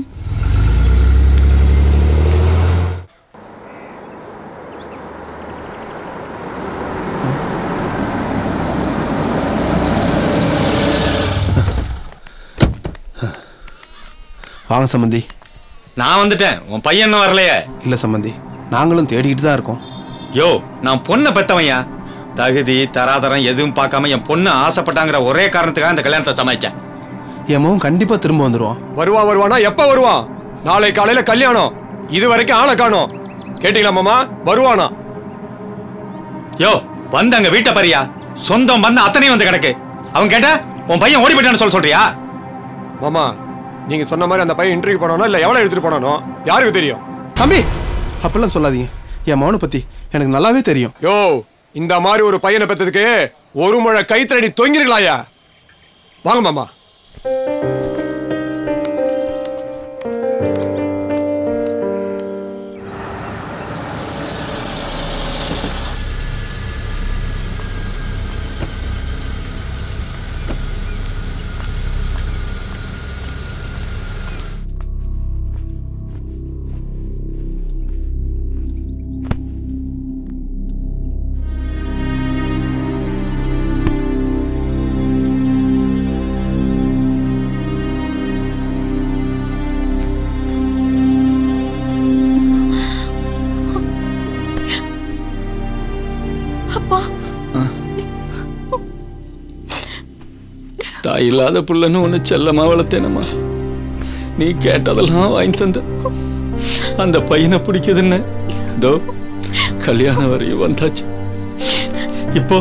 [SPEAKER 13] வாங்க சம்பந்தி
[SPEAKER 19] நான் வந்துட்டேன் உன் பையன் இன்னும் வரலையே
[SPEAKER 13] இல்ல சம்பந்தி நாங்களும் தேடிக்கிட்டு தான் இருக்கோம்
[SPEAKER 19] யோ நான் பொண்ணை பெத்தவன்யா தகுதி தராதரம் எதுவும் பார்க்காம என் பொண்ணு ஆசைப்பட்டாங்கிற ஒரே காரணத்துக்காக இந்த கல்யாணத்தை சமாளிச்சேன்
[SPEAKER 13] என் மகன் கண்டிப்பா திரும்ப வந்துருவான்
[SPEAKER 22] வருவான் வருவானா எப்ப வருவான் நாளை காலையில கல்யாணம் இது வரைக்கும் ஆளை காணோம் கேட்டீங்களா மாமா வருவானா
[SPEAKER 19] யோ வந்து அங்க வீட்டை பாரியா சொந்தம் வந்து அத்தனையும் வந்து கிடக்கு அவன் கேட்டா உன் பையன் ஓடி போயிட்டான்னு சொல்ல சொல்றியா
[SPEAKER 22] மாமா நீங்க சொன்ன மாதிரி அந்த பையன் இன்டர்வியூ பண்ணணும் இல்ல எவ்வளவு எடுத்துட்டு போனானோ யாருக்கு தெரியும்
[SPEAKER 13] தம்பி அப்பெல்லாம் சொல்லாதீங்க என் மகனை பத்தி எனக்கு நல்லாவே தெரியும்
[SPEAKER 22] யோ இந்த மாதிரி ஒரு பையனை பெத்ததுக்கு ஒரு முழை கைத்தடி தொங்கிருக்கலாயா வாங்க மாமா
[SPEAKER 2] அப்பா
[SPEAKER 19] தாய் இல்லாத புள்ளன்னு ஒன்று செல்லமா வளர்த்தேனம்மா நீ கேட்டதெல்லாம் வாங்கி தந்த அந்த பையனை பிடிக்குதுன்னு தோ கல்யாணம் வரையும் வந்தாச்சு இப்போ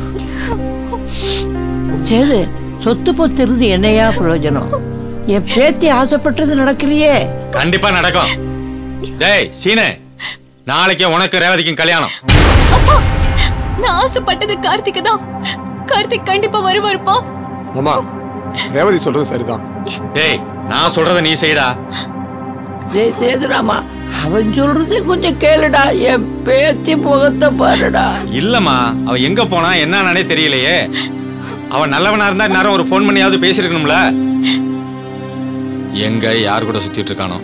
[SPEAKER 21] சரி சொத்து பொத்து இருந்து என்னையா பிரயோஜனம் என் பேத்தி ஆசைப்பட்டது நடக்கலையே
[SPEAKER 19] கண்டிப்பா நடக்கும் டேய் சீனே நாளைக்கு உனக்கு ரேவதிக்கும் கல்யாணம்
[SPEAKER 2] அப்பா நான் ஆசைப்பட்டது கார்த்திக் தான் கார்த்திக் கண்டிப்பா வருவாருப்பா
[SPEAKER 22] மாமா ரேவதி சொல்றது சரிதான்
[SPEAKER 19] டேய் நான் சொல்றத நீ செய்டா
[SPEAKER 21] டேய் சேதுராமா அவன் சொல்றது கொஞ்சம் கேளுடா என் பேத்தி முகத்தை பாருடா
[SPEAKER 19] இல்லம்மா அவன் எங்க போனா என்னன்னே தெரியலையே அவன் நல்லவனா இருந்தா நேரம் ஒரு ஃபோன் பண்ணியாவது பேசியிருக்கணும்ல எங்க யார் கூட சுத்திட்டு இருக்கானோ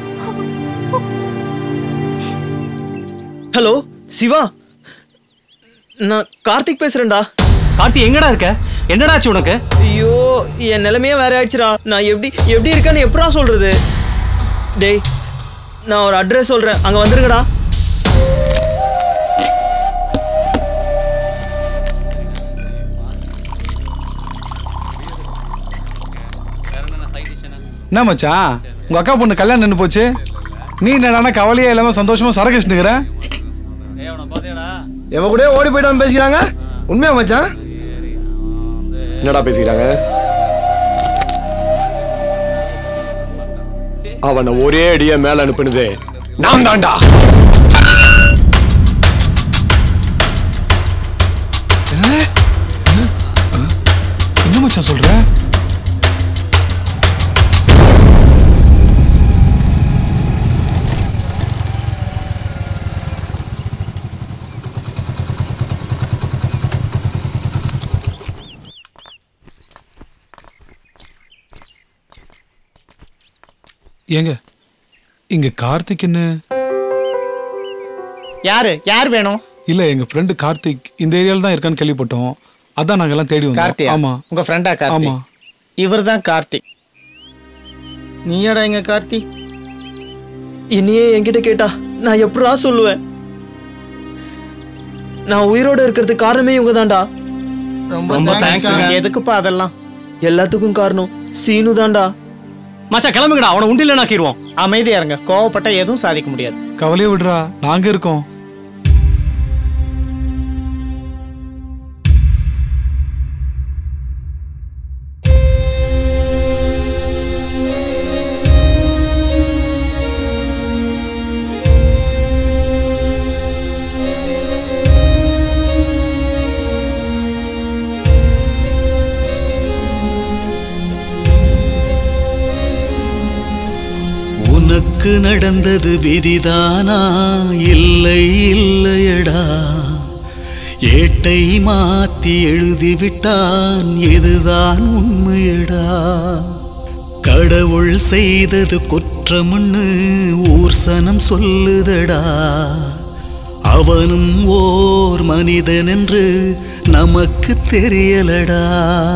[SPEAKER 7] ஹலோ சிவா நான் கார்த்திக் பேசுறேன்டா
[SPEAKER 11] கார்த்தி எங்கடா இருக்க என்னடா ஆச்சு உனக்கு
[SPEAKER 7] ஐயோ என் நிலைமையே வேற ஆயிடுச்சுடா நான் எப்படி எப்படி இருக்கேன்னு எப்படா சொல்றது டேய் நான் ஒரு அட்ரஸ் சொல்றேன் அங்க வந்துருங்கடா
[SPEAKER 6] என்ன மச்சான் உங்க அக்கா பொண்ணு கல்யாணம் நின்று போச்சு நீ என்னடானா கவலையே இல்லாம சந்தோஷமா சரகிச்சுனுக்கிற
[SPEAKER 22] எவன் கூட ஓடி போயிட்டான்னு பேசிக்கிறாங்க உண்மையா மச்சான் என்னடா பேசிக்கிறாங்க அவனை ஒரே அடியா மேல அனுப்புனது நான் தான்டா
[SPEAKER 13] என்னது
[SPEAKER 6] மச்சான் சொல்ற ஏங்க இங்க கார்த்திக்னு
[SPEAKER 1] யாரு யார் வேணும்
[SPEAKER 6] இல்ல எங்க ஃப்ரெண்டு கார்த்திக் இந்த ஏரியால தான் இருக்கான்னு கேள்விப்பட்டோம் அதான் நாங்க எல்லாம் தேடி வந்தோம்
[SPEAKER 1] கார்த்தியா
[SPEAKER 6] ஆமா
[SPEAKER 1] உங்க ஃப்ரெண்டா கார்த்தி
[SPEAKER 6] ஆமா
[SPEAKER 1] இவர் தான் கார்த்திக்
[SPEAKER 7] நீயாடா எங்க கார்த்தி என்னையே என்கிட்ட கேட்டா நான் எப்படா சொல்லுவேன் நான் உயிரோட இருக்கிறதுக்கு காரணமே இவங்க தான்டா
[SPEAKER 1] ரொம்ப தேங்க்ஸ் எதுக்குப்பா அதெல்லாம்
[SPEAKER 7] எல்லாத்துக்கும் காரணம் சீனு தான்டா
[SPEAKER 11] மச்சான் கிளம்புங்கடா அவனை உண்டில நாக்கிடுவோம்
[SPEAKER 1] அமைதியா இருங்க கோவப்பட்டா எதுவும் சாதிக்க முடியாது
[SPEAKER 6] கவலையை விடுறா நாங்க இருக்கோம்
[SPEAKER 8] உனக்கு நடந்தது விதிதானா இல்லை இல்லையடா ஏட்டை மாத்தி எழுதிவிட்டான் இதுதான் உண்மையடா கடவுள் செய்தது குற்றம்னு ஊர் சனம் சொல்லுதடா அவனும் ஓர் மனிதன் என்று நமக்கு தெரியலடா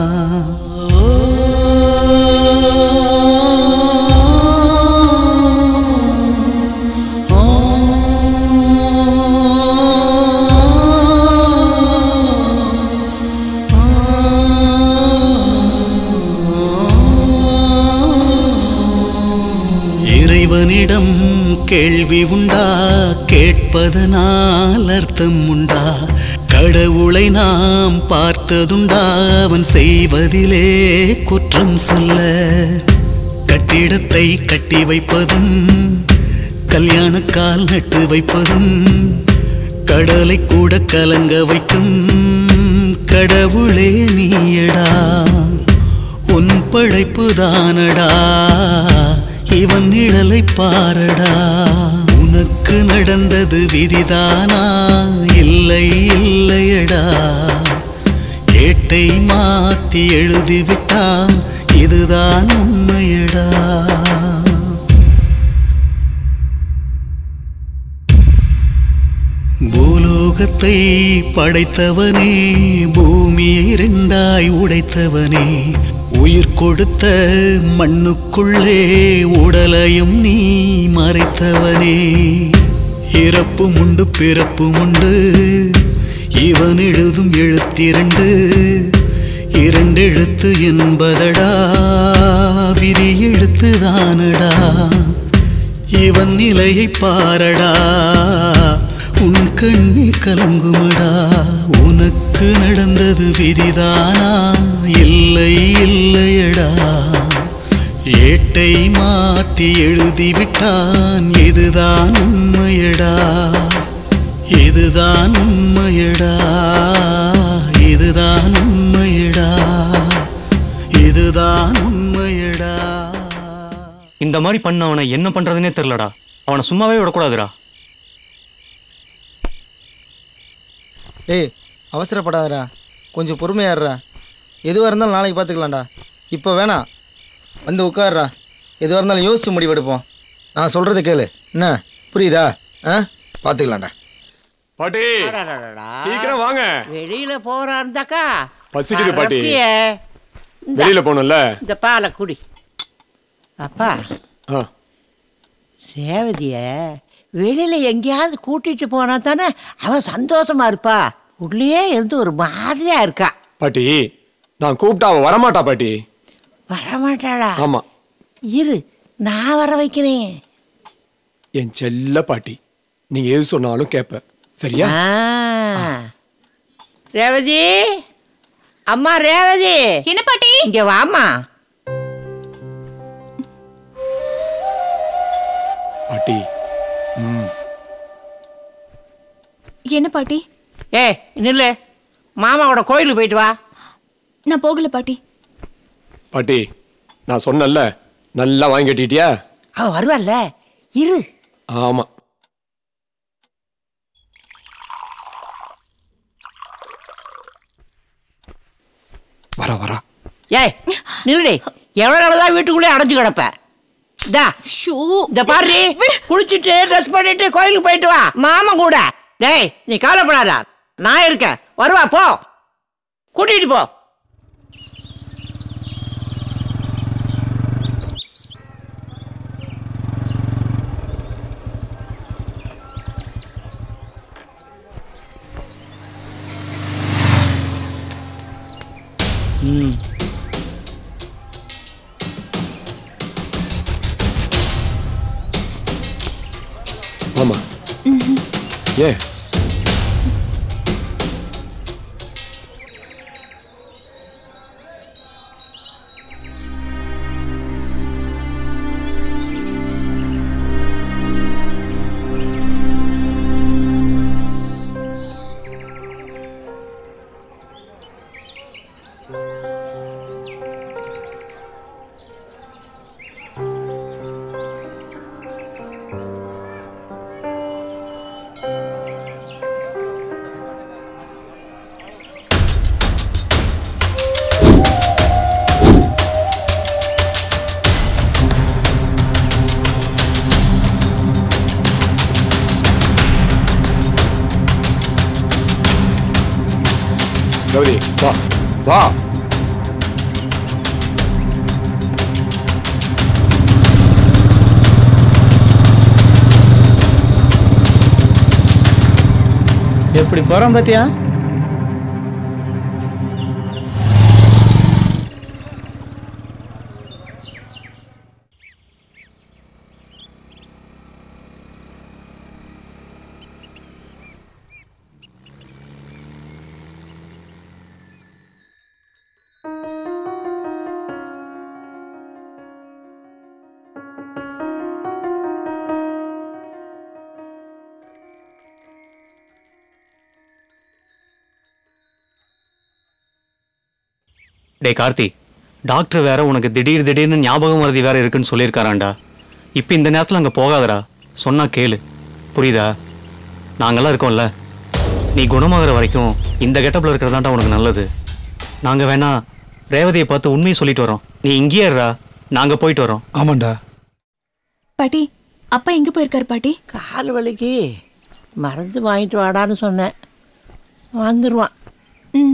[SPEAKER 8] இறைவனிடம் கேள்வி உண்டா கேட்பதனால் அர்த்தம் உண்டா கடவுளை நாம் பார்த்ததுண்டா அவன் செய்வதிலே குற்றம் சொல்ல கட்டிடத்தை கட்டி வைப்பதும் கல்யாணக்கால் நட்டு வைப்பதும் கடலை கூட கலங்க வைக்கும் கடவுளே நீயடா உன் படைப்பு தானடா இவன் நிழலை பாரடா உனக்கு நடந்தது விதிதானா இல்லை இல்லையடா ஏட்டை மாத்தி எழுதிவிட்டான் இதுதான் உண்மையடா பூலோகத்தை படைத்தவனே பூமியை இரண்டாய் உடைத்தவனே உயிர் கொடுத்த மண்ணுக்குள்ளே உடலையும் நீ மறைத்தவனே இறப்பும் உண்டு பிறப்பும் உண்டு இவன் எழுதும் எழுத்திரண்டு இரண்டெழுத்து என்பதடா விதி எழுத்துதானடா இவன் நிலையை பாரடா உன் கண்ணீர் கலங்குமடா உனக்கு நடந்தது விதிதானா இல்லை இல்லையடா ஏட்டை மாத்தி எழுதிவிட்டான் இதுதான் உண்மையடா இதுதான் உண்மையடா இதுதான் உண்மையடா இதுதான் உண்மையடா
[SPEAKER 11] இந்த மாதிரி பண்ண அவனை என்ன பண்றதுனே தெரியலடா அவனை சும்மாவே விடக்கூடாதுடா
[SPEAKER 12] டேய் அவசரப்படாதடா கொஞ்சம் பொறுமையாடுறா எதுவாக இருந்தாலும் நாளைக்கு பார்த்துக்கலாம்டா இப்போ வேணாம் வந்து உட்காருடா எதுவாக இருந்தாலும் யோசிச்சு முடிவெடுப்போம் நான் சொல்கிறத கேளு என்ன புரியுதா ஆ பார்த்துக்கலாம்டா
[SPEAKER 20] பாட்டி
[SPEAKER 21] அடடடடா.
[SPEAKER 20] சீக்கிரம் வாங்க
[SPEAKER 21] வெளியில போறாருந்தாக்கா
[SPEAKER 20] பசிக்குது பாட்டி.
[SPEAKER 21] வரப்பியே. இந்தா,
[SPEAKER 20] வெளியில போகணும்ல
[SPEAKER 21] இந்த பாலை குடி அப்பா
[SPEAKER 20] ஆ
[SPEAKER 21] ரேவதிய வெளியில எங்கேயாவது கூட்டிட்டு போனா தானே அவ சந்தோஷமா இருப்பா உள்ளே இருந்து ஒரு மாதிரியா இருக்கா
[SPEAKER 20] பாட்டி நான் கூப்பிட்டா அவ வரமாட்டா பாட்டி
[SPEAKER 21] வரமாட்டாளா
[SPEAKER 20] ஆமா
[SPEAKER 21] இரு நான் வர வைக்கிறேன்
[SPEAKER 20] என் செல்ல பாட்டி நீங்க எது சொன்னாலும் கேட்பேன் சரியா
[SPEAKER 21] ஆ. ரேவதி அம்மா ரேவதி
[SPEAKER 2] என்ன பாட்டி
[SPEAKER 21] இங்க வாமா
[SPEAKER 20] பாட்டி ம்
[SPEAKER 2] என்ன பாட்டி
[SPEAKER 21] ஏ நில்லு மாமாவோட கோயிலுக்கு போயிட்டு வா
[SPEAKER 2] நான் போகல பாட்டி
[SPEAKER 20] பாட்டி நான் சொன்னேன்ல நல்லா வாங்கி கட்டிட்டியா
[SPEAKER 21] அவ வருவாள்ல இரு
[SPEAKER 20] ஆமா வரா வரா
[SPEAKER 21] ஏய் நில்லுடி எவ்வளோ நாள் தான் வீட்டுக்குள்ளே அடைஞ்சு கிடப்ப டா இந்த பாரு குளிச்சுட்டு ட்ரெஸ் பண்ணிட்டு கோயிலுக்கு போயிட்டு வா மாமன் கூட டேய் நீ கவலைப்படாத நான் இருக்கேன் வருவா போ கூட்டிட்டு போ
[SPEAKER 1] ம்
[SPEAKER 20] ஆமா ஏன் கௌரி வா வா
[SPEAKER 1] எப்படி போறான் பாத்தியா
[SPEAKER 11] டே கார்த்தி டாக்டர் வேற உனக்கு திடீர் திடீர்னு ஞாபகம் மருதி வேற இருக்குன்னு சொல்லியிருக்காராண்டா இப்போ இந்த நேரத்தில் அங்கே போகாதடா சொன்னா கேளு புரியுதா நாங்கெல்லாம் இருக்கோம்ல நீ குணமாகிற வரைக்கும் இந்த கெட்டப்பில் இருக்கிறதாண்டா உனக்கு நல்லது நாங்கள் வேணா ரேவதியை பார்த்து உண்மையை சொல்லிட்டு வரோம் நீ இங்கேயே இருடா நாங்கள் போயிட்டு வரோம்
[SPEAKER 6] ஆமாண்டா
[SPEAKER 2] பாட்டி அப்பா எங்க போயிருக்காரு பாட்டி
[SPEAKER 21] கால் வலிக்கு மருந்து வாங்கிட்டு வாடான்னு சொன்னேன் வந்துடுவான்
[SPEAKER 2] ம்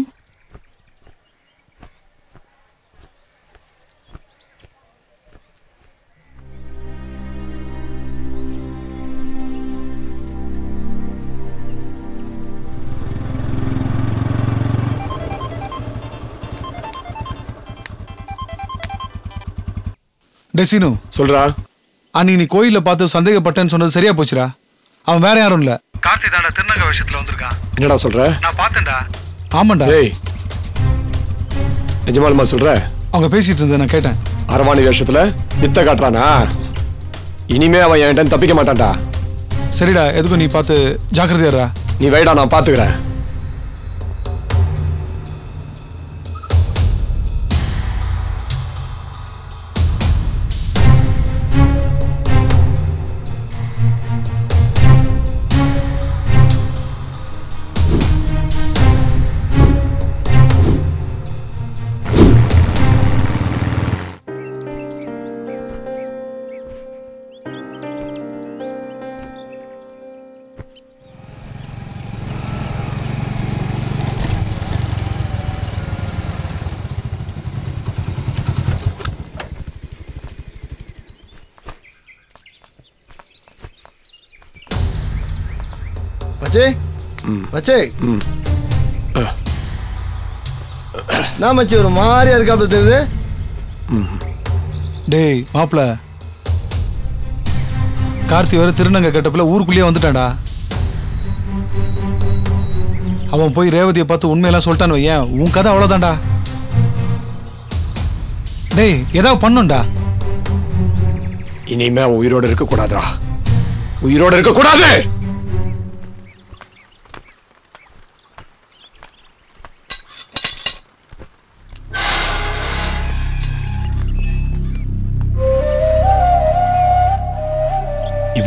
[SPEAKER 6] டெசினு
[SPEAKER 20] சொல்றா
[SPEAKER 6] அன்னைக்கு நீ கோயில்ல பார்த்து சந்தேகப்பட்டேன்னு சொன்னது சரியா போச்சுடா அவன் வேற யாரும் இல்ல
[SPEAKER 3] கார்த்தி தாண்டா திருநங்க விஷயத்துல வந்திருக்கான்
[SPEAKER 20] என்னடா சொல்ற
[SPEAKER 3] நான் பார்த்தேன்டா
[SPEAKER 6] ஆமாண்டா
[SPEAKER 20] டேய் நிஜமாலுமா சொல்ற
[SPEAKER 6] அவங்க பேசிட்டு இருந்ததை நான் கேட்டேன்
[SPEAKER 20] அரவாணி வேஷத்துல வித்த காட்டுறானா இனிமே அவன் என்கிட்ட தப்பிக்க மாட்டான்டா
[SPEAKER 6] சரிடா எதுக்கும் நீ பார்த்து ஜாக்கிரதையா இருடா.
[SPEAKER 20] நீ வைடா நான் பாத்துக்கிறேன்
[SPEAKER 12] மச்சே மச்சே நான் மச்சி ஒரு மாதிரியா இருக்காப்ல தெரியுது
[SPEAKER 6] டேய் மாப்ள கார்த்தி வேற திருநங்க கெட்டப்புல ஊருக்குள்ளேயே வந்துட்டான்டா அவன் போய் ரேவதியை பார்த்து உண்மையெல்லாம் சொல்லிட்டான்னு வையேன் உன் கதை அவ்வளோதான்டா டேய் ஏதாவது பண்ணும்டா
[SPEAKER 20] இனிமே அவன் உயிரோட இருக்க கூடாதுடா உயிரோட இருக்க கூடாது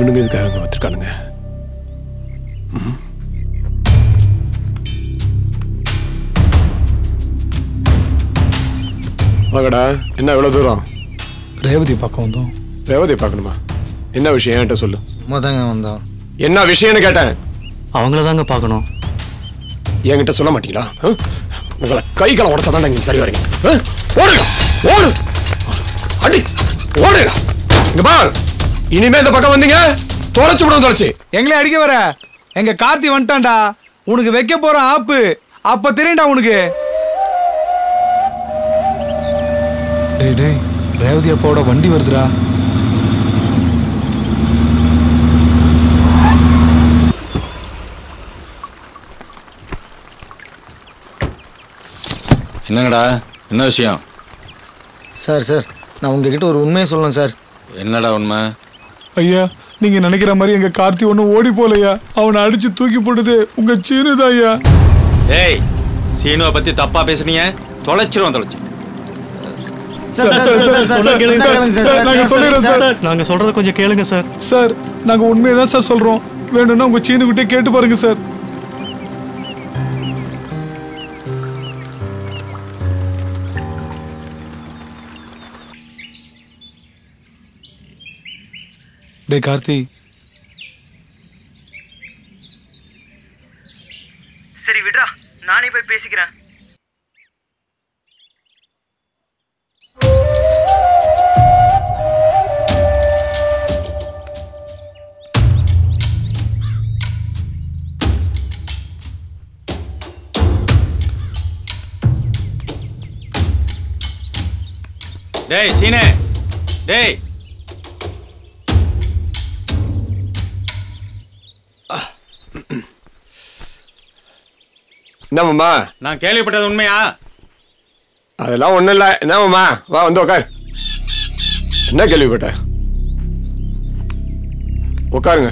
[SPEAKER 20] இவனுங்க இதுக்காக அங்கே வந்திருக்கானுங்க ம். வாங்கடா என்ன இவ்வளோ தூரம்
[SPEAKER 6] ரேவதி பக்கம் வந்தோம்
[SPEAKER 20] ரேவதி பார்க்கணுமா என்ன விஷயம் என்கிட்ட சொல்லு
[SPEAKER 12] மொதங்க வந்தோம்
[SPEAKER 20] என்ன விஷயம்னு கேட்டேன்
[SPEAKER 11] அவங்கள தாங்க பார்க்கணும்
[SPEAKER 20] என்கிட்ட சொல்ல மாட்டீங்களா ஆ? உங்களை கை கால உடச்சா தான் நீங்க சரி வரீங்க ஆ? ஓடுங்க ஓடு அடி ஓடுங்க இங்க பார் இனிமே இந்த பக்கம் வந்தீங்க தொலைச்சு விடும் தொலைச்சு
[SPEAKER 6] எங்களே அடிக்க வர எங்க கார்த்தி வந்துட்டான்டா உனக்கு வைக்க போற ஆப்பு அப்ப தெரியும்டா உனக்கு டேய் டேய் ரேவதி அப்பாவோட வண்டி வருதுடா
[SPEAKER 19] என்னங்கடா என்ன விஷயம்
[SPEAKER 12] சார் சார் நான் உங்ககிட்ட ஒரு உண்மையை சொல்லணும் சார்
[SPEAKER 19] என்னடா உண்மை
[SPEAKER 6] ஐயா நீங்க நினைக்கிற மாதிரி எங்க கார்த்தி ஒன்றும் ஓடி போலையா அவனை அடிச்சு தூக்கி போட்டது உங்க சீனுதான் ஐயா
[SPEAKER 19] ஏய் சீனுவை பத்தி தப்பா பேசுனீங்க தொலைச்சிருவோம் தொலைச்சு
[SPEAKER 6] sir, sir, sir, sir, sir, கேளுங்க சார், சார், நாங்க சொல்லிடுறோம் சார்.
[SPEAKER 11] நாங்க சொல்றத கொஞ்சம் கேளுங்க சார்
[SPEAKER 6] சார் நாங்க உண்மையை தான் சார் சொல்றோம் வேணும்னா உங்க சீனுக்கிட்டே கேட்டு பாருங்க சார் டேய் கார்த்தி
[SPEAKER 7] சரி விட்றா நானே போய் பேசிக்கிறேன்
[SPEAKER 19] டேய் சீனே டேய்
[SPEAKER 20] என்னம்மா
[SPEAKER 19] நான் கேள்விப்பட்டது உண்மையா
[SPEAKER 20] அதெல்லாம் ஒண்ணும் இல்ல என்னம்மா வா வந்து உட்கார் என்ன கேள்விப்பட்ட உட்காருங்க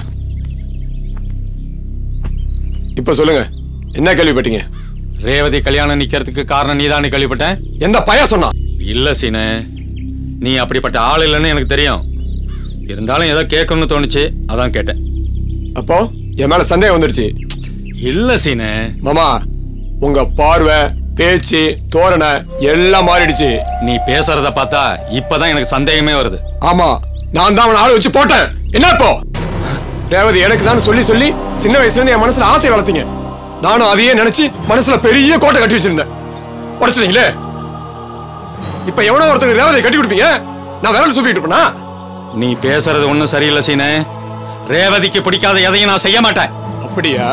[SPEAKER 20] இப்ப சொல்லுங்க என்ன கேள்விப்பட்டீங்க
[SPEAKER 19] ரேவதி கல்யாணம் நிக்கிறதுக்கு காரணம் நீதானே கேள்விப்பட்டேன்
[SPEAKER 20] எந்த பைய சொன்னா
[SPEAKER 19] இல்ல சீனு நீ அப்படிப்பட்ட ஆள் இல்லைன்னு எனக்கு தெரியும் இருந்தாலும் ஏதோ கேட்கணும்னு தோணுச்சு அதான் கேட்டேன்
[SPEAKER 20] அப்போ என் மேல சந்தேகம் வந்துடுச்சு
[SPEAKER 19] இல்ல சீனு
[SPEAKER 20] மாமா உங்க பார்வை பேச்சு தோரணை எல்லாம் மாறிடுச்சு
[SPEAKER 19] நீ பேசுறத பார்த்தா இப்பதான் எனக்கு சந்தேகமே வருது
[SPEAKER 20] ஆமா நான் தான் அவனை ஆளை வச்சு போட்டேன் என்ன இப்போ ரேவதி எனக்கு தான் சொல்லி சொல்லி சின்ன வயசுல இருந்து என் மனசுல ஆசை வளர்த்தீங்க நானும் அதையே நினைச்சு மனசுல பெரிய கோட்டை கட்டி வச்சிருந்தேன் உடைச்சிட்டீங்களே இப்ப எவனோ ஒருத்தர் ரேவதியை கட்டி கொடுப்பீங்க நான் விரல் சுப்பிட்டு இருப்பேனா
[SPEAKER 19] நீ பேசுறது ஒன்றும் சரியில்லை சீனு ரேவதிக்கு பிடிக்காத எதையும் நான் செய்ய மாட்டேன்
[SPEAKER 20] அப்படியா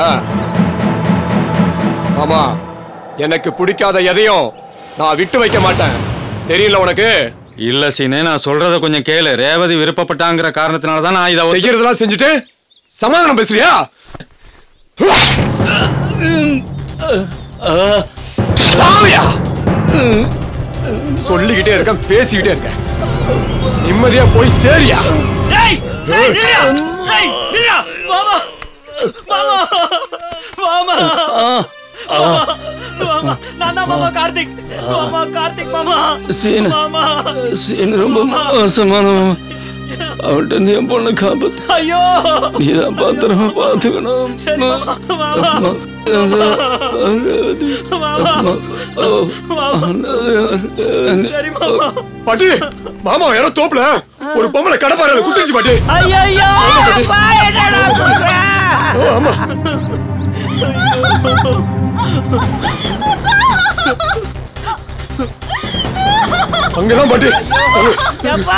[SPEAKER 20] ஆமா எனக்கு பிடிக்காத எதையும் நான் விட்டு வைக்க மாட்டேன் தெரியல உனக்கு
[SPEAKER 19] இல்ல சீனு நான் சொல்றத கொஞ்சம் கேளு ரேவதி விருப்பப்பட்டாங்கிற காரணத்தினால தான் நான் இதை ஒத்து-
[SPEAKER 20] செய்யறதெல்லாம் செஞ்சுட்டு சமாதானம் பேசுறியா சாமியா சொல்லிக்கிட்டே இருக்கேன் பேசிக்கிட்டே இருக்கேன் நிம்மதியா போய் சேரியா
[SPEAKER 8] டேய் டேய் நில்லுடா. டேய் நில்லுடா. மாமா மாமா மாமா மாமா நான் தான் மாமா கார்த்திக் மாமா கார்த்திக் மாமா
[SPEAKER 5] சீனு
[SPEAKER 8] மாமா
[SPEAKER 5] சீனு ரொம்ப மோசமானவன் அவன்கிட்ட இருந்து என் பொண்ணை காப்பாத்து
[SPEAKER 8] ஐயோ
[SPEAKER 5] நீதான் பாத்திரமா பாத்துக்கணும்
[SPEAKER 8] சரி மாமா மாமா சரி மாமா
[SPEAKER 20] பாட்டி மாமா யாரோ தோப்புல ஒரு பொம்பளை கடப்பாறையில குத்திருச்சு பாட்டி
[SPEAKER 21] ஐயோ அப்பா என்னடா சொல்ற
[SPEAKER 20] ஓ, ஆமா அங்கதான் பாட்டி அங்க-
[SPEAKER 21] எப்பா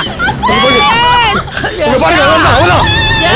[SPEAKER 20] அங்க பாருங்க அவன்தான் அவன்தான்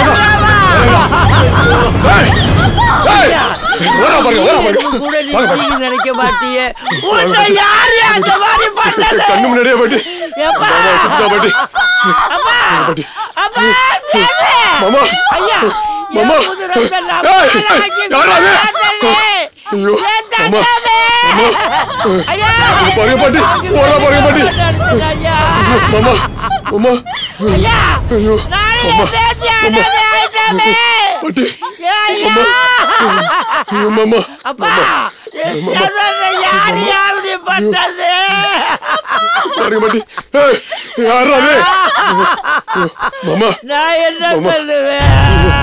[SPEAKER 20] ஏய், ஏய், ஓரா பாருங்க ஓரா பாருங்க
[SPEAKER 21] கூட
[SPEAKER 20] வாங்க பாருங்க
[SPEAKER 21] நீ நினைக்க மாட்டியே உன்னை யாரு அந்த மாதிரி பண்ணல
[SPEAKER 20] கண்ணு முன்னாடியே பாட்டி
[SPEAKER 21] எப்பா
[SPEAKER 20] மாமா குத்துதா பாட்டி
[SPEAKER 21] அப்பா
[SPEAKER 20] பாட்டி
[SPEAKER 21] அப்பா சேது
[SPEAKER 20] மாமா
[SPEAKER 21] ஐயா
[SPEAKER 20] மாமா
[SPEAKER 21] என் புது ரத்தம்
[SPEAKER 20] ஏய்,
[SPEAKER 21] நாளாக்கி
[SPEAKER 20] யாரா அது?
[SPEAKER 21] கொண்டாடுறே.
[SPEAKER 20] ஐயோ
[SPEAKER 21] என்
[SPEAKER 20] மாமா
[SPEAKER 21] தங்கமே. ஐயா
[SPEAKER 20] இங்க பாருங்க பாட்டி ஓரா பாருங்க பாட்டி
[SPEAKER 21] ஐயா
[SPEAKER 20] மாமா மாமா
[SPEAKER 21] ஐயா
[SPEAKER 20] ஐயோ
[SPEAKER 21] நானே
[SPEAKER 20] அம்மா,
[SPEAKER 21] பேசி
[SPEAKER 20] அம்மா.
[SPEAKER 21] அடவே ஆயிட்டமே
[SPEAKER 20] பாட்டி
[SPEAKER 21] ஐயா
[SPEAKER 20] ஐயோ மாமா
[SPEAKER 21] அப்பா என் யார் யாருடைய பண்ணது
[SPEAKER 20] பாருங்க பாட்டி ஏய், யாரா அது மாமா
[SPEAKER 21] நான் என்ன சொல்லுவேன்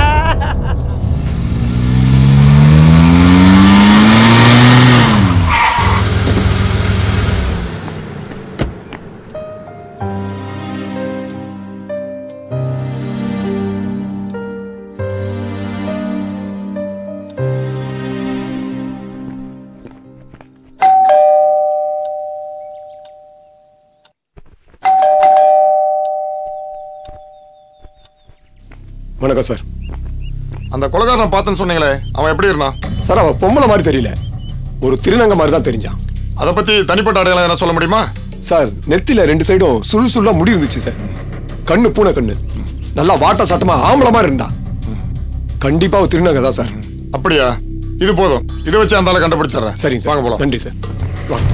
[SPEAKER 20] வணக்கம் சார்
[SPEAKER 10] அந்த கொலகாரனை பார்த்தேன்னு சொன்னீங்களே அவன் எப்படி இருந்தான்
[SPEAKER 20] சார் அவன் பொம்பளை மாதிரி தெரியல ஒரு திருநங்க மாதிரி தான் தெரிஞ்சான்
[SPEAKER 10] அதை பத்தி தனிப்பட்ட அடையாளம் என்ன சொல்ல முடியுமா
[SPEAKER 20] சார் நெத்தில ரெண்டு சைடும் சுழு சுள்ளா முடி இருந்துச்சு சார் கண்ணு பூனை கண்ணு நல்லா வாட்ட சாட்டமா ஆம்பளை மாதிரி இருந்தான் கண்டிப்பா ஒரு திருநங்க தான் சார்
[SPEAKER 10] அப்படியா இது போதும் இதை வச்சு அந்த ஆளை கண்டுபிடிச்சிடுறேன்
[SPEAKER 20] சரிங்க சார்
[SPEAKER 10] வாங்க போலாம்
[SPEAKER 20] நன்றி சார் வாங்க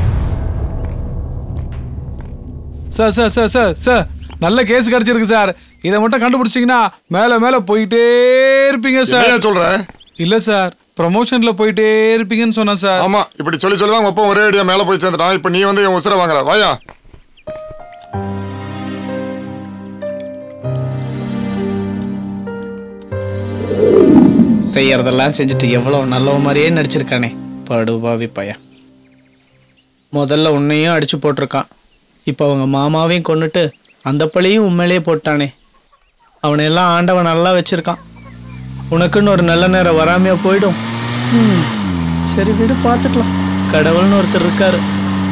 [SPEAKER 6] sir sir sir sir sir நல்ல கேஸ் கிடைச்சிருக்கு சார் இதை மட்டும் கண்டுபிடிச்சிங்கன்னா மேல மேல போயிட்டே இருப்பீங்க சார்
[SPEAKER 10] என்னய்யா சொல்ற?
[SPEAKER 6] இல்ல சார் ப்ரமோஷன்ல போயிட்டே இருப்பீங்கன்னு சொன்னேன் சார்
[SPEAKER 10] ஆமா இப்படி சொல்லி சொல்லி தான் உங்க அப்பா ஒரே அடியா மேல போய் சேர்ந்துட்டான் இப்ப நீ வந்து என் உசுரை வாங்குற வாயா
[SPEAKER 1] செய்யறதெல்லாம் செஞ்சுட்டு எவ்வளோ நல்லவ மாதிரியே நடிச்சிருக்கானே படுபாவி பையன் முதல்ல உன்னையும் அடிச்சு போட்டிருக்கான் இப்போ அவங்க மாமாவையும் கொன்னுட்டு அந்த பழியும் உண்மையிலேயே போட்டானே அவனை எல்லாம் ஆண்டவன் நல்லா வச்சிருக்கான் உனக்குன்னு ஒரு நல்ல நேரம் வராமையா போயிடும் ம், சரி விடு பார்த்துக்கலாம் கடவுள்னு ஒருத்தர் இருக்காரு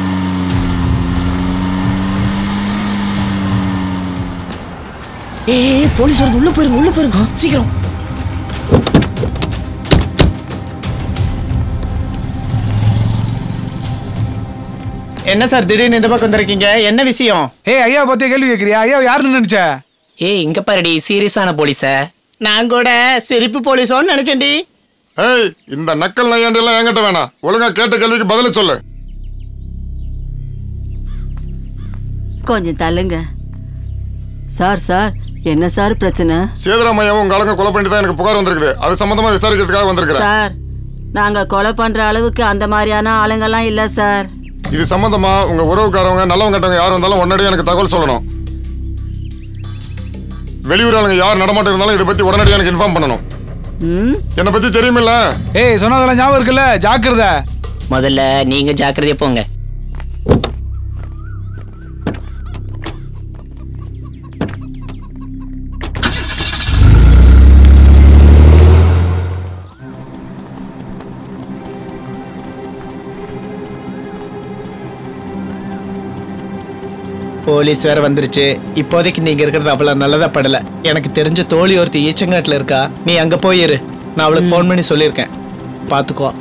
[SPEAKER 8] ஏய் போலீஸ் வருது உள்ள போயிருங்க உள்ள போயிருங்க சீக்கிரம்
[SPEAKER 1] என்ன சார் திடீர்னு இந்த பக்கம் வந்திருக்கீங்க என்ன விஷயம்
[SPEAKER 6] ஏய் ஐயா பத்திய கேள்வி கேட்குறியா ஐயா யாருன்னு நினைச்ச
[SPEAKER 8] ஏய் இங்க பாருடி சீரியஸான போலீஸ
[SPEAKER 1] நான் கூட சிரிப்பு போலீஸோன்னு நினைச்சேன்டி
[SPEAKER 10] ஏய் இந்த நக்கல் நையாண்டி எல்லாம் என்கிட்ட வேணாம் ஒழுங்கா கேட்ட கேள்விக்கு பதில சொல்லு
[SPEAKER 15] கொஞ்சம் தள்ளுங்க சார் சார் என்ன சார் பிரச்சனை
[SPEAKER 10] சேதுராமையாவும் உங்க ஆளுங்க கொலை பண்ணிட்டு தான் எனக்கு புகார் வந்திருக்குது அது சம்பந்தமா விசாரிக்கிறதுக்காக வந்திருக்கிறேன்
[SPEAKER 15] சார் நாங்க கொலை பண்ற அளவுக்கு அந்த மாதிரியான ஆளுங்கெல்லாம் இல்ல சார்
[SPEAKER 10] இது சம்பந்தமா உங்க உறவுக்காரவங்க நல்லவங்க கட்டவங்க யார் வந்தாலும் உடனடியாக எனக்கு தகவல் சொல்லணும் வெளியூர் ஆளுங்க யார் நடமாட்டம் இருந்தாலும் இதை பத்தி உடனடியாக எனக்கு இன்ஃபார்ம் பண்ணணும் என்னை பத்தி தெரியுமில்ல
[SPEAKER 6] ஏய் சொன்னதெல்லாம் ஞாபகம் இருக்குல்ல ஜாக்கிரதை
[SPEAKER 8] முதல்ல நீங்க ஜாக்கிரதையா போங்க
[SPEAKER 1] போலீஸ் வேற வந்துருச்சு இப்போதைக்கு நீங்க இருக்கிறது அவ்வளவு நல்லதா படல எனக்கு தெரிஞ்ச தோழி ஒருத்தி ஈச்சங்காட்டுல இருக்கா நீ அங்க போயிரு நான் அவளுக்கு ஃபோன் பண்ணி சொல்லியிருக்கேன் பாத்துக்கோ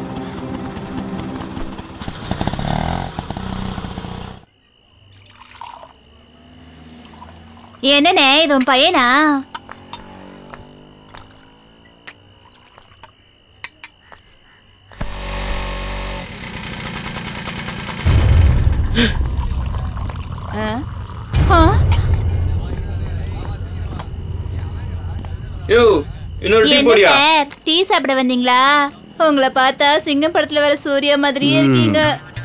[SPEAKER 9] என்னண்ணே இது உன் பையனா ஆ? ஆ?
[SPEAKER 7] யோ இன்னொரு டீ
[SPEAKER 9] என்ன
[SPEAKER 7] போடியா
[SPEAKER 9] சார் டீ சாப்பிட வந்தீங்களா உங்களை பார்த்தா சிங்கம் படத்துல வர சூர்யா மாதிரியே இருக்கீங்க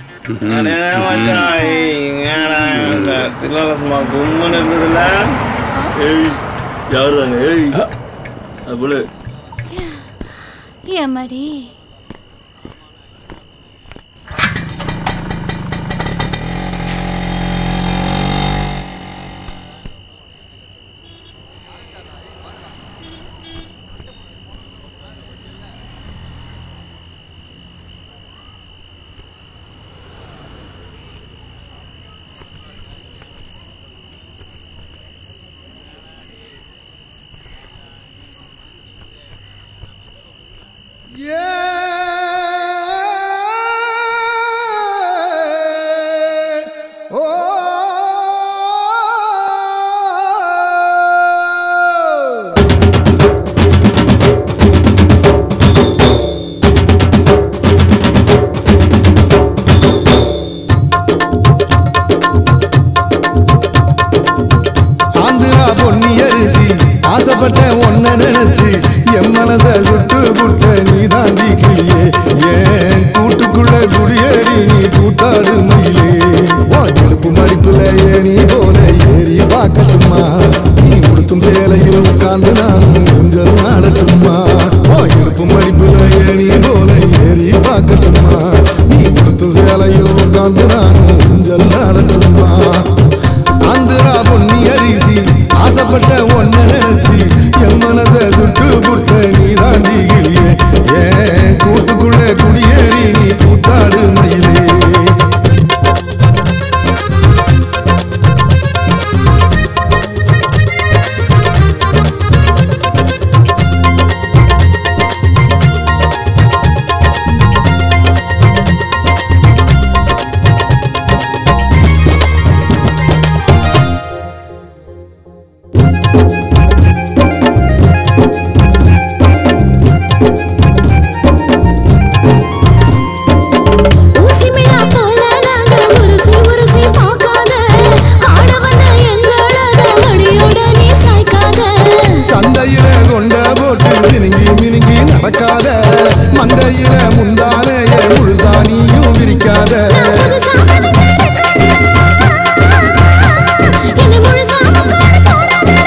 [SPEAKER 7] சும்மா கும்முன்னு இருந்ததுல ஏய் யாரு வாங்க ஏய் அது போல
[SPEAKER 9] ஏமாடி
[SPEAKER 23] சாந்திரா பொன்னி அரிசி ஆசைப்பட்ட ஒன்ன நினைச்சு என் மனச சுட்டு புட்ட நீ தாண்டி கிளியே ஏன் கூட்டுக்குள்ள குடியேறி நீ கூத்தாடு மயிலே உன் இடுப்பு மடிப்புல ஏறி போல ஏறி பார்க்கட்டுமா நீ உட்கார்ந்து நானும் ஊஞ்சல் ஆடட்டுமா ஓ இடுப்பு மடிப்புல ஏறி போல ஏறி பார்க்கட்டுமா நீ கொடுத்த சேலையில் உட்கார்ந்து நானும் ஊஞ்சல் ஆடட்டுமா ஆந்திரா பொன்னி அரிசி ஆசைப்பட்ட ஒன்ன நினைச்சு என் மனதை சுட்டு புட்ட நீ தாண்டி கிளியே ஏன் கூட்டுக்குள்ள குடியேறி நீ கூத்தாடு மயிலே
[SPEAKER 14] ஊசி மிளா போல நாங்க உருசி உருசி பார்க்காத ஆட வந்த எங்களதான் அடியோட நீ சாய்க்காத
[SPEAKER 23] சந்தையில கொண்ட போட்டு மினுங்கி மினுங்கி நடக்காத மந்தையில முந்தானைய முழுதா நீயும் விரிக்காத
[SPEAKER 14] என்ன முழுசா உட்கார போடாத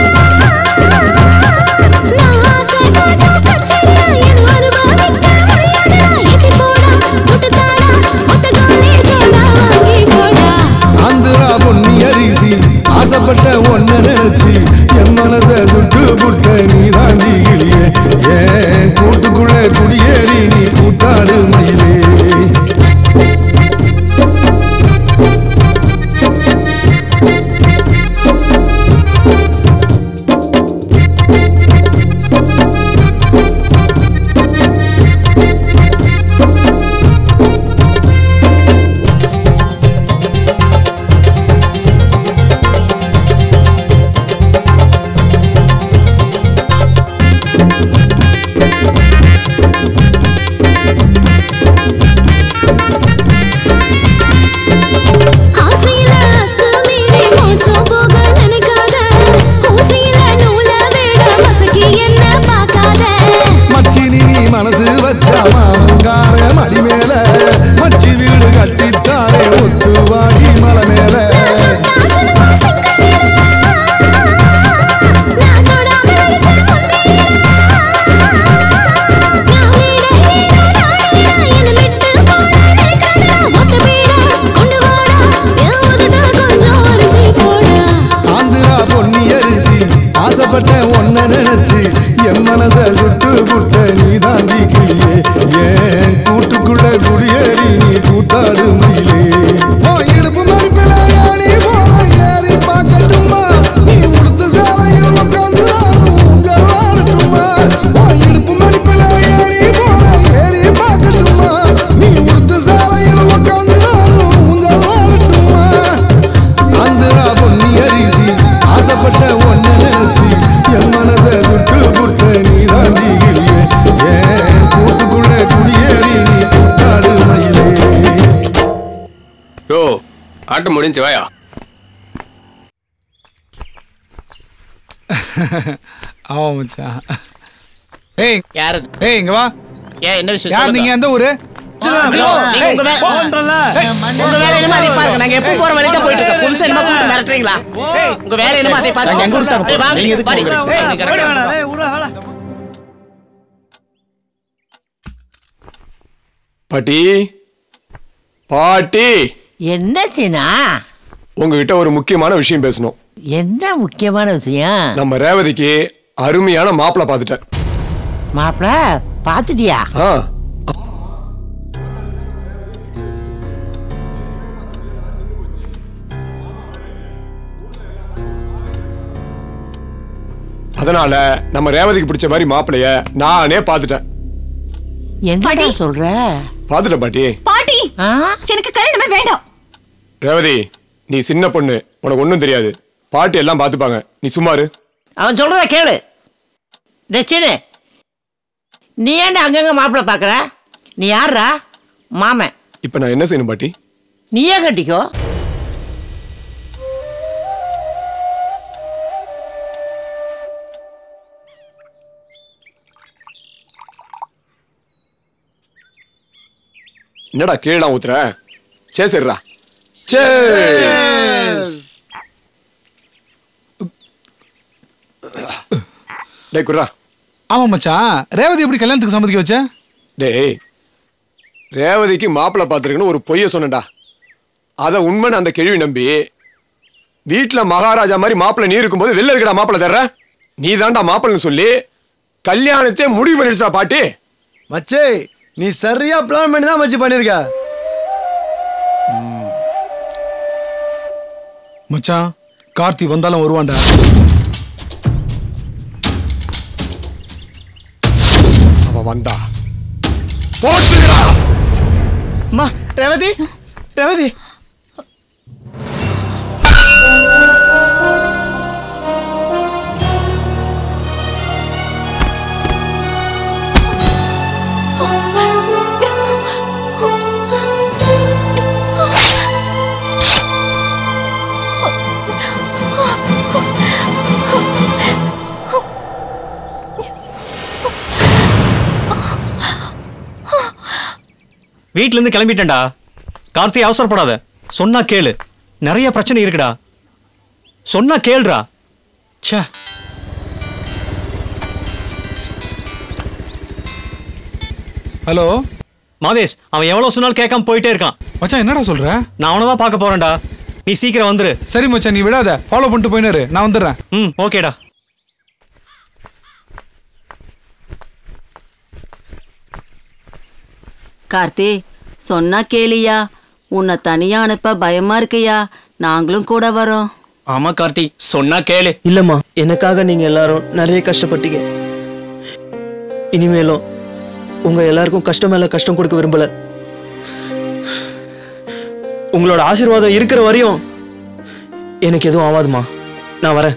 [SPEAKER 14] நான் ஆசை காட்ட கச்சேரியா என் அனுபவிக்க முடியாதடா எட்டி போடா தொட்டு தாடா ஒத்த காலே சோடா வாங்கி போடா
[SPEAKER 23] ஆந்திரா பொன்னி அரிசி ஆசைப்பட்ட ஒன்ன நினைச்சு என் மனதை சுட்டு புட்ட நீ தாண்டி கிளியே ஏன் கூட்டுக்குள்ள குடியேறி நீ கூத்தாடு மயிலே
[SPEAKER 14] ஆசையில அத்துமீறி மோசம் போக நினைக்காத ஊசியில நூல விட மசக்கி என்ன பார்க்காத
[SPEAKER 23] மச்சினி நீ மனசு வச்சா மாமங்கார மடி மேல மச்சி வீடு கட்டித்தாரே ஒத்து வாடி மலை மேல ஆந்திரா பொன்னி அரிசி ஆசைப்பட்ட ஒன்ன நினைச்சு என் மனசை சுட்டு புட்ட நீ தாண்டி கிளியே ஏன் கூட்டுக்குள்ள குடியேறி நீ கூத்தாடு மயிலே ஓ இடுப்பு மடிப்பில யானி போல ஏறி பார்க்கட்டுமா நீ உடுத்த சேலையில் உட்காந்து நானும் ஊஞ்சல் ஆடட்டுமா ஓ இடுப்பு மடிப்பில ஏறி போல ஏறி பார்க்கட்டுமா நீ உடுத்த சேலையில் உட்காந்து நானும் ஊஞ்சல் ஆடட்டுமா ஆந்திரா பொன்னி அரிசி ஆசைப்பட்ட ஒன்ன நினைச்சு என் மனதை சுட்டு புட்ட நீ தாண்டி கிளியே ஏன் கூட்டுக்குள்ள குடியேறி நீ கூட்டாடு மயிலே
[SPEAKER 20] யோ ஆட்டம் முடிஞ்சு வாயா
[SPEAKER 6] ஆமா மச்சான் ஏய்
[SPEAKER 8] யாரு
[SPEAKER 6] ஏய் இங்க வா
[SPEAKER 8] ஏன் என்ன விஷயம்
[SPEAKER 6] யார்
[SPEAKER 8] சொல்லுங்க.
[SPEAKER 6] நீங்க எந்த ஊரு
[SPEAKER 8] ஹலோ, நீங்க உங்க வே- ஏய், உங்க வேலை என்னமோ அதை பாருங்க நாங்க எப்பவும் போற வழிக்கு தான் போயிட்டு இருக்கோம் புதுசா என்னமோ கூப்பிட்டு மிரட்டுறீங்களா ஏய், உங்க வேலை என்னமோ அதை பாருங்க
[SPEAKER 6] எங்க ஊருக்கு தான்
[SPEAKER 8] ஏய், வாங்க,
[SPEAKER 6] நீங்க எதுக்கு
[SPEAKER 8] வாடி.
[SPEAKER 6] போறீங்க?
[SPEAKER 8] ஏய், நீங்க correct ஆ-
[SPEAKER 20] பாட்டி பாட்டி
[SPEAKER 21] என்ன சீனா
[SPEAKER 20] உங்ககிட்ட ஒரு முக்கியமான விஷயம் பேசணும்
[SPEAKER 21] என்ன முக்கியமான விஷயம்
[SPEAKER 20] நம்ம ரேவதிக்கு அருமையான மாப்பிளை பார்த்துட்டேன்
[SPEAKER 21] மாப்பிள பாத்துட்டியா
[SPEAKER 20] ஆ அதனால நம்ம ரேவதிக்கு பிடிச்ச மாதிரி மாப்பிளைய நானே பார்த்துட்டேன்
[SPEAKER 21] என்னடா சொல்ற
[SPEAKER 20] பார்த்துட்டேன் பாட்டி
[SPEAKER 2] பாட்டி எனக்கு கல்யாணமே வேண்டாம்
[SPEAKER 20] ரேவதி நீ சின்ன பொண்ணு உனக்கு ஒன்றும் தெரியாது பாட்டி எல்லாம் பார்த்துப்பாங்க நீ சும்மாரு
[SPEAKER 21] அவன் சொல்றத கேளு டச்சினு நீ ஏன்டா அங்கங்க மாப்பிள பாக்குற நீ யாரா மாமன்
[SPEAKER 20] இப்போ நான் என்ன செய்யணும் பாட்டி
[SPEAKER 21] நீயே கட்டிக்கோ
[SPEAKER 20] என்னடா கீழே ஊத்துற சே சரிடா சே டேய் குர்ரா
[SPEAKER 6] ஆமா மச்சான் ரேவதி எப்படி கல்யாணத்துக்கு சம்மதிக்க வச்ச
[SPEAKER 20] டேய் ரேவதிக்கு மாப்பிள்ளை பார்த்துருக்குன்னு ஒரு பொய்ய சொன்னேன்டா அதை உண்மைன்னு அந்த கேள்வி நம்பி வீட்டில் மகாராஜா மாதிரி மாப்பிள்ளை நீ இருக்கும்போது வெளில இருக்கடா மாப்பிள்ளை தர்ற நீ தான்டா மாப்பிள்ளைன்னு சொல்லி கல்யாணத்தையே முடிவு பண்ணிடுச்சா பாட்டி
[SPEAKER 12] மச்சே நீ சரியா பிளான் பண்ணி தான் மச்சி பண்ணிருக்க
[SPEAKER 6] மச்சான் கார்த்தி வந்தாலும் வருவான்டா
[SPEAKER 20] அவன் வந்தா
[SPEAKER 8] அம்மா ரேவதி ரேவதி
[SPEAKER 11] வீட்ல இருந்து கிளம்பிட்டேன்டா கார்த்தி அவசரப்படாத சொன்னா கேளு நிறைய பிரச்சனை இருக்குடா சொன்னா கேளுடா ச்சே
[SPEAKER 6] ஹலோ
[SPEAKER 11] மாதேஷ் அவன் எவ்வளவு சொன்னாலும் கேட்காம போயிட்டே இருக்கான்
[SPEAKER 6] மச்சான் என்னடா சொல்ற
[SPEAKER 11] நான் அவனை தான் பார்க்க போறேன்டா நீ சீக்கிரம் வந்துரு
[SPEAKER 6] சரி மச்சான் நீ விடாத ஃபாலோ பண்ணிட்டு போயினாரு நான் வந்துடுறேன்
[SPEAKER 11] ம் ஓகேடா
[SPEAKER 15] கார்த்தி சொன்னா கேளியா உன்னை தனியா அனுப்ப பயமா இருக்குயா நாங்களும் கூட வரோம்
[SPEAKER 7] ஆமா கார்த்தி சொன்னா கேளு இல்லம்மா எனக்காக நீங்க எல்லாரும் நிறைய கஷ்டப்பட்டீங்க இனிமேலும் உங்க எல்லாருக்கும் கஷ்டம் மேல கஷ்டம் கொடுக்க விரும்பல உங்களோட ஆசீர்வாதம் இருக்கிற வரையும் எனக்கு எதுவும் ஆகாதுமா நான் வரேன்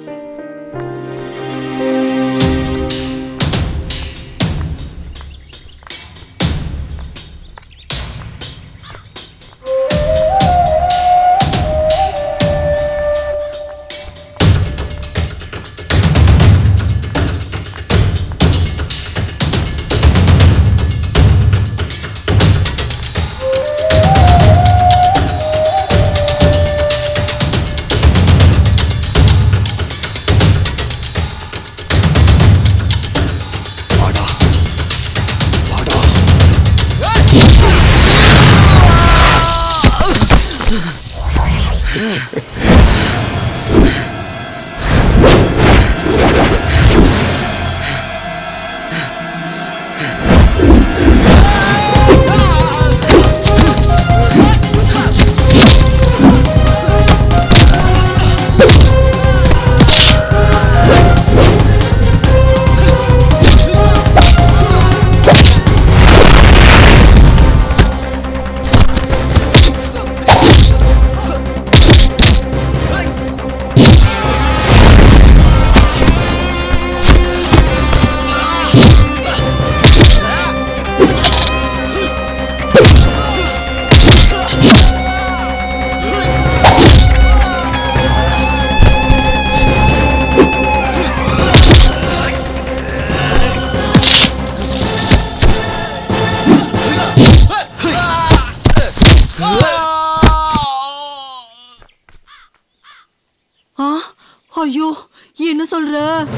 [SPEAKER 15] ஆ ஐயோ என்ன சொல்ற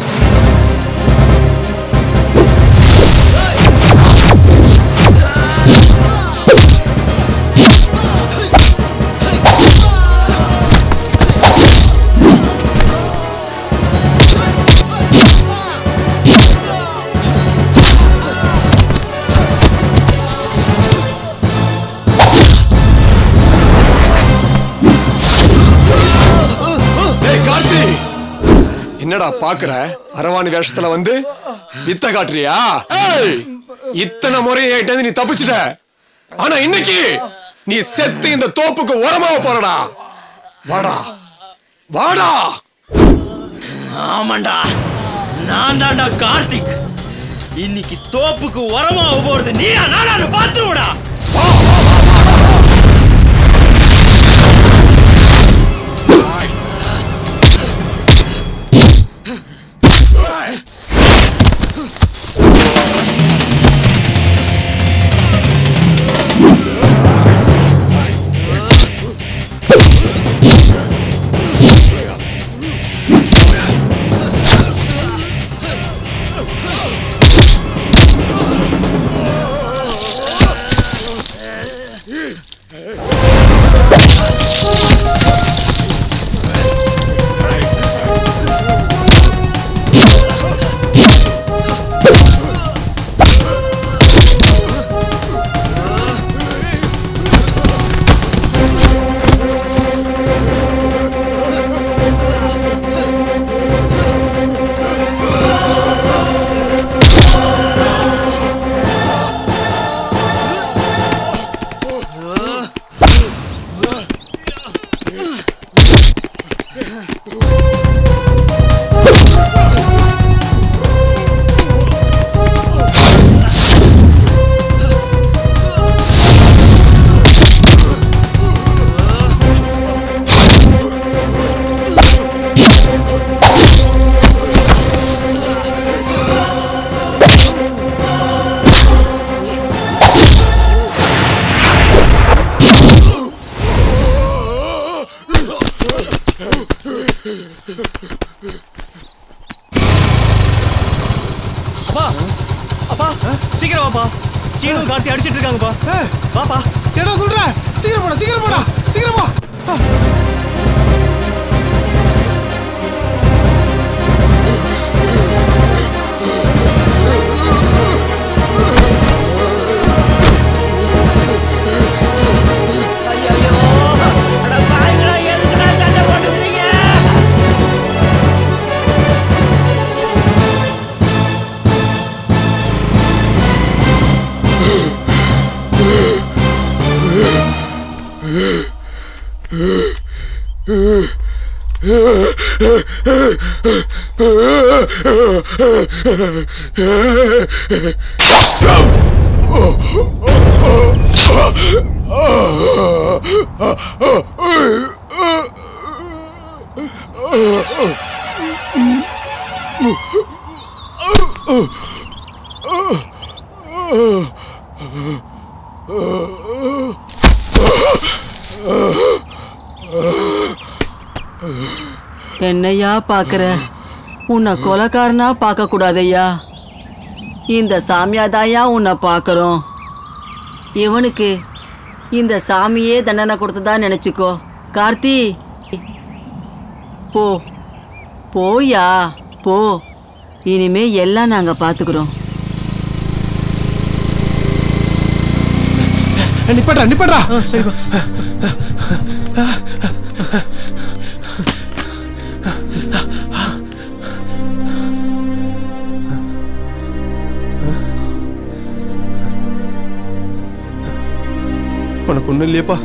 [SPEAKER 20] டேய் கார்த்தி என்னடா பாக்குற அரவாணி வேஷத்துல வந்து வித்த காட்டுறியா ஏய், இத்தனை முறை என்கிட்ட இருந்து நீ தப்பிச்சிட்ட ஆனா இன்னைக்கு நீ செத்து இந்த தோப்புக்கு உரமாவ போறடா வாடா வாடா
[SPEAKER 16] ஆமாண்டா நான் தான்டா கார்த்திக் இன்னைக்கு தோப்புக்கு உரமா போறது நீயா நானு பாத்துருவடா
[SPEAKER 11] அப்பா அப்பா சீக்கிரம் வாப்பா சீனு கார்த்தி அடிச்சிட்டு இருக்காங்கப்பா வாப்பா
[SPEAKER 6] என்ன சொல்ற சீக்கிரம் போடா சீக்கிரம் போடா சீக்கிரம் போ
[SPEAKER 15] என்னையா பாக்குற உன்னை கொலைக்காரனா பார்க்க கூடாதையா இந்த சாமியாதாயா உன்னை பார்க்கறோம் இவனுக்கு இந்த சாமியே தண்டனை கொடுத்ததா நினைச்சுக்கோ கார்த்தி போ போயா போ இனிமே எல்லாம் நாங்க பாத்துக்கிறோம்
[SPEAKER 6] நிப்பட்றா நிப்பட்றா சரிப்பா
[SPEAKER 13] உனக்கு ஒன்றும் இல்லையப்பா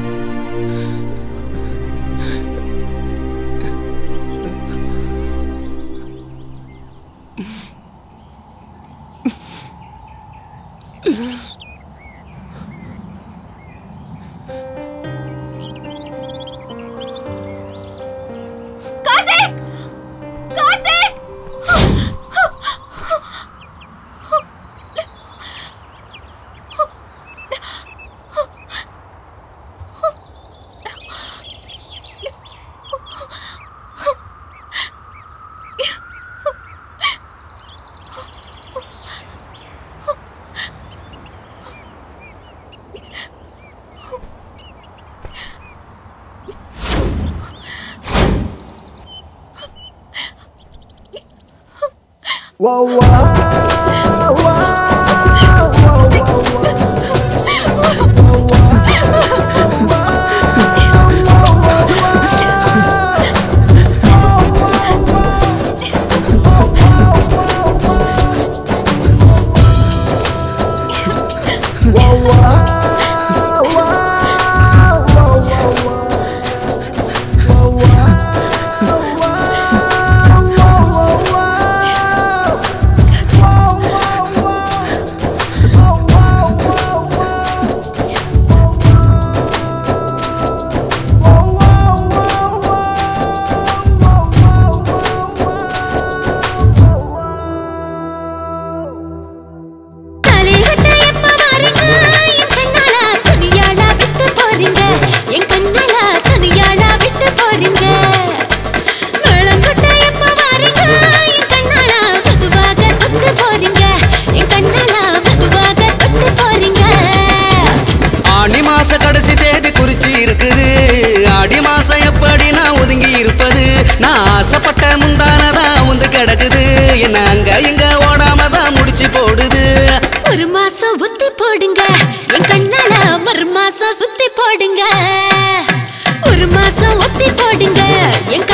[SPEAKER 14] கார்த்திக் கார்த்திக் தலைகட்ட எப்ப வாரீங்க என் கண்ணால துணியாளா விட்டு போறீங்க என் கண்ணால துணியாளா விட்டு போறீங்க மேளங்கொட்ட எப்ப வாரீங்க என் கண்ணால மெதுவாக தொட்டு போறீங்க என் கண்ணால மெதுவாக தொட்டு போறீங்க
[SPEAKER 4] ஆடி மாச கடைசி தேதி குறிச்சு இருக்குது ஆடி மாசம் எப்படி நான் ஒதுங்கி இருப்பது நான் ஆசைப்பட்ட முந்தானதான் வந்து கிடக்குது என்ன அங்க இங்க ஓடாம தான் முடிச்சு போடுது
[SPEAKER 14] ஒரு மாசம் புத்தி போடுங்க என் கண்ணால மறு மாசம் சுத்தி போடுங்க ஒரு மாசம் ஒத்தி போடுங்க என்